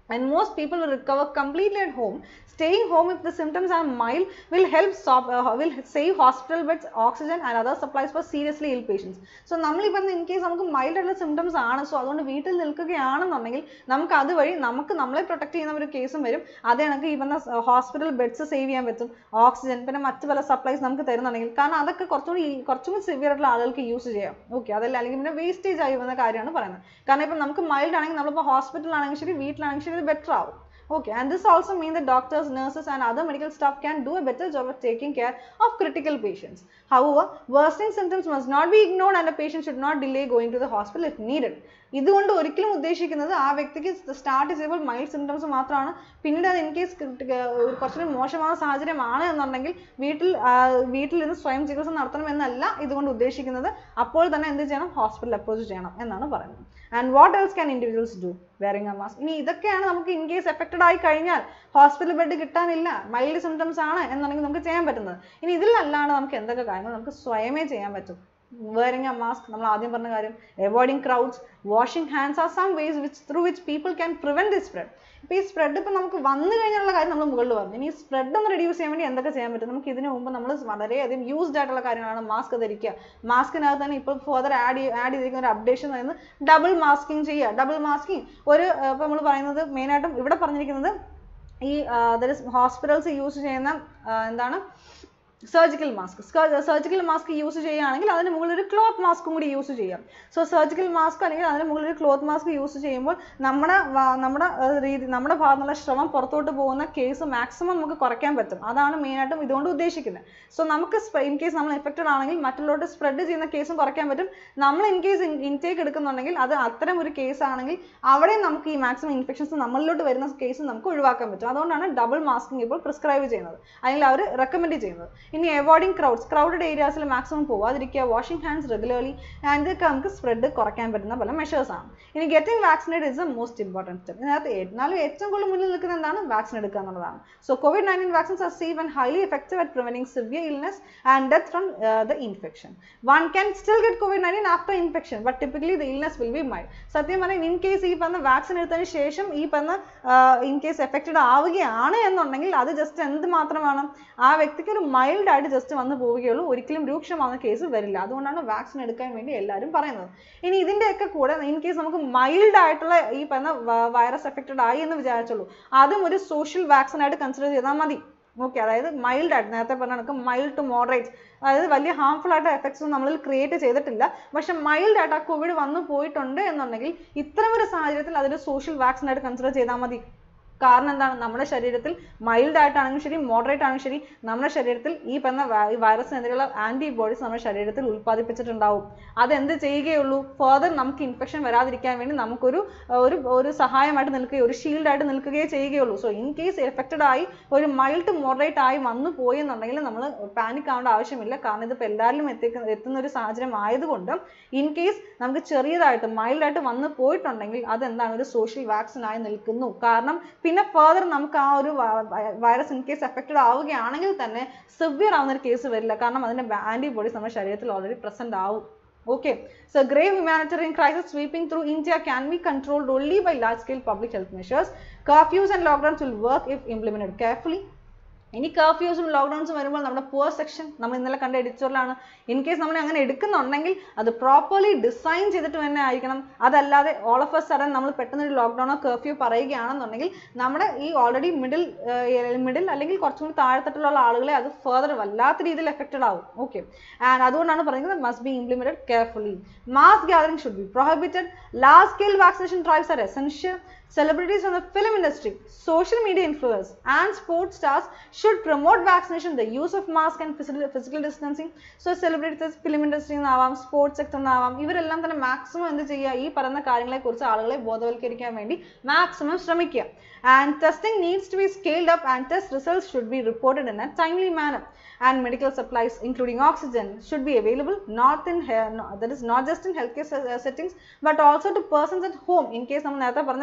and most people will recover completely at home staying home if the symptoms are mild will help stop uh, will save hospital beds oxygen and other supplies for seriously ill patients so നമ്മൾ ഈ പറഞ്ഞ in case നമുക്ക് mild ആയിട്ടുള്ള symptoms ആണ് so അതുകൊണ്ട് വീട്ടിൽ നിൽക്കുകയാണെന്നുണ്ടെങ്കിൽ നമുക്ക് അതുവഴി നമുക്ക് നമ്മളെ protect ചെയ്യുന്ന ഒരു കേസും വരും അതേ കണക്ക് ഈ പറഞ്ഞ hospital beds save ചെയ്യാൻ പറ്റും oxygen പിന്നെ മറ്റു പല supplies നമുക്ക് തരുന്നുണ്ടെങ്കിൽ കാരണം അതൊക്കെ കുറച്ചുകൂടി കുറച്ചും കൂടി severe ആയിട്ടുള്ള ആളുകൾക്ക് യൂസ് ചെയ്യാം okay അതല്ല അല്ലെങ്കിൽ പിന്നെ wastage ആയി പോകുന്ന കാര്യമാണ് പറയുന്നത് കാരണം ഇപ്പം നമുക്ക് mild ആണെങ്കിൽ നമ്മളിപ്പോൾ hospital ആണെങ്കിൽ ശരി വീട്ടിലാണെങ്കിൽ ശരി ഇത് better ആവും Okay, and this also means that doctors, nurses and other medical staff can do a better job of taking care of critical patients. However, worsening symptoms must not be ignored and a patient should not delay going to the hospital if needed. ഇതുകൊണ്ട് ഒരിക്കലും ഉദ്ദേശിക്കുന്നത് ആ വ്യക്തിക്ക് start ചെയ്തപ്പോൾ mild symptoms മാത്രമാണ് പിന്നീട് അത് in case കുറച്ചുകൂടി മോശമായ സാഹചര്യമാണ് എന്നുണ്ടെങ്കിൽ വീട്ടിൽ വീട്ടിൽ നിന്ന് സ്വയം ചികിത്സ നടത്തണം എന്നല്ല ഇതുകൊണ്ട് ഉദ്ദേശിക്കുന്നത് അപ്പോൾ തന്നെ എന്ത് ചെയ്യണം ഹോസ്പിറ്റൽ അപ്രോച്ച് ചെയ്യണം എന്നാണ് പറയുന്നത് and what else can individuals do wearing a mask ഇനി ഇതൊക്കെയാണ് നമുക്ക് ഇൻ കേസ് എഫക്റ്റഡ് ആയി കഴിഞ്ഞാൽ ഹോസ്പിറ്റൽ ബെഡ് കിട്ടാനില്ല മൈൽഡ് സിംറ്റംസ് ആണ് എന്നുണ്ടെങ്കിൽ നമുക്ക് ചെയ്യാൻ പറ്റുന്നത് ഇനി ഇതിലല്ലാണ്ട് നമുക്ക് എന്തൊക്കെ കാര്യങ്ങൾ നമുക്ക് സ്വയമേ ചെയ്യാൻ പറ്റും wearing a mask നമ്മൾ ആദ്യം പറഞ്ഞ കാര്യം avoiding crowds washing hands are some ways which through which people can prevent this spread ഇപ്പൊ ഈ സ്പ്രെഡ് ഇപ്പൊ നമുക്ക് വന്നു കഴിഞ്ഞുള്ള കാര്യം നമ്മൾ മുകളിൽ പറഞ്ഞു ഇനി സ്പ്രെഡ് ഒന്ന് റെഡ്യൂസ് ചെയ്യാൻ വേണ്ടി എന്തൊക്കെ ചെയ്യാൻ പറ്റും നമുക്ക് ഇതിനു മുമ്പ് നമ്മൾ വളരെയധികം യൂസ്ഡ് ആയിട്ടുള്ള കാര്യങ്ങളാണ് മാസ്ക് ധരിക്കുക മാസ്കിനകത്ത് തന്നെ ഇപ്പോൾ ഫർദർ ആഡ് ആഡ് ചെയ്തിരിക്കുന്ന ഒരു അപ്ഡേഷൻ പറയുന്നത് ഡബിൾ മാസ്കിങ് ചെയ്യുക ഡബിൾ മാസ്കിങ് ഒരു ഇപ്പൊ നമ്മൾ പറയുന്നത് മെയിൻ ആയിട്ടും ഇവിടെ പറഞ്ഞിരിക്കുന്നത് ഈ ഹോസ്പിറ്റൽസ് യൂസ് ചെയ്യുന്ന എന്താണ് surgical mask surgical mask use ചെയ്യുകയാണെങ്കിൽ അതിന് മുകളിൽ ഒരു ക്ലോത്ത് മാസ്കും കൂടി യൂസ് ചെയ്യാം സോ സർജിക്കൽ മാസ്ക് അല്ലെങ്കിൽ അതിന് മുകളിൽ ഒരു ക്ലോത്ത് മാസ്ക് യൂസ് ചെയ്യുമ്പോൾ നമ്മുടെ നമ്മുടെ രീതി നമ്മുടെ ഭാഗത്തു നിന്നുള്ള ശ്രമം പുറത്തോട്ട് പോകുന്ന കേസ് മാക്സിമം നമുക്ക് കുറയ്ക്കാൻ പറ്റും അതാണ് മെയിനായിട്ടും ഇതുകൊണ്ട് ഉദ്ദേശിക്കുന്നത് സോ നമുക്ക് ഇൻ കേസ് നമ്മൾ എഫക്റ്റഡ് ആണെങ്കിൽ മറ്റുള്ളവരോട് സ്പ്രെഡ് ചെയ്യുന്ന കേസും കുറയ്ക്കാൻ പറ്റും നമ്മൾ ഇൻ കേസ് ഇൻടേക്ക് എടുക്കുന്നുണ്ടെങ്കിൽ അത് അത്തരം ഒരു കേസ് ആണെങ്കിൽ അവിടെ നമുക്ക് ഈ മാക്സിമം ഇൻഫെക്ഷൻസ് നമ്മളിലോട്ട് വരുന്ന കേസ് നമുക്ക് ഒഴിവാക്കാൻ പറ്റും അതുകൊണ്ടാണ് ഡബിൾ മാസ്കിങ് ഇപ്പോൾ പ്രിസ്ക്രൈബ് ചെയ്യുന്നത് അല്ലെങ്കിൽ അവർ റെക്കമെൻഡ് ചെയ്യുന്നത് ഇനി അവോയ്ഡിങ് ക്രൗഡ്സ് ക്രൗഡഡ് ഏരിയാസിൽ മാക്സിമം പോവാതിരിക്കുക വാഷിംഗ് ഹാൻഡ്സ് റെഗുലർലി ആൻഡ് ഇതൊക്കെ നമുക്ക് സ്പ്രെഡ് കുറയ്ക്കാൻ പറ്റുന്ന പല മെഷേഴ്സ് ആണ് ഇനി getting vaccinate is a most important step ഇതിനകത്ത് എന്നാലും ഏറ്റവും കൂടുതൽ മുന്നിൽ നിൽക്കുന്ന എന്താണ് വാക്സിൻ എടുക്കുക എന്നുള്ളതാണ് so COVID nineteen vaccines are safe and highly effective at preventing severe illness and death from the infection one can still get COVID nineteen after infection but typically the illness will be mild സത്യം പറഞ്ഞാൽ in case ഈ പറഞ്ഞ vaccine എടുത്തതിന് ശേഷം ഈ പറഞ്ഞ in case affected ആവുകയാണ് എന്നുണ്ടെങ്കിൽ അത് ജസ്റ്റ് എന്ത് മാത്രമാണ് ആ വ്യക്തിക്ക് ഒരു മൈൽഡ് ആയിട്ട് ജസ്റ്റ് വന്ന് പോവുകയുള്ളൂ ഒരിക്കലും രൂക്ഷമാകുന്ന കേസ് വരില്ല അതുകൊണ്ടാണ് വാക്സിൻ എടുക്കാൻ വേണ്ടി എല്ലാവരും പറയുന്നത് ഇനി ഇതിൻ്റെയൊക്കെ കൂടെ ഇൻ കേസ് നമുക്ക് മൈൽഡ് ആയിട്ടുള്ള ഈ പറഞ്ഞ വൈറസ് എഫക്റ്റഡ് ആയി എന്ന് വിചാരിച്ചുള്ളൂ അതും ഒരു സോഷ്യൽ വാക്സിൻ ആയിട്ട് കൺസിഡർ ചെയ്താൽ മതി ഓക്കെ അതായത് മൈൽഡ് ആയിട്ട് നേരത്തെ പറഞ്ഞ കണക്ക് മൈൽഡ് ടു മോഡറേറ്റ് അതായത് വലിയ ഹാംഫുൾ ആയിട്ട് എഫക്ട്സ് നമ്മളിൽ ക്രിയേറ്റ് ചെയ്തിട്ടില്ല പക്ഷെ മൈൽഡ് ആയിട്ട് ആ കോവിഡ് വന്നു പോയിട്ടുണ്ട് എന്നുണ്ടെങ്കിൽ ഇത്തരം ഒരു സാഹചര്യത്തിൽ അതൊരു സോഷ്യൽ വാക്സിൻ ആയിട്ട് കൺസിഡർ ചെയ്താൽ മതി കാരണം എന്താണ് നമ്മുടെ ശരീരത്തിൽ മൈൽഡ് ആയിട്ടാണെങ്കിലും ശരി മോഡറേറ്റ് ആണെങ്കിലും ശരി നമ്മുടെ ശരീരത്തിൽ ഈ പറഞ്ഞ ഈ വൈറസിനെതിരെയുള്ള ആന്റിബോഡീസ് നമ്മുടെ ശരീരത്തിൽ ഉൽപ്പാദിപ്പിച്ചിട്ടുണ്ടാവും അതെന്ത് ചെയ്യുകയുള്ളൂ ഫർദർ നമുക്ക് ഇൻഫെക്ഷൻ വരാതിരിക്കാൻ വേണ്ടി നമുക്കൊരു ഒരു ഒരു സഹായമായിട്ട് നിൽക്കുകയോ ഒരു ഷീൽഡ് ആയിട്ട് നിൽക്കുകയോ ചെയ്യുകയുള്ളൂ സോ ഇൻ കേസ് എഫക്റ്റഡ് ആയി ഒരു മൈൽഡ് ടു മോഡറേറ്റ് ആയി വന്നു പോയി എന്നുണ്ടെങ്കിൽ നമ്മൾ പാനിക് ആവേണ്ട ആവശ്യമില്ല കാരണം ഇതിപ്പോൾ എല്ലാവരിലും എത്തിക്കുന്ന എത്തുന്ന ഒരു സാഹചര്യം ആയതുകൊണ്ട് ഇൻ കേസ് നമുക്ക് ചെറിയതായിട്ട് മൈൽഡ് ആയിട്ട് വന്നു പോയിട്ടുണ്ടെങ്കിൽ അതെന്താണ് ഒരു സോഷ്യൽ വാക്സിൻ ആയി നിൽക്കുന്നു കാരണം പിന്നെ ഫർദർ നമുക്ക് ആ ഒരു വൈറസ് ഇൻ കേസ് എഫക്റ്റഡ് ആവുകയാണെങ്കിൽ തന്നെ സിവിയർ ആവുന്ന ഒരു കേസ് വരില്ല കാരണം അതിന്റെ ആന്റിബോഡീസ് നമ്മുടെ ശരീരത്തിൽ ഓൾറെഡി പ്രസന്റ് ആവും Okay, so grave humanitarian crisis sweeping through India can be controlled only by large-scale public health measures. Curfews and lockdowns will work if implemented carefully. ഇനി കർഫ്യൂസും ലോക്ക്ഡൗൺസും വരുമ്പോൾ നമ്മുടെ പുവർ സെക്ഷൻ നമ്മൾ ഇന്നലെ കണ്ട എഡിറ്റോറിയലാണ് ഇൻ കേസ് നമ്മൾ അങ്ങനെ എടുക്കുന്നുണ്ടെങ്കിൽ അത് പ്രോപ്പർലി ഡിസൈൻ ചെയ്തിട്ട് തന്നെ ആയിരിക്കണം അതല്ലാതെ ഓൾ ഓഫ് എ സഡൻ നമ്മൾ പെട്ടെന്ന് ഒരു ലോക്ക്ഡൗണോ കർഫ്യൂ പറയുകയാണെന്നുണ്ടെങ്കിൽ നമ്മുടെ ഈ ഓൾറെഡി മിഡിൽ മിഡിൽ അല്ലെങ്കിൽ കുറച്ചും കൂടി താഴെത്തട്ടിലുള്ള ആളുകളെ അത് ഫർദർ വല്ലാത്ത രീതിയിൽ എഫക്റ്റഡ് ആവും ഓക്കെ ആൻഡ് അതുകൊണ്ടാണ് പറയുന്നത് must be implemented carefully mass gathering should be prohibited large scale vaccination drives are essential Celebrities from the film industry, social media influencers, and sports stars should promote vaccination, the use of mask and physical, physical distancing. So, celebrities, film industry ആവാം sports sector ആവാം ഇവരെല്ലാം തന്നെ maximum എന്ത് ചെയ്യുക ഈ പറയുന്ന കാര്യങ്ങളെ കുറിച്ച് ആളുകളെ ബോധവൽക്കരിക്കാൻ വേണ്ടി മാക്സിമം ശ്രമിക്കുക and testing needs to be scaled up and test results should be reported in a timely manner and medical supplies including oxygen should be available not in no, that is not just in healthcare settings but also to persons at home in case നമ്മൾ നേരത്തെ പറഞ്ഞല്ലോ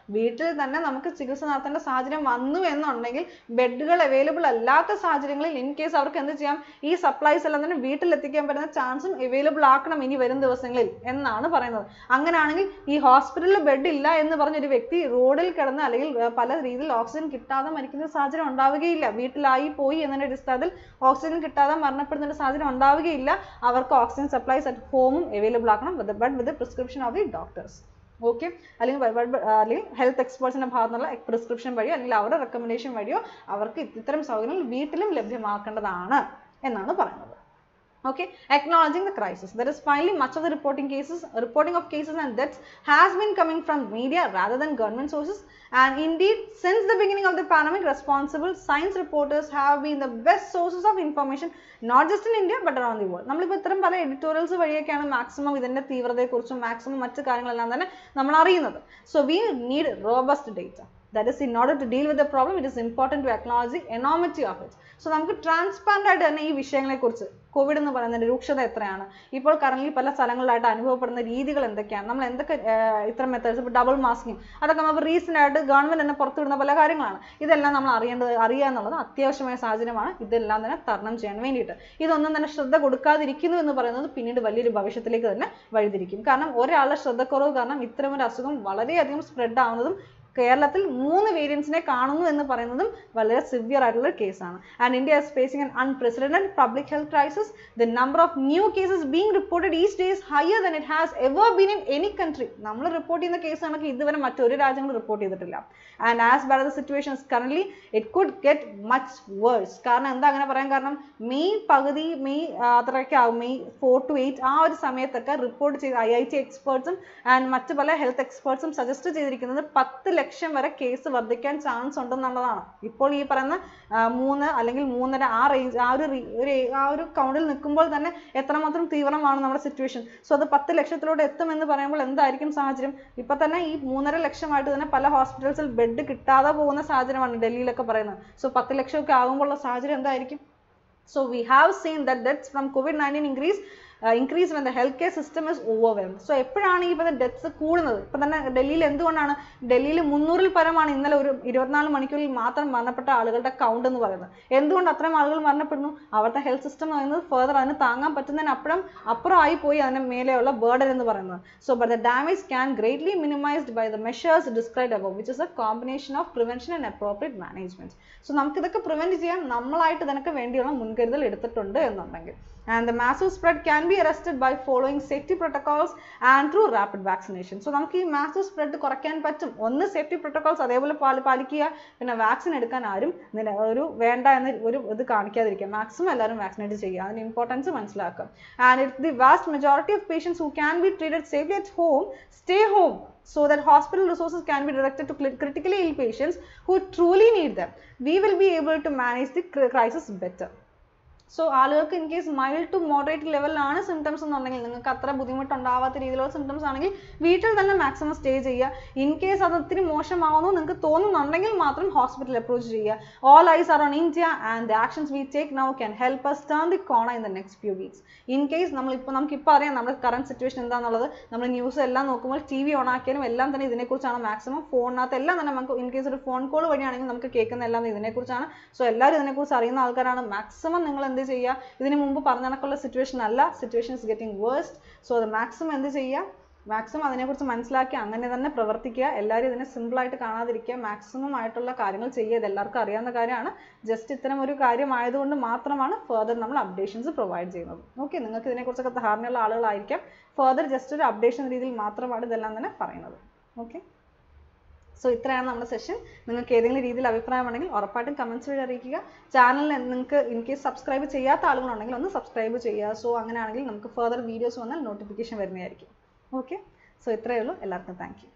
വീട്ടിൽ തന്നെ നമുക്ക് ചികിത്സ നടത്തേണ്ട സാഹചര്യം വന്നു എന്നുണ്ടെങ്കിൽ ബെഡുകൾ അവൈലബിൾ അല്ലാത്ത സാഹചര്യങ്ങളിൽ ഇൻ കേസ് അവർക്ക് എന്ത് ചെയ്യാം ഈ സപ്ലൈസ് എല്ലാം തന്നെ വീട്ടിൽ എത്തിക്കാൻ പറ്റുന്ന ചാൻസും അവൈലബിൾ ആക്കണം ഇനി വരും ദിവസങ്ങളിൽ എന്നാണ് പറയുന്നത് അങ്ങനെയാണെങ്കിൽ ഈ ഹോസ്പിറ്റലിൽ ബെഡ് ഇല്ല എന്ന് പറഞ്ഞ ഒരു വ്യക്തി റോഡിൽ കിടന്ന് അല്ലെങ്കിൽ ഏർ പല രീതിയിൽ ഓക്സിജൻ കിട്ടാതെ മരിക്കുന്ന സാഹചര്യം ഉണ്ടാവുകയില്ല വീട്ടിലായി പോയി എന്നതിന്റെ അടിസ്ഥാനത്തിൽ ഓക്സിജൻ കിട്ടാതെ മരണപ്പെടുന്ന ഒരു സാഹചര്യം ഉണ്ടാവുകയില്ല അവർക്ക് ഓക്സിജൻ സപ്ലൈസ് അറ്റ് ഹോമും അവൈലബിൾ ആക്കണം but with prescription of the doctors okay അല്ലെങ്കിൽ വ- വ- അല്ലെങ്കിൽ ഹെൽത്ത് എക്സ്പേർട്സിന്റെ ഭാഗത്തു നിന്നുള്ള പ്രിസ്ക്രിപ്ഷൻ വഴിയോ അല്ലെങ്കിൽ അവരുടെ റെക്കമെൻഡേഷൻ വഴിയോ അവർക്ക് ഇത്തരം സൗകര്യങ്ങൾ വീട്ടിലും ലഭ്യമാക്കേണ്ടതാണ് എന്നാണ് പറയുന്നത് okay acknowledging the crisis there is finally much of the reporting cases reporting of cases and deaths has been coming from media rather than government sources and indeed since the beginning of the pandemic responsible science reporters have been the best sources of information not just in india but around the world നമ്മളിപ്പോൾ ഇത്തരം പല editorials വഴിയൊക്കെയാണ് maximum ഇതിന്റെ തീവ്രതയെക്കുറിച്ചും maximum മറ്റു കാര്യങ്ങളെല്ലാം തന്നെ നമ്മൾ അറിയുന്നത് so we need robust data that is in order to deal with the problem it is important to acknowledge the enormity of it so നമുക്ക് ട്രാൻസ്പാരന്റ് ആയിട്ട് തന്നെ ഈ വിഷയങ്ങളെക്കുറിച്ച് കോവിഡ് എന്ന് പറയുന്നതിന്റെ രൂക്ഷത എത്രയാണ് ഇപ്പോൾ കറന്റ് പല സ്ഥലങ്ങളിലായിട്ട് അനുഭവപ്പെടുന്ന രീതികൾ എന്തൊക്കെയാണ് നമ്മൾ എന്തൊക്കെ ഏർ ഇത്തരം മെത്തേഡ്സ് ഇപ്പോൾ ഡബിൾ മാസ്കിങ് അതൊക്കെ നമ്മൾ റീസെന്റ് ആയിട്ട് ഗവൺമെന്റ് തന്നെ പുറത്തുവിടുന്ന പല കാര്യങ്ങളാണ് ഇതെല്ലാം നമ്മൾ അറിയേണ്ടത് അറിയുക എന്നുള്ളത് അത്യാവശ്യമായ സാഹചര്യമാണ് ഇതെല്ലാം തന്നെ തരണം ചെയ്യാൻ വേണ്ടിയിട്ട് ഇതൊന്നും തന്നെ ശ്രദ്ധ കൊടുക്കാതിരിക്കുന്നു എന്ന് പറയുന്നത് പിന്നീട് വലിയൊരു ഭവിഷ്യത്തിലേക്ക് തന്നെ വഴിതിരിക്കും കാരണം ഒരാളുടെ ശ്രദ്ധക്കുറവ് കാരണം ഇത്തരം ഒരു അസുഖം വളരെയധികം സ്പ്രെഡ് ആവുന്നതും കേരളത്തിൽ മൂന്ന് വേരിയൻസിനെ കാണുന്നു എന്ന് പറയുന്നതും വളരെ സിവിയർ ആയിട്ടുള്ള കേസാണ് and India is facing an unprecedented public health crisis the number of new cases being reported each day is higher than it has ever been in any country നമ്മൾ റിപ്പോർട്ട് ചെയ്യുന്ന കേസ് കണക്ക് ഇതുവരെ മറ്റൊരു രാജ്യങ്ങൾ report ചെയ്തിട്ടില്ല and as bad as the situation is currently it could get much worse കാരണം എന്താ അങ്ങനെ പറയാൻ കാരണം മെയ് പകുതി മെയ് അത്രയൊക്കെ ആവും മെയ് ഫോർ ടു എയ്റ്റ് ആ ഒരു സമയത്തൊക്കെ റിപ്പോർട്ട് ചെയ്ത ഐ ഐ ടി എക്സ്പേർട്സും ആൻഡ് മറ്റ് പല ഹെൽത്ത് എക്സ്പേർട്സും സജസ്റ്റ് ചെയ്തിരിക്കുന്നത് പത്ത് ലക്ഷം വരെ കേസ് വർദ്ധിക്കാൻ ചാൻസ് ഉണ്ടെന്നുള്ളതാണ് ഇപ്പോൾ ഈ പറയുന്ന ആ, മൂന്ന് അല്ലെങ്കിൽ മൂന്നര ആ റേഞ്ച് ആ ഒരു re- ഒരു ആ ഒരു കൗണ്ടിൽ നിൽക്കുമ്പോൾ തന്നെ എത്രമാത്രം തീവ്രമാണ് നമ്മുടെ സിറ്റുവേഷൻ സോ അത് പത്ത് ലക്ഷത്തിലോട്ട് എത്തുമെന്ന് പറയുമ്പോൾ എന്തായിരിക്കും സാഹചര്യം ഇപ്പൊ തന്നെ ഈ മൂന്നര ലക്ഷമായിട്ട് തന്നെ പല ഹോസ്പിറ്റൽസിൽ ബെഡ് കിട്ടാതെ പോകുന്ന സാഹചര്യമാണ് ഡൽഹിയിലൊക്കെ പറയുന്നത് സോ പത്ത് ലക്ഷമൊക്കെ ആകുമ്പോഴുള്ള സാഹചര്യം എന്തായിരിക്കും So we have seen that deaths from COVID-19 increase uh, increase when the healthcare system is overwhelmed. So എപ്പോഴാണ് ഈ പറയുന്ന ഡെത്ത്സ് കൂടുന്നത് ഇപ്പൊ തന്നെ ഡൽഹിയിൽ എന്തുകൊണ്ടാണ് ഡൽഹിയിൽ മുന്നൂറിൽ പരമാണ് ഇന്നലെ ഒരു ഇരുപത്തിനാല് മണിക്കൂറിൽ മാത്രം മരണപ്പെട്ട ആളുകളുടെ കൗണ്ട് എന്ന് പറയുന്നത് എന്തുകൊണ്ട് അത്രയും ആളുകൾ മരണപ്പെടുന്നു അവിടുത്തെ ഹെൽത്ത് സിസ്റ്റം എന്ന് പറയുന്നത് ഫർദർ അതിന് താങ്ങാൻ പറ്റുന്നതിനപ്പുറം അപ്പുറമായി പോയി അതിന് മേലെയുള്ള ബർഡൻ എന്ന് പറയുന്നത് so but the damage can greatly minimized by the measures describe above which is a combination of prevention and appropriate management so നമുക്ക് ഇതൊക്കെ പ്രിവെന്റ് ചെയ്യാൻ നമ്മളായിട്ട് ഇതിനൊക്കെ വേണ്ടിയുള്ള മുൻകരുതൽ എടുത്തിട്ടുണ്ട് എന്നുണ്ടെങ്കിൽ and the massive spread can be arrested by following safety protocols and through rapid vaccination so നമുക്ക് ഈ massive spread കുറയ്ക്കാൻ പറ്റും ഒന്ന് safety protocols അതേപോലെ പാലി പാലിക്കുക പിന്നെ വാക്സിൻ എടുക്കാൻ ആരും നില- ഒരു വേണ്ട എന്ന് ഒരു ഇത് കാണിക്കാതിരിക്കുക മാക്സിമം എല്ലാവരും വാക്സിനേറ്റ് ചെയ്യുക അതിന്റെ ഇമ്പോർട്ടൻസ് മനസ്സിലാക്കുക and it's the vast majority of patients who can be treated safely at home stay home so that hospital resources can be directed to cri- critically ill patients who truly need them we will be able to manage the cri- crisis better so ആളുകൾക്ക് in case mild to moderate ലെവലിലാണ് symptoms എന്നുണ്ടെങ്കിൽ നിങ്ങൾക്ക് അത്ര ബുദ്ധിമുട്ടുണ്ടാവാത്ത രീതിയിലുള്ള symptoms ആണെങ്കിൽ വീട്ടിൽ തന്നെ മാക്സിമം സ്റ്റേ ചെയ്യുക ഇൻ കേസ് അത് ഒത്തിരി മോശമാവുന്നു നിങ്ങൾക്ക് തോന്നുന്നുണ്ടെങ്കിൽ മാത്രം ഹോസ്പിറ്റൽ അപ്രോച്ച് ചെയ്യുക all eyes are on India and the actions we take now can help us turn the corner in the next few weeks in case നമ്മളിപ്പോൾ നമുക്കിപ്പോൾ അറിയാം നമ്മുടെ കറണ്ട് സിറ്റുവേഷൻ എന്താണെന്നുള്ളത് നമ്മൾ ന്യൂസ് എല്ലാം നോക്കുമ്പോൾ ടി വി ഓൺ ആക്കിയാലും എല്ലാം തന്നെ ഇതിനെക്കുറിച്ചാണ് മാക്സിമം ഫോണിനകത്ത് എല്ലാം തന്നെ നമുക്ക് ഇൻ കേസ് ഒരു ഫോൺ കോൾ വഴിയാണെങ്കിൽ നമുക്ക് കേൾക്കുന്ന എല്ലാം ഇതിനെക്കുറിച്ചാണ് സോ എല്ലാവരും ഇതിനെക്കുറിച്ച് അറിയുന്ന ആൾക്കാരാണ് മാക്സിമം നിങ്ങൾ എന്ത് ചെയ്യുക ഇതിന് മുമ്പ് പറഞ്ഞ കണക്കുള്ള സിറ്റുവേഷൻ അല്ല situation is getting worst so അത് മാക്സിമം എന്ത് ചെയ്യുക മാക്സിമം അതിനെക്കുറിച്ച് മനസ്സിലാക്കി അങ്ങനെ തന്നെ പ്രവർത്തിക്കുക എല്ലാവരും ഇതിനെ simple ആയിട്ട് കാണാതിരിക്കുക മാക്സിമം ആയിട്ടുള്ള കാര്യങ്ങൾ ചെയ്യുക ഇത് എല്ലാവർക്കും അറിയാവുന്ന കാര്യമാണ് ജസ്റ്റ് ഇത്തരം ഒരു കാര്യമായതുകൊണ്ട് മാത്രമാണ് ഫർദർ നമ്മൾ അപ്ഡേഷൻസ് പ്രൊവൈഡ് ചെയ്യുന്നത് ഓക്കെ നിങ്ങൾക്ക് ഇതിനെക്കുറിച്ചൊക്കെ ധാരണയുള്ള ആളുകളായിരിക്കാം ഫർദർ ജസ്റ്റ് ഒരു അപ്ഡേഷൻ രീതിയിൽ മാത്രമാണ് ഇതെല്ലാം തന്നെ പറയുന്നത് ഓക്കെ സോ ഇത്രയാണ് നമ്മുടെ സെഷൻ നിങ്ങൾക്ക് ഏതെങ്കിലും രീതിയിൽ അഭിപ്രായമുണ്ടെങ്കിൽ ഉറപ്പായിട്ടും കമൻസ് വഴി അറിയിക്കുക ചാനലിൽ നിങ്ങൾക്ക് ഇൻ കേസ് സബ്സ്ക്രൈബ് ചെയ്യാത്ത ആളുകളുണ്ടെങ്കിൽ ഒന്ന് സബ്സ്ക്രൈബ് ചെയ്യുക സോ അങ്ങനെയാണെങ്കിൽ നമുക്ക് ഫർദർ വീഡിയോസ് വന്നാൽ നോട്ടിഫിക്കേഷൻ വരുന്നതായിരിക്കും ഓക്കെ സോ ഇത്രയേ ഉള്ളൂ എല്ലാവർക്കും താങ്ക് യു